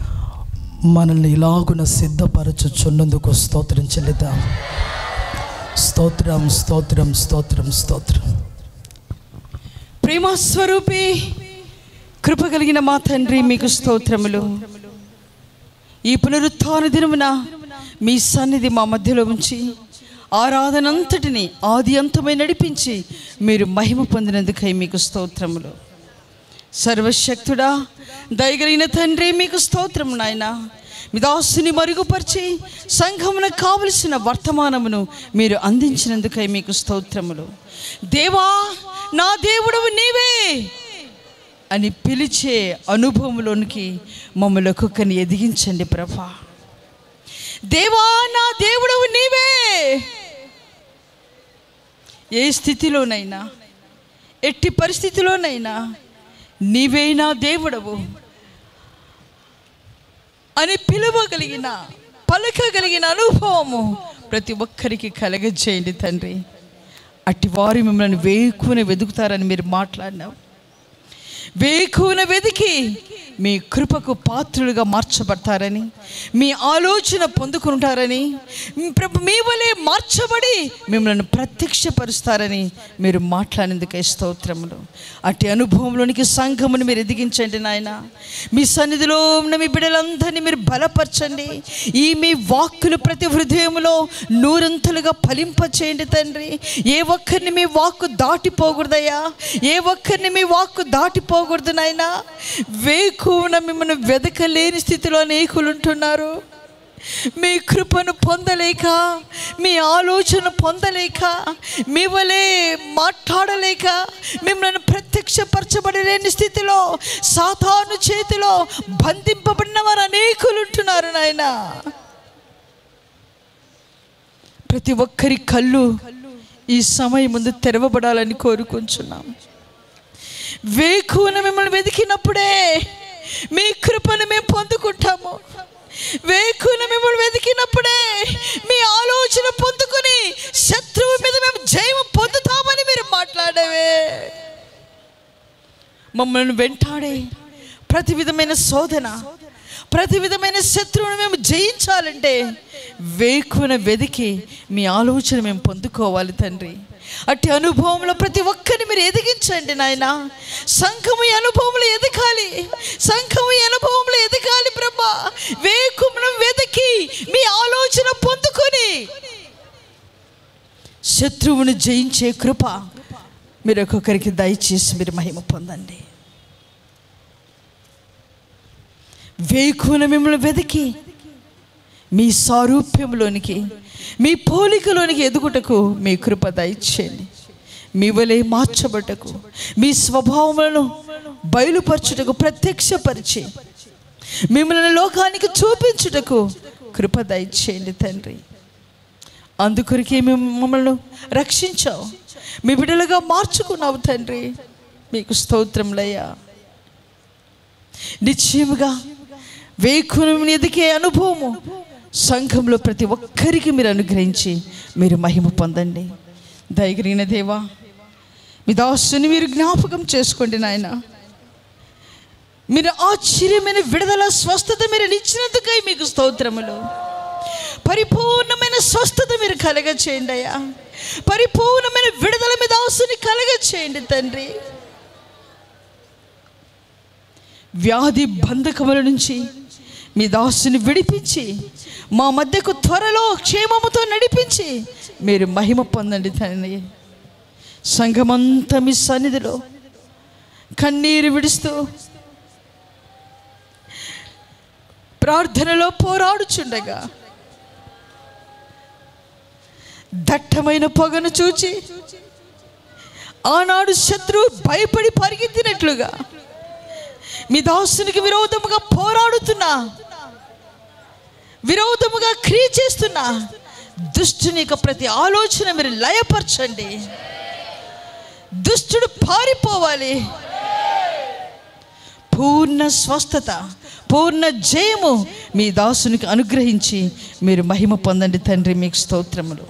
మనల్ని ఇలాగున సిద్ధపరచుచున్నందుకు స్తోత్రం చెల్లిద్దాం స్తోత్రం స్తోత్రం స్తోత్రం స్తోత్రం ప్రేమ స్వరూపి కృప కలిగిన మా తండ్రి మీకు స్తోత్రములు ఈ పునరుత్థాన దినమున మీ సన్నిధి మా మధ్యలో ఉంచి ఆరాధనంతటిని ఆది అంతమై నడిపించి మీరు మహిమ పొందినందుకై మీకు స్తోత్రములు సర్వశక్తుడా దయగలిగిన తండ్రి మీకు స్తోత్రం నాయన మీ దాసుని మరుగుపరిచి సంఘమునకు కావలసిన వర్తమానమును మీరు అందించినందుకై మీకు స్తోత్రములు దేవా నా దేవుడవు నీవే అని పిలిచే అనుభవంలోనికి మమ్మల్ని ఒక్కొక్కరిని ఎదిగించండి ప్రభా దేవా నా దేవుడవు నీవే ఏ స్థితిలోనైనా ఎట్టి పరిస్థితిలోనైనా నీవే నా దేవుడవు అని పిలువగలిగిన పలకగలిగిన అనుభవము ప్రతి ఒక్కరికి కలగజేయండి తండ్రి అట్టి వారు మిమ్మల్ని వేకుని వెతుకుతారని మీరు మాట్లాడినావు వేకున వెతికి మీ కృపకు పాత్రులుగా మార్చబడతారని మీ ఆలోచన పొందుకుంటారని ప్రభు మీ వలె మార్చబడి మిమ్మల్ని ప్రత్యక్షపరుస్తారని మీరు మాట్లాడేందుకే స్తోత్రములు అట్టి అనుభవంలోనికి సంఘమును మీరు ఎదిగించండి నాయన మీ సన్నిధిలో ఉన్న మీ బిడ్డలందరినీ మీరు బలపరచండి ఈ మీ వాక్కులు ప్రతి హృదయంలో నూరంతలుగా ఫలింపచేయండి తండ్రి ఏ ఒక్కరిని మీ వాక్కు దాటిపోకూడదయ్యా ఏ ఒక్కరిని మీ వాక్కు దాటిపోకూడదు నాయనా వేకున మిమ్మల్ని వెదకలేని స్థితిలో అనేకులు ఉంటున్నారు మీ కృపను పొందలేక మీ ఆలోచన పొందలేక మీ వలె మాట్లాడలేక మిమ్మల్ని ప్రత్యక్షపరచబడలేని స్థితిలో సాతాను చేతిలో బంధింపబడిన వారు అనేకులు ఉంటున్నారు నాయన ప్రతి ఒక్కరి కళ్ళు ఈ సమయం ముందు తెరవబడాలని కోరుకుంటున్నాం వేకున మిమ్మల్ని వెతికినప్పుడే మీ కృపను మేము పొందుకుంటాము వేకున మిమ్మల్ని వెతికినప్పుడే మీ ఆలోచన పొందుకుని శత్రువు మీద మేము జయం పొందుతామని మీరు మాట్లాడేవే మమ్మల్ని వెంటాడే ప్రతి విధమైన శోధన ప్రతి విధమైన శత్రువును మేము జయించాలంటే వేకున వెదికి మీ ఆలోచన మేము పొందుకోవాలి తండ్రి అట్టి అనుభవంలో ప్రతి ఒక్కరిని మీరు ఎదిగించండి నాయన సంఘము ఈ అనుభవంలో ఎదగాలి సంఘము ఈ అనుభవంలో ఎదగాలి ప్రభా వేకును వెతికి మీ ఆలోచన పొందుకొని శత్రువును జయించే కృప మీరు ఒక్కొక్కరికి దయచేసి మీరు మహిమ పొందండి వేకున మిమ్మల్ని వెతికి మీ సారూప్యంలోనికి మీ పోలికలోనికి ఎదుగుటకు మీ కృప దయచేయండి మీ వలె మార్చబట్టకు మీ స్వభావములను బయలుపరచుటకు ప్రత్యక్షపరిచి మిమ్మల్ని లోకానికి చూపించుటకు కృప దయచేయండి తండ్రి అందుకొరికే మేము మమ్మల్ని రక్షించావు మీ బిడ్డలుగా మార్చుకున్నావు తండ్రి మీకు స్తోత్రములయ్యా నిశ్చయముగా వేకుని ఎదిగే అనుభవము సంఘంలో ప్రతి ఒక్కరికి మీరు అనుగ్రహించి మీరు మహిమ పొందండి దయగలిగిన దేవా మీ దాసుని మీరు జ్ఞాపకం చేసుకోండి నాయన మీరు ఆశ్చర్యమైన విడుదల స్వస్థత మీరు ఇచ్చినందుకై మీకు స్తోత్రములు పరిపూర్ణమైన స్వస్థత మీరు కలగ చేయండి అయ్యా పరిపూర్ణమైన విడుదల మీ దాసుని కలగ చేయండి తండ్రి వ్యాధి బంధకముల నుంచి మీ దాసుని విడిపించి మా మధ్యకు త్వరలో క్షేమముతో నడిపించి మీరు మహిమ పొందండి తండ్రి సంఘమంతా మీ సన్నిధిలో కన్నీరు విడుస్తూ ప్రార్థనలో పోరాడుచుండగా దట్టమైన పొగను చూచి ఆనాడు శత్రువు భయపడి పరిగెత్తినట్లుగా మీ దాసునికి విరోధముగా పోరాడుతున్నా విరోధముగా క్రియ చేస్తున్నా దుష్టుని యొక్క ప్రతి ఆలోచన మీరు లయపరచండి దుష్టుడు పారిపోవాలి పూర్ణ స్వస్థత పూర్ణ జయము మీ దాసునికి అనుగ్రహించి మీరు మహిమ పొందండి తండ్రి మీకు స్తోత్రములు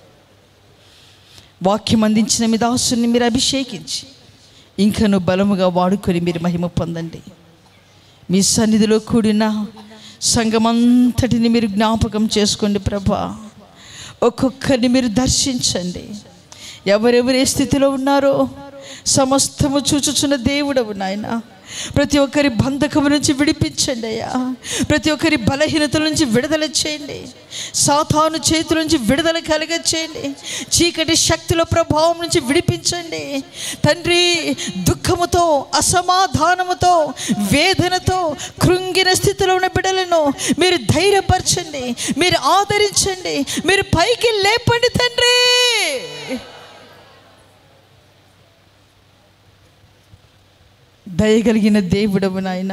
వాక్యం అందించిన మీ దాసుని మీరు అభిషేకించి ఇంకను బలముగా వాడుకొని మీరు మహిమ పొందండి మీ సన్నిధిలో కూడిన సంఘమంతటిని మీరు జ్ఞాపకం చేసుకోండి ప్రభా ఒక్కొక్కరిని మీరు దర్శించండి ఎవరెవరు ఏ స్థితిలో ఉన్నారో సమస్తము చూచుచున్న దేవుడవు నాయన ప్రతి ఒక్కరి బంధకం నుంచి విడిపించండి అయ్యా ప్రతి ఒక్కరి బలహీనతల నుంచి విడుదల చేయండి సాతాను చేతుల నుంచి విడుదల కలగ చేయండి చీకటి శక్తుల ప్రభావం నుంచి విడిపించండి తండ్రి దుఃఖముతో అసమాధానముతో వేదనతో కృంగిన స్థితిలో ఉన్న బిడ్డలను మీరు ధైర్యపరచండి మీరు ఆదరించండి మీరు పైకి లేపండి తండ్రి దయగలిగిన దేవుడవు నాయన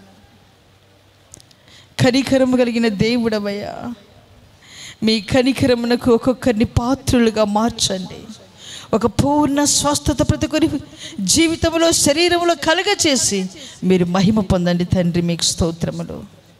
కనికరము కలిగిన దేవుడవయ్యా మీ కనికరమునకు ఒక్కొక్కరిని పాత్రులుగా మార్చండి ఒక పూర్ణ స్వస్థత ప్రతి ఒక్కరి జీవితంలో శరీరంలో కలగ చేసి మీరు మహిమ పొందండి తండ్రి మీకు స్తోత్రములు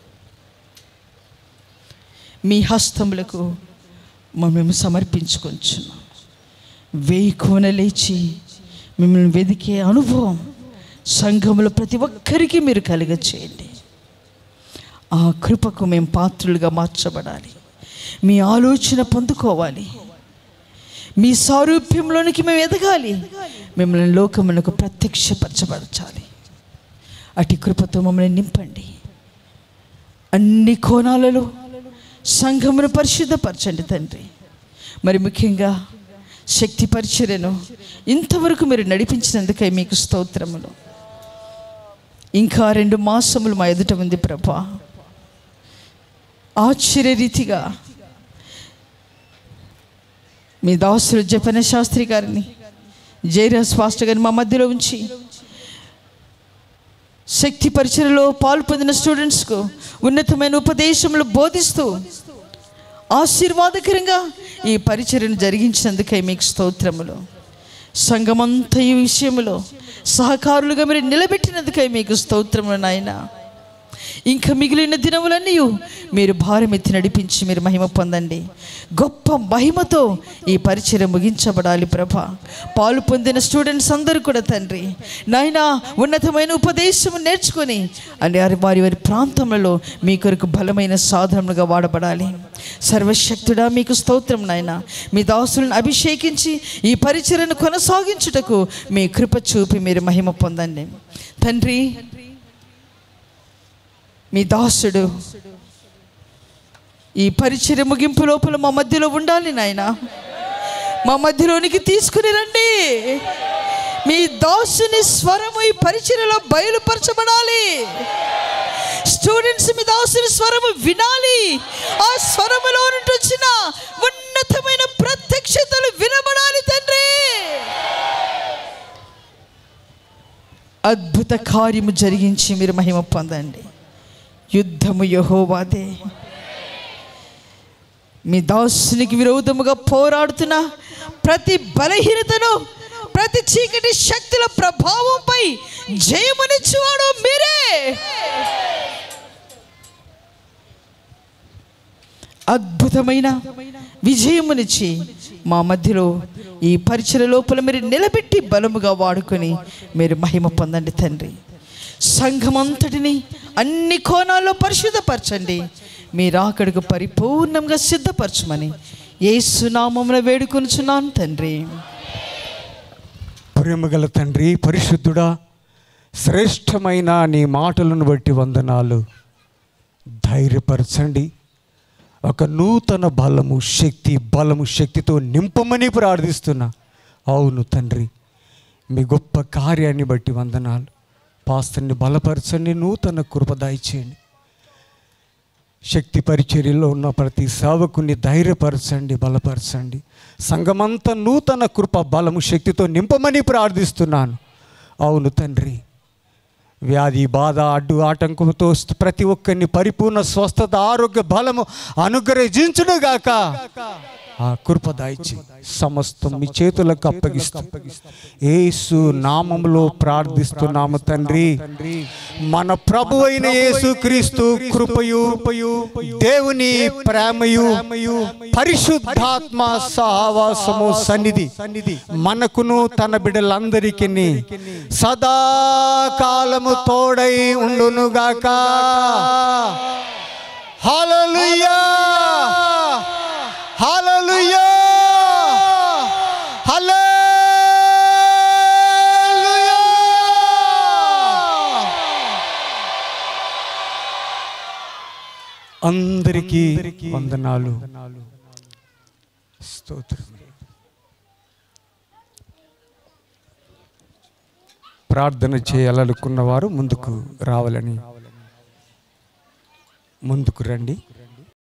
మీ హస్తములకు మేము సమర్పించుకొంచున్నాం వేయి కోన లేచి మిమ్మల్ని వెదికే అనుభవం సంఘంలో ప్రతి ఒక్కరికి మీరు కలుగ చేయండి ఆ కృపకు మేము పాత్రులుగా మార్చబడాలి మీ ఆలోచన పొందుకోవాలి మీ సారూప్యంలోనికి మేము ఎదగాలి మిమ్మల్ని లోకమునకు ప్రత్యక్షపరచబరచాలి అటు కృపతో మమ్మల్ని నింపండి అన్ని కోణాలలో సంఘమును పరిశుద్ధపరచండి తండ్రి మరి ముఖ్యంగా శక్తి పరిచర్యను ఇంతవరకు మీరు నడిపించినందుకై మీకు స్తోత్రములు ఇంకా రెండు మాసములు మా ఎదుట ఉంది ప్రభా ఆశ్చర్యరీతిగా మీ దాసులు జపన శాస్త్రి గారిని జయరాజ్ పాస్టర్ గారిని మా మధ్యలో ఉంచి శక్తి పరిచయలో పాలు పొందిన స్టూడెంట్స్కు ఉన్నతమైన ఉపదేశములు బోధిస్తూ ఆశీర్వాదకరంగా ఈ పరిచర్యను జరిగించినందుకై మీకు స్తోత్రములు సంఘమంతా ఈ విషయములో సహకారులుగా మీరు నిలబెట్టినందుకై మీకు స్తోత్రములు నాయన ఇంకా మిగిలిన దినములన్నీ మీరు భారం ఎత్తి నడిపించి మీరు మహిమ పొందండి గొప్ప మహిమతో ఈ పరిచయం ముగించబడాలి ప్రభ పాలు పొందిన స్టూడెంట్స్ అందరూ కూడా తండ్రి నాయన ఉన్నతమైన ఉపదేశం నేర్చుకొని అని వారి వారి వారి ప్రాంతంలో మీ కొరకు బలమైన సాధనలుగా వాడబడాలి సర్వశక్తుడా మీకు స్తోత్రం నాయన మీ దాసులను అభిషేకించి ఈ పరిచయను కొనసాగించుటకు మీ కృప చూపి మీరు మహిమ పొందండి తండ్రి మీ దాసుడు ఈ పరిచర్య ముగింపు లోపల మా మధ్యలో ఉండాలి నాయన మా మధ్యలోనికి తీసుకుని రండి మీ దాసుని స్వరము ఈ పరిచర్యలో బయలుపరచబడాలి స్టూడెంట్స్ మీ దాసుని స్వరము వినాలి ఆ స్వరములో నుండి వచ్చిన ఉన్నతమైన ప్రత్యక్షతలు వినబడాలి తండ్రి అద్భుత కార్యము జరిగించి మీరు మహిమ పొందండి యుద్ధము యహోవాదే మీ దాసునికి విరోధముగా పోరాడుతున్న ప్రతి బలహీనతను ప్రతి చీకటి శక్తుల ప్రభావంపై జయమునిచ్చువాడు మీరే అద్భుతమైన విజయమునిచ్చి మా మధ్యలో ఈ పరిచయ లోపల మీరు నిలబెట్టి బలముగా వాడుకొని మీరు మహిమ పొందండి తండ్రి సంఘమంతటిని అన్ని కోణాల్లో పరిశుద్ధపరచండి మీరు అక్కడికి పరిపూర్ణంగా సిద్ధపరచమని ఏసునామమున వేడుకొనుచున్నాను తండ్రి ప్రేమగల తండ్రి పరిశుద్ధుడా శ్రేష్టమైన నీ మాటలను బట్టి వందనాలు ధైర్యపరచండి ఒక నూతన బలము శక్తి బలము శక్తితో నింపమని ప్రార్థిస్తున్నా అవును తండ్రి మీ గొప్ప కార్యాన్ని బట్టి వందనాలు పాస్తని బలపరచండి నూతన కృప దయచేయండి శక్తి పరిచర్యలో ఉన్న ప్రతి సేవకుని ధైర్యపరచండి బలపరచండి సంఘమంతా నూతన కృప బలము శక్తితో నింపమని ప్రార్థిస్తున్నాను అవును తండ్రి వ్యాధి బాధ అడ్డు ఆటంకంతో ప్రతి ఒక్కరిని పరిపూర్ణ స్వస్థత ఆరోగ్య బలము అనుగ్రహించునుగాక ఆ కృప దాయిచి సమస్తం మీ చేతులకు అప్పగిస్తాం యేసు నామములో ప్రార్థిస్తున్నాము తండ్రి మన ప్రభు అయిన యేసు క్రీస్తు కృపయు దేవుని ప్రేమయు పరిశుద్ధాత్మ సహవాసము సన్నిధి మనకును తన బిడ్డలందరికీ సదాకాలము తోడై ఉండునుగాక హల్లెలూయా హల్లెలూయా అందరికీ వందనాలు స్తోత్రం ప్రార్థన చేయాలనుకున్న వారు ముందుకు రావాలని ముందుకు రండి